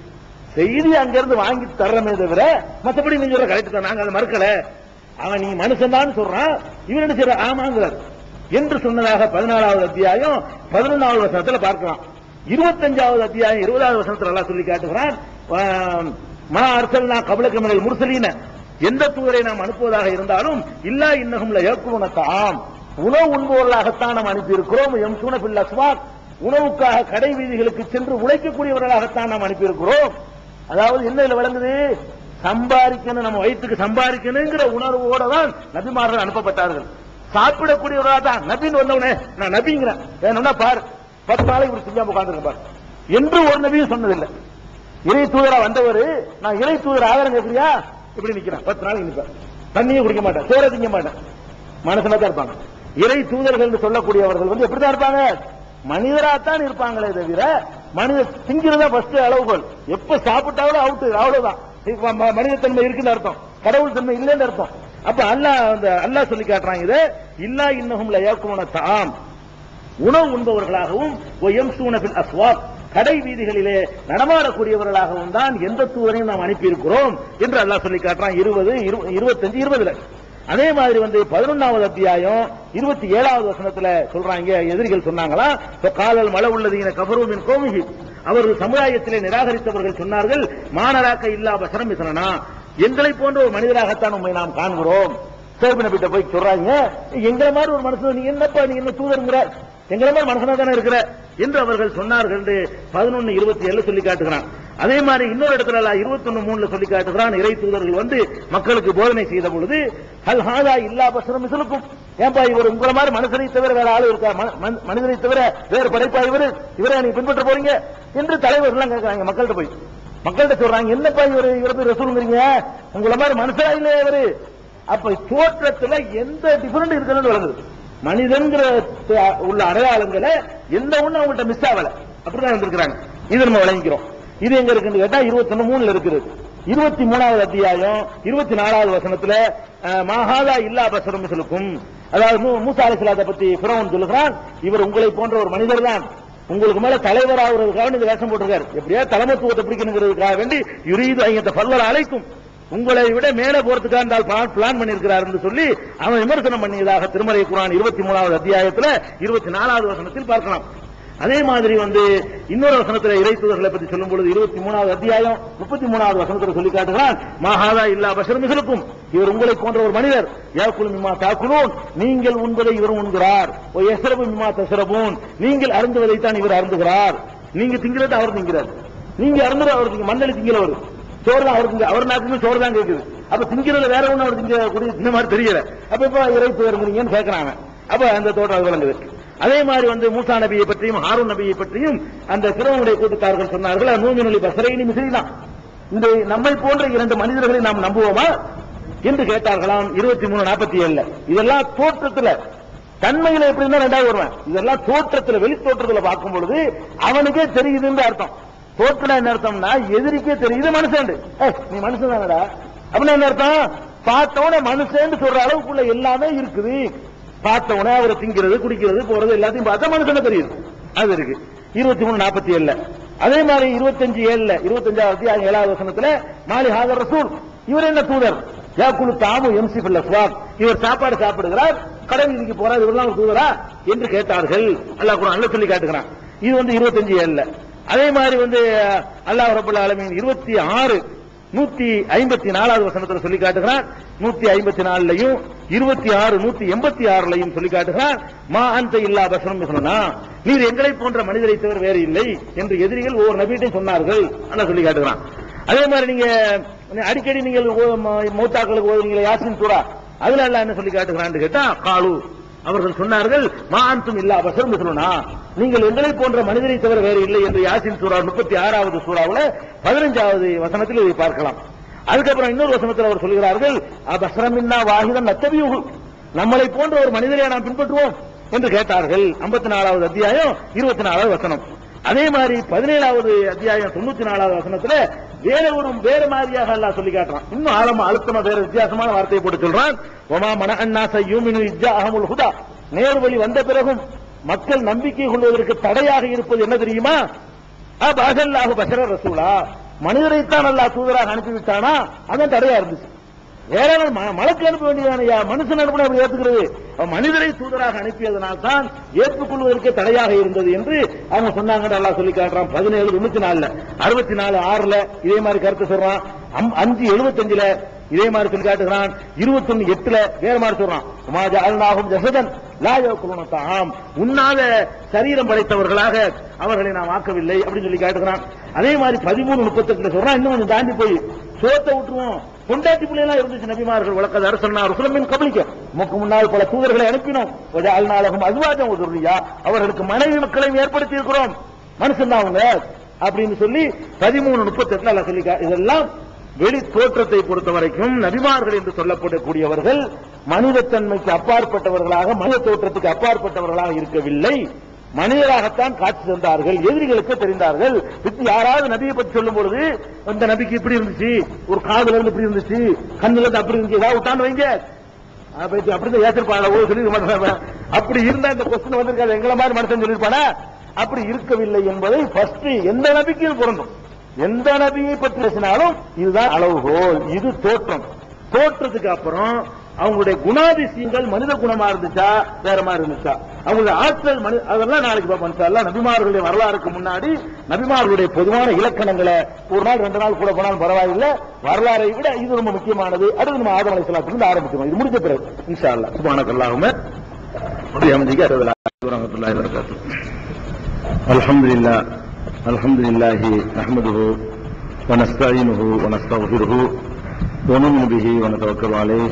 செய்தி அங்கிருந்து வாங்கி தர்றமே தவிர மத்தபடி நீங்க சொல்ற கரெக்ட் தான் நாங்க அதை மறுக்கல அவன் நீ மனுஷன் தான் சொல்றான் இவன் என்ன செய்யற ஆமாங்கிறார் என்று சொன்னதாக பதினாலாவது அத்தியாயம் பதினொன்றாவது வசனத்துல பார்க்கலாம் இருபத்தஞ்சாவது அத்தியாயம் இருபதாவது வசனத்துல எல்லாம் சொல்லி காட்டுகிறான் ஆம், மா அர்சல்னா கபலக்கமிழல் முர்சலீன எந்த தூதரை நாம் அனுப்புவதாக இருந்தாலும் இல்லா இன்னகும் ஏற்குணத்தாம் உணவு உண்பவர்களாகத்தான் நாம் அனுப்பியிருக்கிறோம் எம் சூனபில் அஸ்வாக் உணவுக்காக கடை வீதிகளுக்கு சென்று உழைக்கக்கூடியவர்களாகத்தான் நாம் அனுப்பியிருக்கிறோம் அதாவது என்ன இதுல விளங்குது சம்பாதிக்கணும் நம்ம வயிற்றுக்கு சம்பாதிக்கணுங்கிற உணர்வோட தான் நபிமார்கள் அனுப்பப்பட்டார்கள் சாப்பிடக்கூடியவர்களாக தான் நபின்னு வந்தவனே நான் நபிங்கிறேன் வேணும்னா பாரு பத்து நாளைக்கு இப்படி செஞ்சாம உட்காந்துருக்க பாரு என்று ஒரு நபியும் சொன்னதில்லை இறை தூதரா வந்தவர் நான் இறை தூதர் ஆதாரம் கேட்கிறியா இப்படி நிக்கிறேன் பத்து நாளைக்கு நிற்பேன் தண்ணியும் குடிக்க மாட்டேன் சோற திங்க மாட்டேன் மனசுல தான் இருப்பாங்க இறை தூதர்கள் என்று சொல்லக்கூடியவர்கள் வந்து எப்படிதான் இருப்பாங்க மனிதராத்தான் இருப்பாங்களே தவிர மனித திங்கிறதா ஃபர்ஸ்ட் அளவுகோல் எப்ப சாப்பிட்டாலும் அவுட்டு அவ்வளவுதான் இப்ப ம- மனிதத்தன்மை இருக்குன்னு அர்த்தம் கடவுள் தன்மை இல்லைன்னு அர்த்தம் அப்ப அல்லாஹ் அந்த அல்லாஹ் சொல்லி காட்டுறாங்க இது இல்லா இன்னஹும் லயாக்குமுன தாம் உணவு உண்பவர்களாகவும் ஒயம்சூன பில் அஸ்வாக் கடை வீதிகளிலே நடமாடக்கூடியவர்களாகவும் தான் எந்த தூதரையும் நாம் அனுப்பியிருக்கிறோம் என்று அல்லாஹ் சொல்லி காட்டுறான் இருபது இருபத்தஞ்சு இருபதுல அதே மாதிரி வந்து பதினொன்னாவது அத்தியாயம் இருபத்தி ஏழாவது வசனத்துல சொல்றாங்க எதிரிகள் சொன்னாங்களா இப்ப காதல் மழை உள்ளது கபருவின் கோமிகி அவர்கள் சமுதாயத்திலே நிராகரித்தவர்கள் சொன்னார்கள் மானராக்க இல்லா பசரம் விசனா எங்களை போன்ற ஒரு மனிதராகத்தான் உண்மை நாம் காண்கிறோம் சேர்பு நபிட்ட போய் சொல்றாங்க எங்களை மாதிரி ஒரு மனுஷன் நீ என்னப்பா நீ என்ன தூதருங்கிற எங்களை மாதிரி மனுஷனா தானே இருக்கிற என்று அவர்கள் சொன்னார்கள் என்று பதினொன்னு இருபத்தி ஏழு சொல்லி காட்டுகிறான் அதே மாதிரி இன்னொரு இடத்துல இருபத்தி ஒன்னு மூணுல சொல்லி காட்டுகிறான் இறை தூதர்கள் வந்து மக்களுக்கு போதனை செய்த பொழுது ஹல் ஹாதா இல்லா பசரம் மிசலுக்கும் ஏன்பா இவர் உங்களை மாதிரி மனுஷனை தவிர வேற ஆளு இருக்கா ம- ம- மனிதனை தவிர வேறு படைப்பா இவர் இவரை நீங்க பின்பற்ற போறீங்க என்று தலைவர்கள் கேட்கறாங்க மக்கள்கிட்ட போய் மக்கள்கிட்ட சொல்றாங்க என்னப்பா இவரு இவரை போய் ரசூலுங்கிறீங்க உங்களை மாதிரி மனுஷனா இல்லையா இவரு அப்ப தோற்றத்துல எந்த டிஃபரெண்ட் இருக்குன்னு வழங்குது மனிதன்கிற த- உள்ள அடையாளங்களை எந்த ஒண்ணு அவங்கள்ட்ட மிஸ் ஆகல அப்படிதான் இருந்திருக்கிறாங்க இது நம்ம வழங்கிக்கிறோம் இது எங்க இருக்குன்னு கேட்டா இருபத்தி மூணுல இருக்குது இருபத்தி மூணாவது அத்தியாயம் இருபத்தி நாலாவது வசனத்துல அஹ், மாஹாதா இல்லா பசரம் சொல்லுக்கும் அதாவது மூ- மூசா அலிஸ்லாத்தை பத்தி பிறவன் சொல்லுகிறான் இவர் உங்களை போன்ற ஒரு மனிதர் தான் உங்களுக்கு மேல தலைவர் ஆகுறதுக்காக இந்த வேஷம் போட்டிருக்காரு எப்படியா தலைமத்துவத்தை பிடிக்கணுங்கிறதுக்காக வேண்டி யுரீது ஐயத்தை பல்லர் அழைக்கும் உங்களை விட மேலே போறதுக்காக இருந்தால் பிளான் பிளான் பண்ணியிருக்கிறார் என்று சொல்லி அவன் விமர்சனம் பண்ணியதாக திருமலை குரான் இருபத்தி மூணாவது அத்தியாயத்துல இருபத்தி நாலாவது வசனத்தில் பார்க்கலாம் அதே மாதிரி வந்து இன்னொரு வசனத்துல இறை தூதர்களை பற்றி சொல்லும் பொழுது இருபத்தி மூணாவது அத்தியாயம் முப்பத்தி மூணாவது வசனத்துல சொல்லி காட்டுகிறான் மாஹாதா இல்லா பஷர்மிகளுக்கும் இவர் உங்களை போன்ற ஒரு மனிதர் யாக்குல் மிமா தாக்குலூன் நீங்கள் உண்பதை இவர் உண்கிறார் ஓ எசரபு மிமா தசரபூன் நீங்கள் அருந்துவதைத்தான் இவர் அருந்துகிறார் நீங்க திங்கிறது அவர் திங்கிறார் நீங்க அருந்துற அவர் திங்க மண்ணளி திங்கிறவர் சோறு தான் அவருக்கு அவர் நாக்குமே சோறு தான் கேக்குது அப்ப திங்கிறதுல வேற ஒண்ணு அவர் திங்க கூடிய இந்த மாதிரி தெரியல அப்ப இப்ப இறை தூதருங்கிறீங்கன்னு கேட்கறாங்க அப்ப அந்த தோற்றம் அது விளங்குது அதே மாதிரி வந்து மூசா நபியை பற்றியும் ஹாரூன் நபியை பற்றியும் அந்த சிறுவனுடைய கூட்டத்தார்கள் சொன்னார்கள் நூமினொலி பசரைனி மிசிறிதான் இந்த நம்மை போன்ற இரண்டு மனிதர்களை நாம் நம்புவோமா என்று கேட்டார்களாம் இருபத்தி மூணு நாற்பத்தி ஏழுல இதெல்லாம் தோற்றத்துல தன்மையில எப்படின்னா ரெண்டாவது வருவேன் இதெல்லாம் தோற்றத்துல வெளி தோற்றத்துல பார்க்கும் பொழுது அவனுக்கே தெரியுதுன்னு அர்த்தம் தோற்றம் என்ன அர்த்தம்னா எதிரிக்கே தெரியுது மனுஷன் நீ மனுஷன் தானடா அப்படின்னா என்ன அர்த்தம் பார்த்தவன மனுஷன் சொல்ற அளவுக்குள்ள எல்லாமே இருக்குது பார்த்தவன அவரை திங்கிறது குடிக்கிறது போறது எல்லாத்தையும் பார்த்தா மனுஷன தெரியுது அது இருக்கு இருபத்தி மூணு நாற்பத்தி ஏழுல அதே மாதிரி இருபத்தஞ்சு ஏழுல இருபத்தஞ்சாவது ஏழாவது வசனத்துல மாலி ஹாதர் ரசூல் இவர் என்ன தூதர் யாக்குழு தாமு எம்சி பில்ல சுவாப் இவர் சாப்பாடு சாப்பிடுகிறார் கடை வீதிக்கு போறார் இவரெல்லாம் ஒரு தூதரா என்று கேட்டார்கள் அல்லாஹ் கூட அல்ல சொல்லி காட்டுகிறான் இது வந்து இருபத்தஞ்சு ஏழுல அதே மாதிரி வந்து அல்லாஹ் ரபுல் ஆலமீன் இருபத்தி ஆறு நூத்தி ஐம்பத்தி நாலாவது வசனத்துல சொல்லி காட்டுகிறான் நூத்தி ஐம்பத்தி நாலுலையும் இருபத்தி ஆறு நூத்தி எண்பத்தி ஆறுலையும் சொல்லி காட்டுகிறான் மா அந்த இல்லா பசனம் சொன்னா நீர் எங்களை போன்ற மனிதரை தவிர வேறு இல்லை என்று எதிரிகள் ஒவ்வொரு நபியிட்டையும் சொன்னார்கள் அல்லாஹ் சொல்லி காட்டுகிறான் அதே மாதிரி நீங்க அடிக்கடி நீங்கள் ஓ- ம- மூத்தாக்களுக்கு ஓதுறீங்களே யாசின் சூரா அதுல எல்லாம் என்ன சொல்லி காட்டுகிறான்னு கேட்டா காலு அவர்கள் சொன்னார்கள் மா அன்தும் இல்லா பசரம் சொல்லனா நீங்கள் எங்களை போன்ற மனிதரை தவிர வேறு இல்லை என்று யாசின் சூரா முப்பத்தி ஆறாவது சூறாவுல பதினஞ்சாவது வசனத்தில் இதை பார்க்கலாம் அதுக்கப்புறம் இன்னொரு வசனத்தில் அவர் சொல்கிறார்கள் அபசரமின்னா வாகிதம் நத்தபியுகு நம்மளை போன்ற ஒரு மனிதரை நாம் பின்பற்றுவோம் என்று கேட்டார்கள் ஐம்பத்தி நாலாவது அத்தியாயம் இருபத்தி நாலாவது வசனம் அதே மாதிரி பதினேழாவது அத்தியாயம் தொண்ணூத்தி நாலாவது வசனத்துல வேற ஒரு வேற மாதிரியாக அல்லாஹ் சொல்லி காட்டுறான் இன்னும் ஆழமா அழுத்தமா வேற வித்தியாசமான வார்த்தையை போட்டு சொல்றான் ஒமா மன அன்னாச யூமினு இஜ்ஜா அகமுல் ஹுதா நேர்வழி வந்த பிறகும் மக்கள் நம்பிக்கை கொள்வதற்கு தடையாக இருப்பது என்ன தெரியுமா அல்லாஹு பஷர ரசூலா மனிதரைத்தான் அல்லாஹ் தூதராக அனுப்பிவிட்டானா அதான் தடையா இருந்துச்சு வேற என்ன, ம- மலக்கு அனுப்ப வேண்டியதானையா மனுஷன் அனுப்பின அப்படி ஏத்துக்கிறது அவன் மனிதரை தூதராக அனுப்பியதனால் தான் ஏற்றுக்கொள்வதற்கே தடையாக இருந்தது என்று அவங்க சொன்னாங்க அல்லாஹ் சொல்லி காட்டுறான் பதினேழு தொண்ணூத்தி நாலுல அறுபத்தி நாலு ஆறுல இதே மாதிரி கருத்து சொல்றான் அம்- அஞ்சு எழுபத்தஞ்சுல இதே மாதிரி சொல்லி காட்டுகிறான் இருபத்தொன்னு எட்டுல வேற மாதிரி சொல்றான் உமாஜா அல்நாகும் ஜசதன் லாயோக்குலனத்தாம் உண்ணாத சரீரம் படைத்தவர்களாக அவர்களை நாம் ஆக்கவில்லை அப்படின்னு சொல்லி காட்டுகிறான் அதே மாதிரி பதிமூணு முப்பத்தெட்டுல சொல்றான் இன்னும் கொஞ்சம் தாண்டி போய் சோத்தை விட்டுருவோம் பொண்டாட்டி பிள்ளைலாம் இருந்துச்சு நபிமார்கள் வழக்கது அரசன்னா ருசுலமின் கபலிக்க உமக்கு முன்னால் பல தூதர்களை அனுப்பினோம் ஒரு அல்நாளகம் அதுவாஜம் உதவியா அவர்களுக்கு மனைவி மக்களையும் ஏற்படுத்தி இருக்கிறோம் மனுஷன் தான் அவங்க அப்படின்னு சொல்லி பதிமூணு முப்பத்தெட்டுல அல்லாஹ் சொல்லி கா- இதெல்லாம் வெளி தோற்றத்தை பொறுத்த வரைக்கும் நபிமார்கள் என்று சொல்லப்படக்கூடியவர்கள் மனிதத்தன்மைக்கு அப்பாற்பட்டவர்களாக மனித தோற்றத்துக்கு அப்பாற்பட்டவர்களாக இருக்கவில்லை மனிதராகத்தான் காட்சி தந்தார்கள் எதிரிகளுக்கு தெரிந்தார்கள் வித்து யாராவது நபியை பற்றி சொல்லும் பொழுது இந்த நபிக்கு இப்படி இருந்துச்சு ஒரு காதுல இருந்து இப்படி இருந்துச்சு கண்ணுல இருந்து அப்படி இருந்துச்சு ஏதாவது விட்டான்னு வைங்க அப்ப இது அப்படிதான் ஏற்றிருப்பாங்க ஓ சொல்லி மாட்டாங்க. அப்படி இருந்தா இந்த கொஸ்டின் வந்திருக்காது எங்களை மாதிரி மனுஷன் சொல்லியிருப்பானா அப்படி இருக்கவில்லை என்பதை ஃபர்ஸ்ட் எந்த நபிக்கு இது பொருந்தும் எந்த நபியை பற்றி பேசினாலும் இதுதான் அளவுகோல் இது தோற்றம் தோற்றத்துக்கு அப்புறம் அவங்களுடைய குணாதிசயங்கள் மனித குணமா இருந்துச்சா வேற மாதிரி இருந்துச்சா அவங்களுடைய ஆற்றல் மனி அதெல்லாம் நாளைக்கு பார்ப்போம் இன்ஷா அல்லாஹ். நபிமார்களுடைய வரலாறுக்கு முன்னாடி நபிமார்களுடைய பொதுவான இலக்கணங்களை ஒரு நாள் ரெண்டு நாள் கூட போனாலும் பரவாயில்லை வரலாறை விட இது ரொம்ப முக்கியமானது அடுத்து நம்ம ஆதம் அலைசலாத்திலிருந்து ஆரம்பிக்கணும் இது முடிஞ்ச பிறகு இன்ஷா அல்லா சுபானக்கல்லாகுமே அமதிக்கு அறுபது வரமத்துல்லாஹி வரகாத்து الحمد لله الحمد لله نحمده ونستعينه ونستغفره ونؤمن به ونتوكل عليه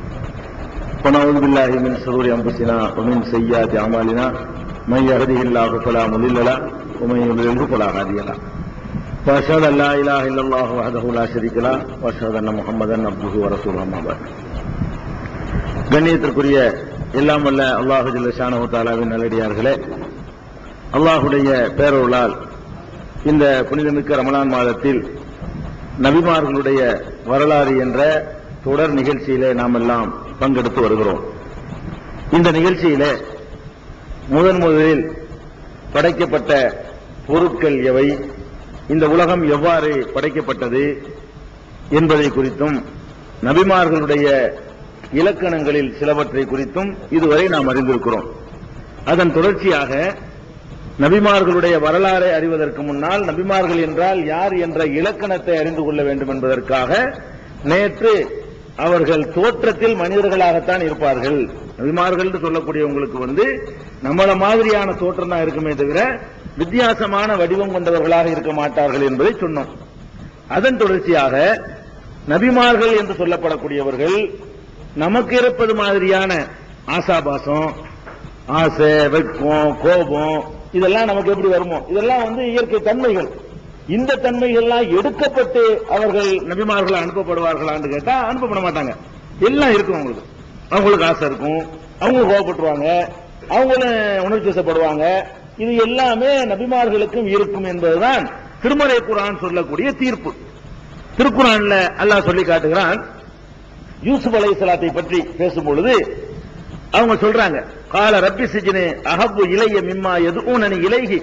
ونعوذ بالله من شرور انفسنا ومن سيئات اعمالنا من يهده الله فلا مضل له ومن يضلله فلا هادي له واشهد ان لا اله الا الله وحده لا شريك له واشهد ان محمدا عبده ورسوله اما بعد கண்ணியத்திற்குரிய எல்லாம் வல்ல அல்லாஹு ஜல்லஷானு தாலாவின் நல்லடியார்களே அல்லாஹுடைய பேரருளால் இந்த புனிதமிக்க ரமலான் மாதத்தில் நபிமார்களுடைய வரலாறு என்ற தொடர் நிகழ்ச்சியிலே நாம் எல்லாம் பங்கெடுத்து வருகிறோம் இந்த நிகழ்ச்சியிலே முதன் முதலில் படைக்கப்பட்ட பொருட்கள் எவை இந்த உலகம் எவ்வாறு படைக்கப்பட்டது என்பதை குறித்தும் நபிமார்களுடைய இலக்கணங்களில் சிலவற்றை குறித்தும் இதுவரை நாம் அறிந்திருக்கிறோம் அதன் தொடர்ச்சியாக நபிமார்களுடைய வரலாறை அறிவதற்கு முன்னால் நபிமார்கள் என்றால் யார் என்ற இலக்கணத்தை அறிந்து கொள்ள வேண்டும் என்பதற்காக நேற்று அவர்கள் தோற்றத்தில் மனிதர்களாகத்தான் இருப்பார்கள் நபிமார்கள் என்று சொல்லக்கூடியவங்களுக்கு வந்து நம்மள மாதிரியான தோற்றம் தான் இருக்குமே தவிர வித்தியாசமான வடிவம் கொண்டவர்களாக இருக்க மாட்டார்கள் என்பதை சொன்னோம் அதன் தொடர்ச்சியாக நபிமார்கள் என்று சொல்லப்படக்கூடியவர்கள் நமக்கு இருப்பது மாதிரியான ஆசாபாசம் ஆசை வெட்கம் கோபம் இதெல்லாம் நமக்கு எப்படி வருமோ இதெல்லாம் வந்து இயற்கை தன்மைகள் இந்த தன்மைகள்லாம் எடுக்கப்பட்டு அவர்கள் நபிமார்கள் அனுப்பப்படுவார்களான்னு கேட்டா அனுப்பப்பட மாட்டாங்க எல்லாம் இருக்கும் அவங்களுக்கு அவங்களுக்கு ஆசை இருக்கும் அவங்க கோபப்பட்டுருவாங்க அவங்களும் உணர்ச்சி வசப்படுவாங்க இது எல்லாமே நபிமார்களுக்கும் இருக்கும் என்பதுதான் திருமறை குரான் சொல்லக்கூடிய தீர்ப்பு திருக்குறான்ல அல்லாஹ் சொல்லி காட்டுகிறான் யூசுப் அலைஹிஸ்ஸலாத்தை பற்றி பேசும் பொழுது அவங்க சொல்றாங்க கால ரப்பி சிஜினே அஹப்பு இளைய மிம்மா எதுவும் இலைகி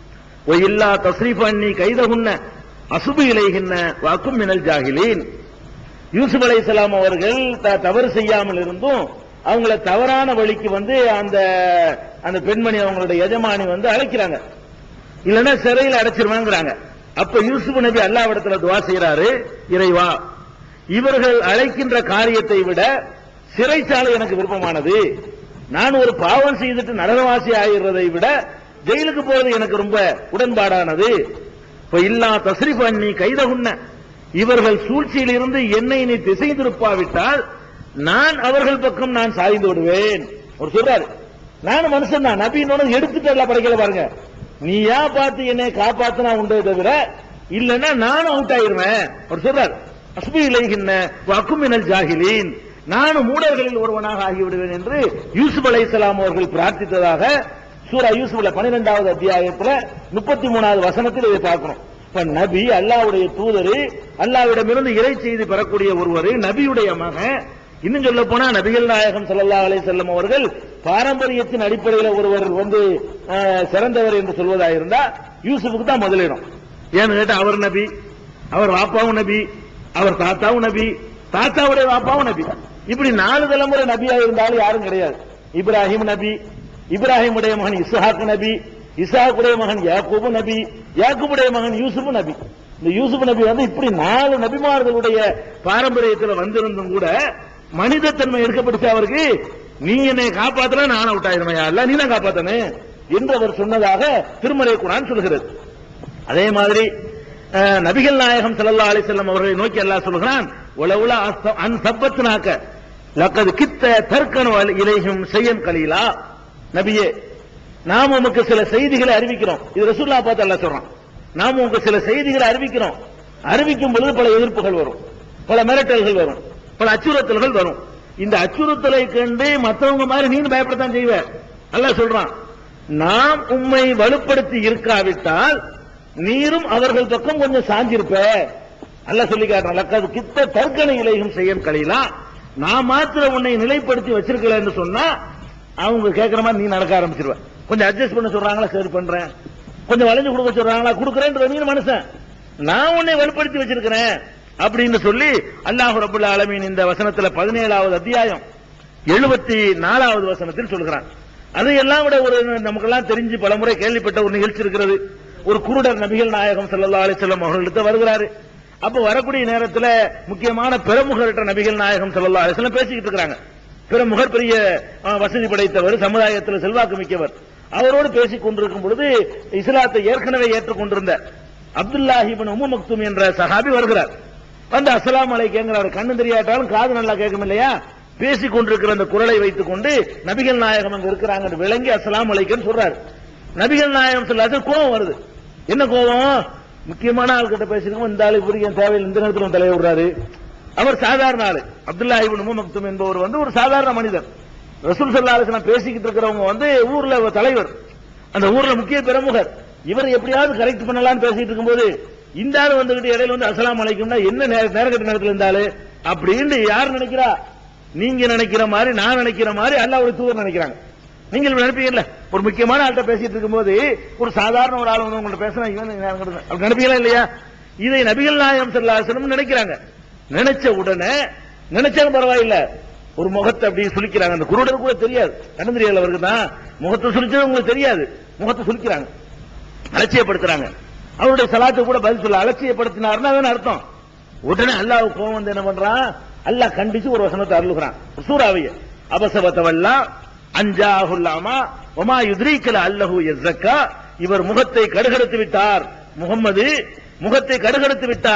ஒ இல்லா தஸ்ரீஃப் அன்னி கைதகுன்ன அசுபு இலைகின்ன வாக்கும் மினல் ஜாகிலீன் யூசுப் அலைஹிஸ்ஸலாம் அவர்கள் த- தவறு செய்யாமல் இருந்தும் அவங்கள தவறான வழிக்கு வந்து அந்த அந்த பெண்மணி அவங்களுடைய எஜமானி வந்து அழைக்கிறாங்க இல்லைன்னா சிறையில் அடைச்சிருவாங்கிறாங்க அப்ப யூசுப் நபி அல்லாவிடத்துல துவா செய்யறாரு இறைவா இவர்கள் அழைக்கின்ற காரியத்தை விட சிறைச்சாலை எனக்கு விருப்பமானது நான் ஒரு பாவம் செய்துட்டு நரகவாசி ஆகிறதை விட ஜெயிலுக்கு போறது எனக்கு ரொம்ப உடன்பாடானது இப்ப இல்லா தஸ்ரி பண்ணி கைதகுன்ன இவர்கள் சூழ்ச்சியிலிருந்து என்னை நீ திசை திருப்பாவிட்டால் நான் அவர்கள் பக்கம் நான் சாய்ந்து விடுவேன் ஒரு சொல்றாரு நானும் மனுஷன் தான் நபின்னு எடுத்துட்டு எல்லாம் படைக்கல பாருங்க நீயா பார்த்து என்னை காப்பாத்தினா உண்டே தவிர இல்லைன்னா நானும் அவுட் ஆயிருவேன் அவர் சொல்றார் அஸ்பி இலைகின்ன வக்குமினல் ஜாகிலீன் நானும் மூடர்களில் ஒருவனாக ஆகிவிடுவேன் என்று யூசுப் அலைஹிஸ்ஸலாம் அவர்கள் பிரார்த்தித்ததாக சூரா யூசுப்ல பன்னிரெண்டாவது அத்தியாயத்துல முப்பத்தி மூணாவது வசனத்தில் இதை பார்க்கணும் இப்ப நபி அல்லாவுடைய தூதரு அல்லாவிடமிருந்து இறை செய்தி பெறக்கூடிய ஒருவர் நபியுடைய மகன் இன்னும் சொல்ல போனா நபிகள் நாயகம் ஸல்லல்லாஹு அலைஹி வஸல்லம் அவர்கள் பாரம்பரியத்தின் அடிப்படையில் ஒருவர் வந்து அஹ், சிறந்தவர் என்று சொல்வதாயிருந்தா யூசுஃபுக்கு தான் முதலிடம் ஏன்னு கேட்டா அவர் நபி அவர் வாப்பாவும் நபி அவர் தாத்தாவும் நபி தாத்தாவுடைய வாப்பாவும் நபி இப்படி நாலு தலைமுறை நபியா இருந்தாலும் யாரும் கிடையாது இப்ராஹிம் நபி இப்ராஹிமுடைய மகன் இஸ்ஹாக் நபி இஸ்ஹாக்குடைய மகன் யாக்கூபு நபி யாக்கூபுடைய மகன் யூசுப் நபி இந்த யூசுப் நபி வந்து இப்படி நாலு நபிமார்களுடைய பாரம்பரியத்தில் வந்திருந்தும் கூட மனிதத்தன்மை எடுக்கப்பட்டுச்சு அவருக்கு நீ என்னை காப்பாத்தல நான் அவுட் ஆயிருமையா இல்ல நீ தான் காப்பாத்தனே என்று அவர் சொன்னதாக திருமறை குரான் சொல்கிறது அதே மாதிரி அஹ், நபிகள் நாயகம் ஸல்லல்லாஹு அலைஹி வஸல்லம் அவர்களை நோக்கி அல்லாஹ் சொல்கிறான் உலவுல அன் சப்பத்னாக்க லக்கது கித்த தர்க்கனு இலைஹும் செய்யன் கலீலா நபியே நாம் உமக்கு சில செய்திகளை அறிவிக்கிறோம் இது ரசூல்லா பார்த்து அல்லாஹ் சொல்றான் நாம் உங்களுக்கு சில செய்திகளை அறிவிக்கிறோம் அறிவிக்கும் பொழுது பல எதிர்ப்புகள் வரும் பல மிரட்டல்கள் வரும் பல அச்சுறுத்தல்கள் வரும் இந்த அச்சுறுத்தலை கண்டு மற்றவங்க மாதிரி நீங்க பயப்படத்தான் செய்வ அல்லாஹ் சொல்றான் நாம் உம்மை வலுப்படுத்தி இருக்காவிட்டால் நீரும் அவர்கள் பக்கம் கொஞ்சம் சாஞ்சிருப்ப அல்லாஹ் சொல்லி காட்டுறான் லக்கது கித்த தற்கனை இலையும் செய்யும் கலையலாம் நான் மாத்திரம் உன்னை நிலைப்படுத்தி வச்சிருக்கலன்னு சொன்னா அவங்க கேட்கிற மாதிரி நீ நடக்க ஆரம்பிச்சிருவ கொஞ்சம் அட்ஜஸ்ட் பண்ண சொல்றாங்களா சரி பண்றேன் கொஞ்சம் வளைஞ்சு கொடுக்க சொல்றாங்களா கொடுக்கறேன்ற நீ மனுஷன் நான் உன்னை வலுப்படுத்தி வச்சிருக்கிறேன் அப்படின்னு சொல்லி அல்லாஹ் ரபுல்ல ஆலமீன் இந்த வசனத்துல பதினேழாவது அத்தியாயம் எழுபத்தி நாலாவது வசனத்தில் சொல்கிறான் அதையெல்லாம் விட ஒரு நமக்கெல்லாம் தெரிஞ்சு பலமுறை கேள்விப்பட்ட ஒரு நிகழ்ச்சி இருக்கிறது ஒரு குருடர் நபிகள் நாயகம் ஸல்லல்லாஹு அலைஹி வஸல்லம் அவர்களிடத்து வருகிறாரு அப்ப வரக்கூடிய நேரத்துல முக்கியமான பிரமுகர்கிட்ட நபிகள் நாயகம் ஸல்லல்லாஹு அலைஹி வஸல்லம் பேசிக்கிட்டு இருக்காங்க பிரமுகர் பெரிய அஹ், வசதி படைத்தவர் சமுதாயத்தில் செல்வாக்கு மிக்கவர் அவரோடு பேசிக் கொண்டிருக்கும் பொழுது இஸ்லாத்தை ஏற்கனவே ஏற்றுக்கொண்டிருந்த அப்துல்லாஹி இப்னு உம்மு மக்தும் என்ற சஹாபி வருகிறார் வந்து அஸ்ஸலாமு அலைக்குங்கிறார் கண்ணு தெரியாட்டாலும் காது நல்லா கேட்கும் இல்லையா பேசிக் கொண்டிருக்கிற அந்த குரலை வைத்துக் கொண்டு நபிகள் நாயகம் அங்க இருக்கிறாங்க விளங்கி அஸ்ஸலாமு அலைக்கும் சொல்றாரு நபிகள் நாயகம் சொல்லாத கோபம் வருது என்ன கோபம் முக்கியமான ஆள்கிட்ட பேசிருக்கோம் இந்த ஆளு இப்படி என் தேவையில் இந்த நேரத்தில் தலையை விடுறாரு அவர் சாதாரண ஆளு அப்துல்லா இப்னு உம்மு மக்தும் என்பவர் வந்து ஒரு சாதாரண மனிதர் ரசூல் ஸல்லல்லாஹு அலைஹி வஸல்லம் பேசிக்கிட்டு இருக்கிறவங்க வந்து ஊர்ல ஒரு தலைவர் அந்த ஊர்ல முக்கிய பிரமுகர் இவர் எப்படியாவது கரெக்ட் பண்ணலாம்னு பேசிட்டு இருக்கும்போது இந்த ஆளு வந்துகிட்டு இடையில வந்து அஸ்ஸலாமு அலைக்கும்னா என்ன நேர நேரக்கட்ட நேரத்தில் இருந்தாலு அப்படின்னு யார் நினைக்கிறா நீங்க நினைக்கிற மாதிரி நான் நினைக்கிற மாதிரி அல்லாஹ்வுடைய தூதர் நினைக்கிறாங்க நீங்கள் இப்படி நினைப்பீங்கல்ல ஒரு முக்கியமான ஆள்கிட்ட பேசிட்டு இருக்கும்போது ஒரு சாதாரண ஒரு ஆள் வந்து உங்கள்ட்ட பேசினா இவன் நினைக்கிறது. அப்படி நினைப்பீங்களா இல்லையா இதை நபிகள் நாயகம் ஸல்லல்லாஹு அலைஹி வஸல்லம் நினைக்கிறாங்க நினைச்ச உடனே நினைச்சாலும் பரவாயில்ல ஒரு முகத்தை அப்படியே சுளிக்கிறாங்க அந்த குருடர் கூட தெரியாது கண்ணு தெரியல அவருக்கு தான் முகத்தை சுளிச்சது உங்களுக்கு தெரியாது முகத்தை சுளிக்கிறாங்க அலட்சியப்படுத்துறாங்க அவருடைய சலாத்து கூட பதில் சொல்ல அலட்சியப்படுத்தினார்னா அதான அர்த்தம் உடனே அல்லாஹ் கோவம் வந்து என்ன பண்றான் அல்லாஹ் கண்டிச்சு ஒரு வசனத்தை அருளுகிறான் சூறாவிய அபசபத்தவல்லா அஞ்சாஹுல்லாமா ஒமா யுத்ரீக்கல அல்லஹு எஸ்ஸக்கா இவர் முகத்தை கடுகடுத்து விட்டார் முகம்மது முகத்தை கடுகடுத்து விட்டார்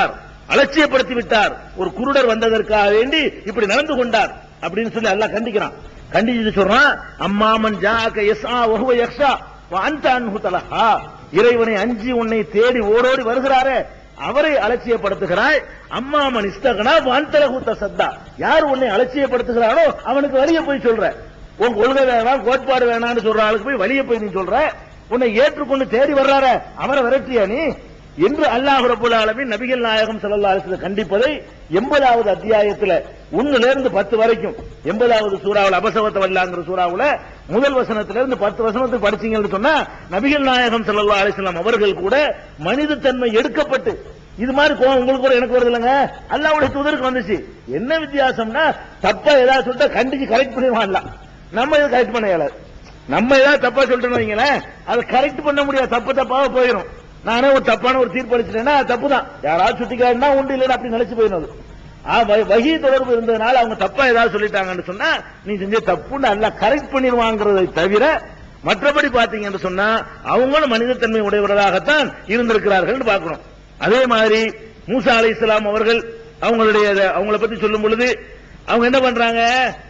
அலட்சியப்படுத்தி விட்டார் ஒரு குருடர் வந்ததற்காக வேண்டி இப்படி நடந்து கொண்டார் அப்படின்னு சொல்லி அல்லாஹ் கண்டிக்கிறான் கண்டிச்சு சொல்றான் அம்மாமன் ஜாக யஸ்ஆ வஹுவ யக்ஷா வ அன்த அன்ஹு தலஹா இறைவனை அஞ்சி உன்னை தேடி ஓடோடி வருகிறாரே அவரை அலட்சியப்படுத்துகிறாய் அம்மாமன் இஸ்தகனா வான்தலகு தசத்தா யார் உன்னை அலட்சியப்படுத்துகிறானோ அவனுக்கு வழிய போய் சொல்ற உன் கொள்கை வேணாம் கோட்பாடு வேணாம்னு சொல்ற ஆளுக்கு போய் வழிய போய் நீ சொல்ற உன்னை ஏற்றுக்கொண்டு தேடி வர்றார அவரை விரட்டியா நீ என்று அல்லாஹ் ரபுல் ஆலமீன் நபிகள் நாயகம் ஸல்லல்லாஹு அலைஹி வஸல்லம் கண்டிப்பதை எண்பதாவது அத்தியாயத்துல ஒண்ணுல இருந்து பத்து வரைக்கும் எண்பதாவது சூறாவில் அபசவத்த வல்லாங்கிற சூறாவுல முதல் வசனத்துல இருந்து பத்து வசனத்துக்கு படிச்சீங்கன்னு சொன்னா நபிகள் நாயகம் ஸல்லல்லாஹு அலைஹி வஸல்லம் அவர்கள் கூட மனித தன்மை எடுக்கப்பட்டு இது மாதிரி கோவம் உங்களுக்கு கூட எனக்கு வருது இல்லைங்க அல்லாவுடைய தூதருக்கு வந்துச்சு என்ன வித்தியாசம்னா தப்பா ஏதாவது சொல்லிட்டா கண்டிச்சு கரெக்ட் பண்ணிடுவான்ல நம்ம எதுவும் கரெக்ட் பண்ண இயலாது நம்ம ஏதாவது தப்பா சொல்லிட்டோம்னு வைங்களேன் அதை கரெக்ட் பண்ண முடியாது தப்பு தப்பாக போயிடும் நானே ஒரு தப்பான ஒரு தீர்ப்பு அளிச்சிட்டேன்னா அது தப்பு தான் யாராவது சுட்டிக்காருன்னா உண்டு இல்லைன்னு அப்படி நினைச்சு போயிடும் அது. ஆ, வ- வகி தொடர்பு இருந்ததுனால அவங்க தப்பா ஏதாவது சொல்லிட்டாங்கன்னு சொன்னா நீ செஞ்ச தப்புன்னு எல்லாம் கரெக்ட் பண்ணிடுவாங்கிறதை தவிர மற்றபடி பாத்தீங்கன்னு சொன்னா அவங்களும் மனிதத்தன்மை உடையவர்களாகத்தான் இருந்திருக்கிறார்கள் பார்க்கணும் அதே மாதிரி மூசா அலை இஸ்லாம் அவர்கள் அவங்களுடைய அவங்கள பத்தி சொல்லும் பொழுது அவங்க என்ன பண்றாங்க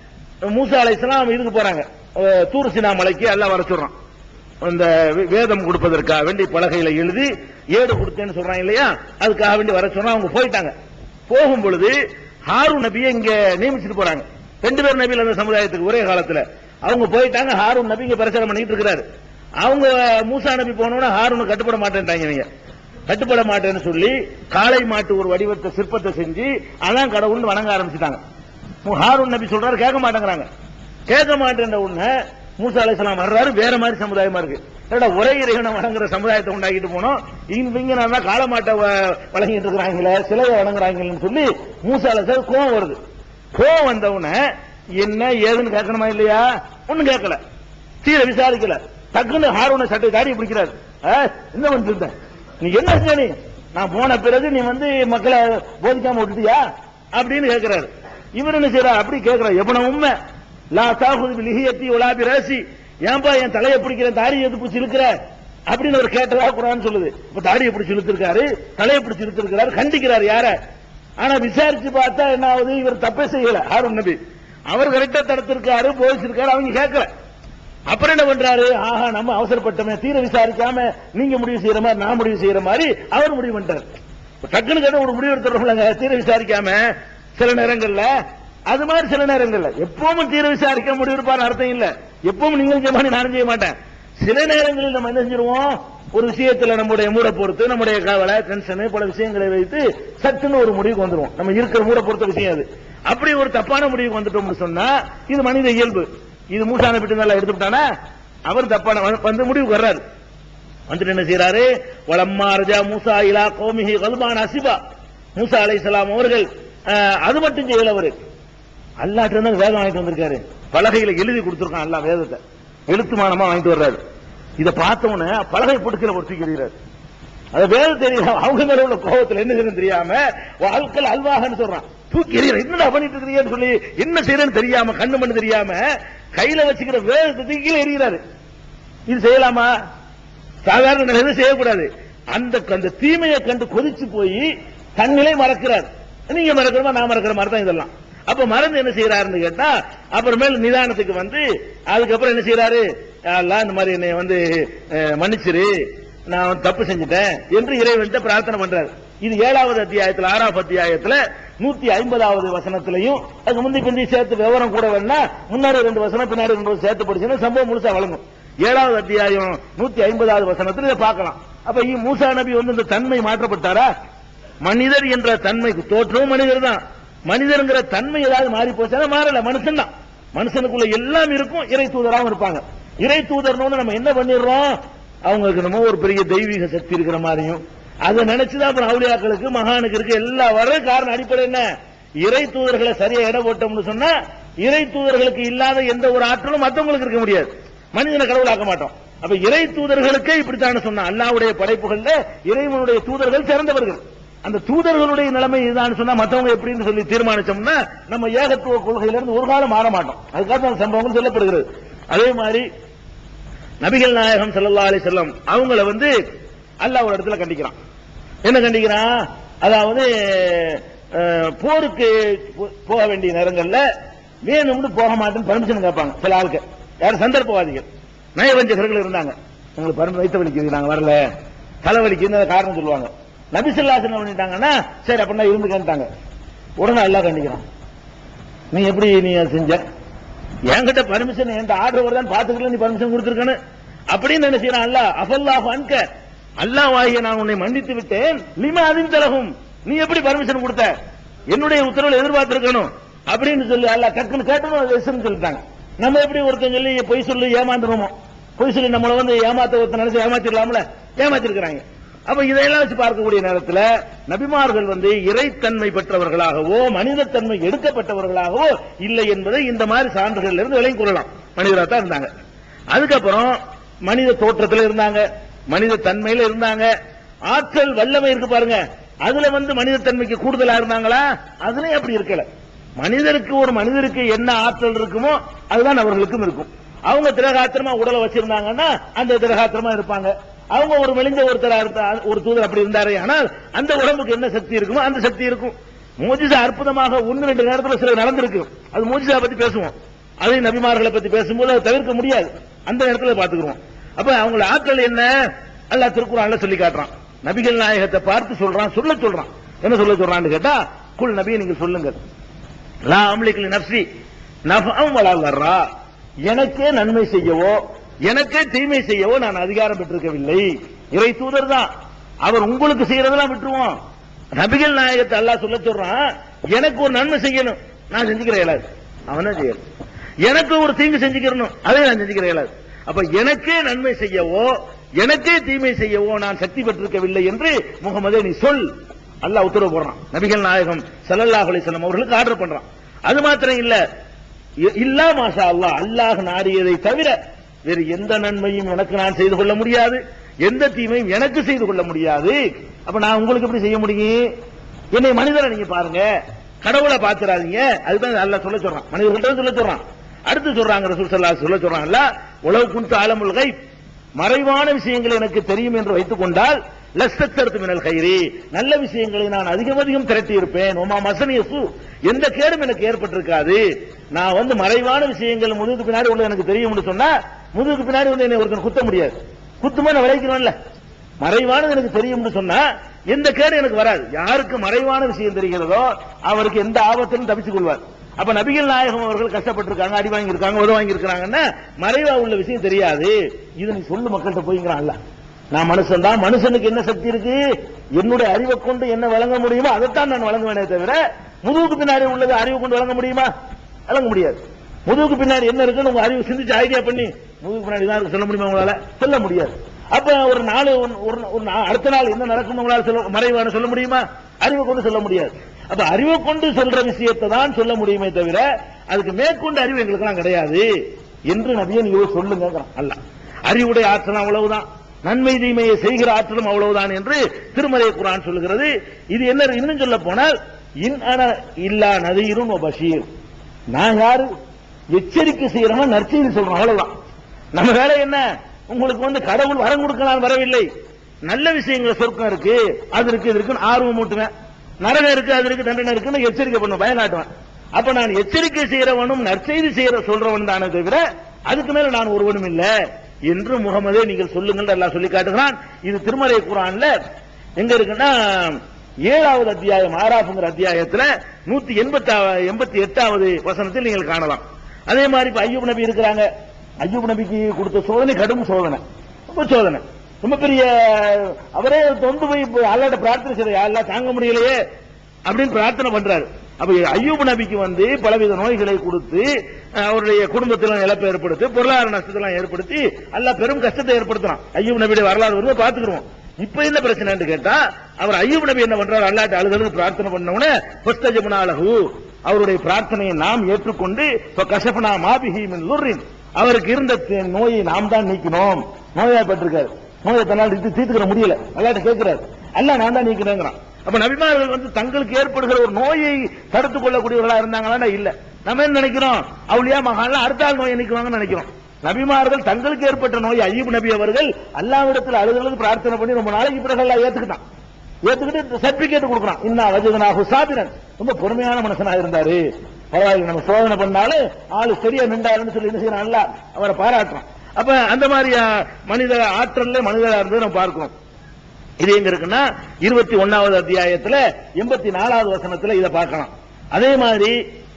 மூசா அலை இஸ்லாம் இதுக்கு போறாங்க அஹ், தூர் சினா மலைக்கு எல்லாம் வர சொல்றான் அந்த வே- வேதம் கொடுப்பதற்காக வேண்டி பலகையில எழுதி ஏடு கொடுத்தேன்னு சொல்றாங்க இல்லையா அதுக்காக வேண்டி வர சொன்னா அவங்க போயிட்டாங்க போகும் பொழுது ஹாரூன் நபியை இங்க நியமிச்சுட்டு போறாங்க ரெண்டு பேர் நபியில் அந்த சமுதாயத்துக்கு ஒரே காலத்துல அவங்க போயிட்டாங்க ஹாரூன் நபி இங்க பிரச்சாரம் பண்ணிட்டு இருக்கிறாரு அவங்க மூசா நபி போனோன்னா ஹாரூன் கட்டுப்பட மாட்டேன்ட்டாங்க இவங்க கட்டுப்பட மாட்டேன்னு சொல்லி காளை மாட்டு ஒரு வடிவத்தை சிற்பத்தை செஞ்சு அதான் கடவுள்னு வணங்க ஆரம்பிச்சுட்டாங்க ஹாரூன் நபி சொல்றாரு கேட்க மாட்டேங்கிறாங்க கேட்க மாட்டேன்ற உடனே மூசா அலைஹிஸ்ஸலாம் வர்றாரு வேற மாதிரி சமுதாயமா இருக்கு ஏடா ஒரே இறைவனை வணங்குற சமுதாயத்தை உண்டாக்கிட்டு போனோம் இங்க இங்க நான் காளை மாட்டை வ- வழங்கிட்டு இருக்கிறாங்களே சிலையை வணங்குறாங்களேன்னு சொல்லி மூசா அலைஹிஸ்ஸலாம் கோவம் வருது கோவம் வந்த உடனே என்ன ஏதுன்னு கேட்கணுமா இல்லையா ஒண்ணும் கேட்கல தீர விசாரிக்கல டக்குன்னு ஹாரூனை சட்டை தாடி பிடிக்கிறாரு ஆ, என்ன பண்ணிட்டு இருந்த? நீ என்ன செஞ்ச நீ நான் போன பிறகு நீ வந்து மக்களை போதிக்காம விட்டுட்டியா அப்படின்னு கேட்கிறாரு இவர் என்ன செய்யறாரு அப்படி கேட்கிறார் எவன உண்மை லா தாகுது லிஹியத்தி உலாபி ராசி ஏன்பா என் தலையை பிடிக்கிற தாடியை எது பிடிச்சி இழுக்கிற அப்படின்னு அவர் கேட்டதா குரான் சொல்லுது இப்ப தாடியை பிடிச்சி இழுத்திருக்காரு தலையை பிடிச்சி இழுத்திருக்காரு கண்டிக்கிறார் யார ஆனா விசாரிச்சு பார்த்தா என்ன ஆகுது இவர் தப்பே செய்யல ஹாரூன் நபி அவர் கரெக்டா தடுத்திருக்காரு போதிச்சிருக்காரு அவங்க கேட்கல அப்புறம் என்ன பண்றாரு ஆஹா நம்ம அவசரப்பட்டோமே தீர விசாரிக்காம நீங்க முடிவு செய்யற மாதிரி நான் முடிவு செய்யற மாதிரி அவர் முடிவு பண்ணிட்டாரு டக்குனு கேட்ட ஒரு முடிவு எடுத்துறோம்லங்க தீர விசாரிக்காம சில நேரங்கள்ல அது மாதிரி சில நேரங்கள்ல எப்பவும் தீர விசாரிக்க முடிவு இருப்பாரு அர்த்தம் இல்ல எப்பவும் நீங்களும் செய்ய மாட்டேன் நானும் செய்ய மாட்டேன் சில நேரங்களில் நம்ம என்ன செஞ்சிருவோம் ஒரு விஷயத்துல நம்முடைய மூட பொறுத்து நம்முடைய கவலை டென்ஷன் பல விஷயங்களை வைத்து சட்டுன்னு ஒரு முடிவுக்கு வந்துருவோம் நம்ம இருக்கிற மூட பொறுத்த விஷயம் அது அப்படி ஒரு தப்பான முடிவுக்கு வந்துட்டோம்னு சொன்னா இது மனித இயல்பு இது மூசான பிட்டு நல்லா எடுத்துட்டானா அவர் தப்பான வந்து- வந்து முடிவுக்கு வர்றாரு வந்துட்டு என்ன செய்யறாரு வளம்மா ரஜா மூசா இலா கோமிஹி கல்பான் அசிபா மூசா அலைஹிஸ்ஸலாம் அவர்கள் அஹ், அது மட்டும் செய்யல அவரு அல்லாட்டு இருந்து வேதம் வாங்கிட்டு வந்திருக்காரு பலகையில எழுதி கொடுத்திருக்கான் அல்லா வேதத்தை எழுத்துமானமா வாங்கிட்டு வர்றாரு இத பார்த்த உடனே பலகை போட்டு கீழே போட்டு தூக்கிறாரு அது வேதம் தெரியல அவங்க மேல உள்ள கோபத்துல என்ன செய்யணும் தெரியாம வாழ்க்கை அல்வாகன்னு சொல்றான் தூக்கி எறியற என்னடா பண்ணிட்டு இருக்கிறீங்கன்னு சொல்லி என்ன செய்யறேன்னு தெரியாம கண்ணு மண்ணு தெரியாம கையில வச்சுக்கிற வேதத்தை தூக்கி கீழே எறிகிறாரு இது செய்யலாமா சாதாரண நிலையில செய்யக்கூடாது அந்த அந்த தீமையை கண்டு கொதிச்சு போய் தன்னிலை மறக்கிறார் நீங்க மறக்கிறமா நான் மறக்கிற மாதிரி தான் இதெல்லாம் அப்ப மறந்து என்ன செய்யறாருன்னு கேட்டா அப்புறமேல் நிதானத்துக்கு வந்து அதுக்கப்புறம் என்ன செய்யறாரு எல்லாம் இந்த மாதிரி என்னை வந்து அஹ், மன்னிச்சிரு நான் வந்து தப்பு செஞ்சுட்டேன் என்று இறைவன்கிட்ட பிரார்த்தனை பண்றாரு இது ஏழாவது அத்தியாயத்துல ஆறாவது அத்தியாயத்துல நூத்தி ஐம்பதாவது வசனத்திலையும் அதுக்கு முந்தி பிந்தி சேர்த்து விவரம் கூட வேணா முன்னாடி ரெண்டு வசனம் பின்னாடி ரெண்டு வசனம் சேர்த்து படிச்சுன்னா சம்பவம் முழுசா வழங்கும் ஏழாவது அத்தியாயம் நூத்தி ஐம்பதாவது வசனத்தில் இதை பார்க்கலாம் அப்ப இ மூசா நபி வந்து இந்த தன்மை மாற்றப்பட்டாரா மனிதர் என்ற தன்மைக்கு தோற்றமும் மனிதர் தான் மனிதர்ங்கிற தன்மை ஏதாவது மாறி போச்சுன்னா மாறல மனுஷன் தான் மனுஷனுக்குள்ள எல்லாம் இருக்கும் இறை தூதராகவும் இருப்பாங்க இறை தூதர்னு நம்ம என்ன பண்ணிடுறோம் அவங்களுக்கு நம்ம ஒரு பெரிய தெய்வீக சக்தி இருக்கிற மாதிரியும் அதை நினைச்சுதான் அப்புறம் அவுளியாக்களுக்கு மகானுக்கு இருக்க எல்லா வர காரணம் அடிப்படை என்ன இறை தூதர்களை சரியா இடம் போட்டோம்னு சொன்னா இறை தூதர்களுக்கு இல்லாத எந்த ஒரு ஆற்றலும் மத்தவங்களுக்கு இருக்க முடியாது மனிதனை கடவுளாக்க மாட்டோம் அப்ப இறை தூதர்களுக்கே இப்படித்தான சொன்னா அல்லாவுடைய படைப்புகள்ல இறைவனுடைய தூதர்கள் சிறந்தவர்கள் அந்த தூதர்களுடைய நிலைமை இதுதான் சொன்னா மத்தவங்க எப்படின்னு சொல்லி தீர்மானிச்சோம்னா நம்ம ஏகத்துவ கொள்கையிலிருந்து ஒரு காலம் மாற மாட்டோம் அதுக்காக அந்த சம்பவங்கள் சொல்லப்படுகிறது அதே மாதிரி நபிகள் நாயகம் ஸல்லல்லாஹு அலைஹி வஸல்லம் அவங்கள வந்து அல்லாஹ் ஒரு இடத்துல கண்டிக்கிறான் என்ன கண்டிக்கிறான் அதாவது அஹ், போருக்கு போ- போக வேண்டிய நேரங்கள்ல வேணும்னு போக மாட்டேன்னு பர்மிஷன் கேட்பாங்க சில ஆளுக்கு யார் சந்தர்ப்பவாதிகள் நயவஞ்சகர்கள் இருந்தாங்க உங்களுக்கு பர்மி வைத்த வலிக்குது நாங்க வரல தலைவலிக்குன்னு காரணம் சொல்லுவாங்க நபிசுல்லாசன் என்ன பண்ணிட்டாங்கன்னா சரி அப்படின்னா இருந்து கேட்டாங்க உடனே எல்லாம் கண்டிக்கிறான் நீ எப்படி நீ அதை செஞ்ச என்கிட்ட பர்மிஷன் என்கிட்ட ஆர்டர் வருதான்னு பாத்துக்கல நீ பர்மிஷன் கொடுத்துருக்கன்னு அப்படின்னு என்ன செய்யறான் அல்ல அஃபல்லாஹ் அன்க அல்லாஹ் வாகிய நான் உன்னை மன்னித்து விட்டேன் லிமா அதின் தலகும் நீ எப்படி பர்மிஷன் கொடுத்த என்னுடைய உத்தரவில் எதிர்பார்த்திருக்கணும் அப்படின்னு சொல்லி அல்லாஹ் டக்குன்னு கேட்டணும் அது எஸ்ன்னு சொல்லிட்டாங்க நம்ம எப்படி ஒருத்தன் சொல்லி பொய் சொல்லி ஏமாந்துருமோ பொய் சொல்லி நம்மள வந்து ஏமாத்த ஒருத்தன் நினைச்சு ஏமாத்திடலாம்ல ஏமாத்திருக்கிறாங்க அப்ப இதையெல்லாம் வச்சு பார்க்கக்கூடிய நேரத்தில் நபிமார்கள் வந்து இறைத்தன்மை பெற்றவர்களாகவோ மனிதத்தன்மை எடுக்கப்பட்டவர்களாகவோ இல்லை என்பதை இந்த மாதிரி சான்றுகள்ல இருந்து விளங்கி கொள்ளலாம் மனிதராக தான் இருந்தாங்க அதுக்கப்புறம் மனித தோற்றத்தில் இருந்தாங்க மனித தன்மையில இருந்தாங்க ஆற்றல் வல்லமை இருக்கு பாருங்க அதுல வந்து மனிதத்தன்மைக்கு கூடுதலா இருந்தாங்களா அதுலயும் அப்படி இருக்கல மனிதருக்கு ஒரு மனிதருக்கு என்ன ஆற்றல் இருக்குமோ அதுதான் அவர்களுக்கும் இருக்கும் அவங்க திரகாத்திரமா உடலை வச்சிருந்தாங்கன்னா அந்த திரகாத்திரமா இருப்பாங்க அவங்க ஒரு மெலிஞ்ச ஒருத்தரா இருந்தா ஒரு தூதர் அப்படி இருந்தாரே ஆனால் அந்த உடம்புக்கு என்ன சக்தி இருக்குமோ அந்த சக்தி இருக்கும் மோஜிசா அற்புதமாக ஒன்னு ரெண்டு நேரத்துல சில நடந்திருக்கு அது மோஜிசா பத்தி பேசுவோம் அதை நபிமார்களை பத்தி பேசும்போது அதை தவிர்க்க முடியாது அந்த நேரத்துல பாத்துக்கிறோம் அப்ப அவங்கள ஆற்றல் என்ன அல்லாஹ் திருக்குறான்ல சொல்லி காட்டுறான் நபிகள் நாயகத்தை பார்த்து சொல்றான் சொல்ல சொல்றான் என்ன சொல்ல சொல்றான்னு கேட்டா குல் நபியை நீங்க சொல்லுங்க லா அம்லிக்கு நப்சி நஃபம் வளர்றா எனக்கே நன்மை செய்யவோ எனக்கே தீமை செய்யவோ நான் அதிகாரம் பெற்றிருக்கவில்லை இறை தூதர் தான் அவர் உங்களுக்கு செய்யறதெல்லாம் விட்டுருவோம் நபிகள் நாயகத்தை அல்லாஹ் சொல்ல சொல்றான் எனக்கு ஒரு நன்மை செய்யணும் நான் செஞ்சுக்கிறேன் இயலாது அவனா செய்யணும் எனக்கு ஒரு தீங்கு செஞ்சுக்கிறணும் அதை நான் செஞ்சுக்கிறேன் இயலாது அப்ப எனக்கே நன்மை செய்யவோ எனக்கே தீமை செய்யவோ நான் சக்தி பெற்றிருக்கவில்லை என்று முகமதே நீ சொல் அல்லாஹ் உத்தரவு போடுறான் நபிகள் நாயகம் ஸல்லல்லாஹு அலைஹி வஸல்லம் அவர்களுக்கு ஆர்டர் பண்றான் அது மாத்திரம் இல்ல இ- இல்லா மாஷா அல்லாஹ் அல்லாஹ் நாடியதை தவிர வேறு எந்த நன்மையும் எனக்கு நான் செய்து கொள்ள முடியாது எந்த தீமையும் எனக்கு செய்து கொள்ள முடியாது அப்ப நான் உங்களுக்கு எப்படி செய்ய முடியும் என்னை மனிதரை நீங்க பாருங்க கடவுளை பாத்துறாதீங்க அதுதான் அல்லாஹ் சொல்ல சொல்றான் மனிதர்கள்ட்ட சொல்ல சொல்றான் அடுத்து சொல்றாங்க ரசூல் ஸல்லல்லாஹு அலைஹி சொல்ல சொல்றாங்கல்ல உலகு குன்து ஆலமுல் கைப் மறைவான விஷயங்கள் எனக்கு தெரியும் என்று வைத்துக் கொண்டால் லஸ்தர்த்து மினல் கைரி நல்ல விஷயங்களை நான் அதிகம் அதிகம் திரட்டி இருப்பேன் ஒமா மசனியசு எந்த கேடும் எனக்கு ஏற்பட்டிருக்காது நான் வந்து மறைவான விஷயங்கள் முதுகுக்கு பின்னாடி உள்ள எனக்கு தெரியும்னு சொன்னா முதுகுக்கு பின்னாடி வந்து என்னை ஒருத்தன் குத்த முடியாது குத்துமா நான் விளைக்கிறோம்ல மறைவானது எனக்கு தெரியும்னு சொன்னா எந்த கேடு எனக்கு வராது யாருக்கு மறைவான விஷயம் தெரிகிறதோ அவருக்கு எந்த ஆபத்திலும் தப்பித்துக் கொள்வார் அப்ப நபிகள் நாயகம் அவர்கள் கஷ்டப்பட்டிருக்காங்க அடி வாங்கி இருக்காங்க உதவ வாங்கி இருக்காங்கன்னா மறைவா உள்ள விஷயம் தெரியாது இது நீ சொல்லு மக்கள்கிட்ட போய்ங்கிறான்ல நான் மனுஷன் தான் மனுஷனுக்கு என்ன சக்தி இருக்கு என்னுடைய அறிவை கொண்டு என்ன வழங்க முடியுமோ அதைத்தான் நான் வழங்குவேனே தவிர முதுகுக்கு பின்னாடி உள்ளது அறிவு கொண்டு வழங்க முடியுமா வழங்க முடியாது முதுகுக்கு பின்னாடி என்ன இருக்குன்னு உங்க அறிவு சிந்திச்சு ஐடியா பண்ணி முதுகுக்கு பின்னாடி தான் இருக்கு சொல்ல முடியுமா உங்களால சொல்ல முடியாது அப்ப ஒரு நாள் ஒரு- ஒரு ஒரு நா- அடுத்த நாள் என்ன நடக்கும் உங்களால சொல்ல மறைவான சொல்ல முடியுமா அறிவை கொண்டு சொல்ல முடியாது அப்ப அறிவை கொண்டு சொல்ற விஷயத்தை தான் சொல்ல முடியுமே தவிர அதுக்கு மேற்கொண்டு அறிவு எங்களுக்கெல்லாம் கிடையாது என்று நபியை நீங்க சொல்லுங்க அல்ல அறிவுடைய ஆற்றல் அவ்வளவுதான் நன்மை தீமையை செய்கிற ஆற்றலும் அவ்வளவுதான் என்று திருமலை குரான் சொல்லுகிறது இது என்ன இன்னும் சொல்ல போனால் இன் அன இல்லா நதீரும் பஷீர் நான் யாரு எச்சரிக்கை செய்யறவன் நற்செய்தி சொல்றோம் அவ்வளவுதான் நம்ம வேலை என்ன உங்களுக்கு வந்து கடவுள் வரம் கொடுக்கலாம் வரவில்லை நல்ல விஷயங்கள் சொர்க்கம் இருக்கு அது இருக்கு இது இருக்குன்னு ஆர்வம் மூட்டுவேன் நரகம் இருக்கு அது இருக்கு தண்டனை இருக்குன்னு எச்சரிக்கை பண்ணுவேன் பயனாட்டுவேன் அப்ப நான் எச்சரிக்கை செய்யறவனும் நற்செய்தி செய்யற சொல்றவன் தானே தவிர அதுக்கு மேல நான் ஒருவனும் இல்ல என்று முகமதே நீங்கள் சொல்லுங்கள் எல்லாம் சொல்லி காட்டுகிறான் இது திருமலை குரான்ல எங்க இருக்குன்னா ஏழாவது அத்தியாயம் ஆறாப்புங்கிற அத்தியாயத்துல நூத்தி எண்பத்தி எண்பத்தி எட்டாவது வசனத்தில் நீங்கள் காணலாம் அதே மாதிரி இப்ப ஐயூப் நபி இருக்கிறாங்க ஐயூப் நபிக்கு கொடுத்த சோதனை கடும் சோதனை ரொம்ப சோதனை ரொம்ப பெரிய அவரே தொண்டு போய் இப்ப அல்லாட்ட பிரார்த்தனை செய்ய அல்லா தாங்க முடியலையே அப்படின்னு பிரார்த்தனை பண்றாரு அப்ப ஐயூப் நபிக்கு வந்து பலவித நோய்களை கொடுத்து அஹ், அவருடைய குடும்பத்தில் இழப்பை ஏற்படுத்தி பொருளாதார நஷ்டத்தெல்லாம் ஏற்படுத்தி அல்லாஹ் பெரும் கஷ்டத்தை ஏற்படுத்தலாம் ஐயூப் நபியுடைய வரலாறு வரும்போது பாத்துக்கிறோம் இப்ப என்ன பிரச்சனைன்னு கேட்டா அவர் ஐயூப் நபி என்ன பண்றாரு அல்லாட்ட அழுதழுது பிரார்த்தனை பண்ண உடனே புஸ்தஜமுனாலகு அவருடைய பிரார்த்தனையை நாம் ஏற்றுக்கொண்டு இப்ப கசபனா மாபிஹி மின் லுர்ரின் அவருக்கு இருந்த தி- நோயை நாம் தான் நீக்கினோம் நோயாப்பட்டிருக்காரு நோயை தன்னால் இது தீர்த்துக்கிற முடியல அல்லாட்ட கேட்கிறாரு அல்ல நான் தான் நீக்கினேங்கிறான் அப்ப நபிமார்கள் வந்து தங்களுக்கு ஏற்படுகிற ஒரு நோயை தடுத்துக் கொள்ளக்கூடியவர்களா இருந்தாங்களா இல்ல நம்ம என்ன நினைக்கிறோம் அவளியா மகான்ல அடுத்த ஆள் நோயை நீக்குவாங்கன்னு நினைக்கிறோம் நபிமார்கள் தங்களுக்கு ஏற்பட்ட நோய் ஐயூப் நபி அவர்கள் அல்லாவிடத்தில் அழுதழுது பிரார்த்தனை பண்ணி ரொம்ப நாளைக்கு பிறகு எல்லாம் ஏத்துக்கிட்டான் ஏத்துக்கிட்டு சர்டிபிகேட் கொடுக்குறான் இன்னா வஜதனாகு சாபிரன் ரொம்ப பொறுமையான மனுஷனா இருந்தாரு பரவாயில்ல நம்ம சோதனை பண்ணாலும் ஆளு சரியா நின்றாருன்னு சொல்லி என்ன செய்யறான் அல்ல அவரை பாராட்டுறான் அப்ப அந்த மாதிரி அஹ், மனித ஆற்றல்ல மனிதரா இருந்ததை நம்ம பார்க்கிறோம் இது எங்க இருக்குன்னா இருபத்தி ஒன்னாவது அத்தியாயத்துல எண்பத்தி நாலாவது வசனத்துல இதை பார்க்கலாம் அதே மாதிரி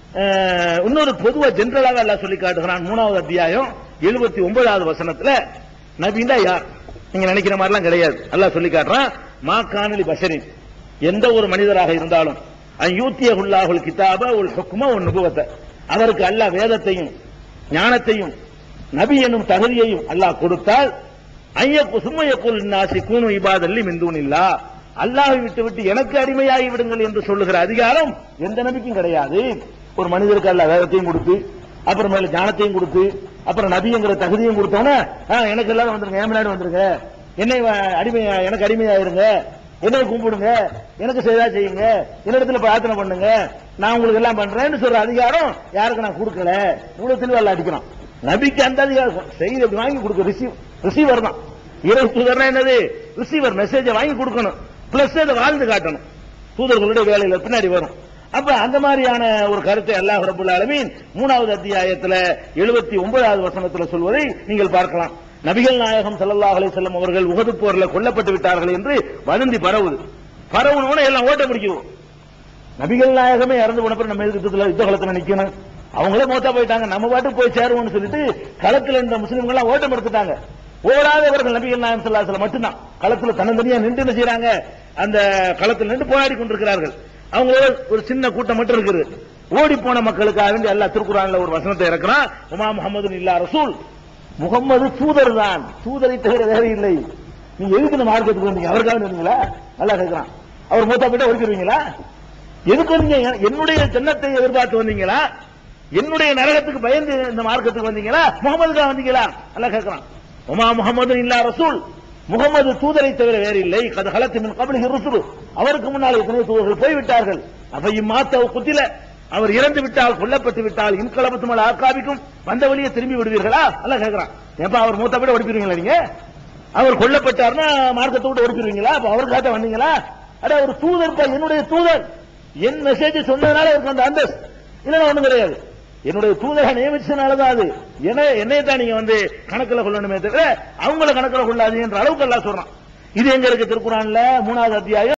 அஹ், இன்னொரு பொதுவா ஜென்ரலாக எல்லாம் சொல்லி காட்டுகிறான் மூணாவது அத்தியாயம் எழுபத்தி ஒன்பதாவது வசனத்துல நபிண்டா யார் நீங்க நினைக்கிற மாதிரிலாம் கிடையாது அல்லாஹ் சொல்லி காட்டுறான் மா காணலி பஷரின் எந்த ஒரு மனிதராக இருந்தாலும் யூத்தியகுல்லாஹுல் கிதாப ஒரு ஹுக்கும ஒரு நுபுவத்தை அவருக்கு அல்லாஹ் வேதத்தையும் ஞானத்தையும் நபி என்னும் தகுதியையும் அல்லாஹ் கொடுத்தால் ஐயக்கு சும்மையக்குள் நாசி கூணு இபாதல்லி மிந்தூனில்லா அல்லாஹை விட்டு விட்டு எனக்கு அடிமையாகி விடுங்கள் என்று சொல்லுகிற அதிகாரம் எந்த நபிக்கும் கிடையாது ஒரு மனிதருக்கு அல்லாஹ் வேதத்தையும் கொடுத்து அப்புறமேல ஞானத்தையும் கொடுத்து அப்புறம் நபிங்கிற தகுதியும் கொடுத்தோன்னே "ஆ, எனக்கு எல்லாரும் வந்துருங்க என் முன்னாடி வந்துருங்க என்னை வ- அடிமையா எனக்கு அடிமையாயிருங்க என்னை கும்பிடுங்க எனக்கு செய்தா செய்யுங்க என்னிடத்துல பிரார்த்தனை பண்ணுங்க நான் உங்களுக்கு எல்லாம் பண்றேன்னு சொல்ற அதிகாரம் யாருக்கு நான் கொடுக்கல இவ்வளவு தெளிவா எல்லாம் அடிக்கிறான் நபிக்கு அந்த அதிகாரம் செய்தி அப்படி வாங்கி கொடுக்க ரிசீவ் ரிசீவர் தான் இறை தூதர்னா என்னது ரிசீவர் மெசேஜை வாங்கி கொடுக்கணும் பிளஸ் அதை வாழ்ந்து காட்டணும் தூதர்களுடைய வேலையில பின்னாடி வரும் அப்ப அந்த மாதிரியான ஒரு கருத்தை அல்லாஹ் ரபுல் ஆலமீன் மூணாவது அத்தியாயத்துல எழுபத்தி ஒன்பதாவது வசனத்துல சொல்வதை நீங்கள் பார்க்கலாம் நபிகள் நாயகம் ஸல்லல்லாஹு அலைஹி வஸல்லம் அவர்கள் உகது போர்ல கொல்லப்பட்டு விட்டார்கள் என்று வதந்தி பரவுது பரவுனோட எல்லாம் ஓட்ட பிடிக்கும் நபிகள் நாயகமே இறந்து போன பிறகு நம்ம எதுக்கு யுத்தத்துல யுத்த களத்துல நிக்கணும் அவங்களே மூத்தா போயிட்டாங்க நம்ம பாட்டுக்கு போய் சேருவோம்னு சொல்லிட்டு களத்துல இருந்த முஸ்லிம்கள் எல்லாம் ஓட்டம் எடுத்துட்டாங்க ஓடாதவர்கள் நபிகள் நாயகம் ஸல்லல்லாஹு அலைஹி வஸல்லம் மட்டும்தான் களத்துல தன்னந்தனியா நின்று என்ன செய்றாங்க அந்த களத்துல நின்று போராடி கொண்டிருக்கிறார்கள் அவங்களோட ஒரு சின்ன கூட்டம் மட்டும் இருக்குது ஓடி போன மக்களுக்காக வேண்டி அல்லாஹ் திருக்குறான்ல ஒரு வசனத்தை இறக்குறான் உமா முகமது இல்லா ரசூல் முகம்மது தூதர் தான் தூதரை தவிர வேற இல்லை நீங்க எதுக்கு இந்த மார்க்கெட்டுக்கு வந்தீங்க அவருக்காக வந்தீங்களா நல்லா கேட்கிறான் அவர் மூத்தா போயிட்டா ஒதுக்கிடுவீங்களா எதுக்கு வந்தீங்க என்னுடைய ஜன்னத்தை எதிர்பார்த்து வந்தீங்களா என்னுடைய நரகத்துக்கு பயந்து இந்த மார்க்கத்துக்கு வந்தீங்களா முகமதுக்கா வந்தீங்களா நல்லா கேட்கிறான் உமா முகமது இல்லா ரசூல் முகமது தூதரை தவிர வேறு இல்லை கது ஹலத்து மின் கபலிஹி ருசுல் அவருக்கு முன்னால் எத்தனை தூதர்கள் போய்விட்டார்கள் அவையும் மாத்த குத்தில அவர் இறந்து விட்டால் கொல்லப்பட்டு விட்டால் இன்கலபத்து மேல ஆக்காபிக்கும் வந்த வழியே திரும்பி விடுவீர்களா நல்லா கேட்கிறான் ஏப்பா அவர் மூத்த விட ஓடிப்பிடுவீங்களா நீங்க அவர் கொல்லப்பட்டார்னா மார்க்கத்தை விட்டு ஓடிப்பிடுவீங்களா அப்ப அவருக்காக வந்தீங்களா அட ஒரு தூதர் பா, என்னுடைய தூதர் என் மெசேஜ் சொன்னதுனால அவருக்கு அந்த அந்தஸ்து இல்லைன்னா ஒண்ணும் கிடையாது என்னுடைய தூதரை நியமிச்சதுனாலதான் அது என்ன என்னைய தான் நீங்க வந்து கணக்குல கொள்ளணுமே தவிர அவங்கள கணக்குல கொள்ளாதீங்கன்ற அளவுக்கு எல்லாம் சொல்றான் இது எங்க இருக்கு திருக்குறான்ல மூணாவது அத்தியாயம்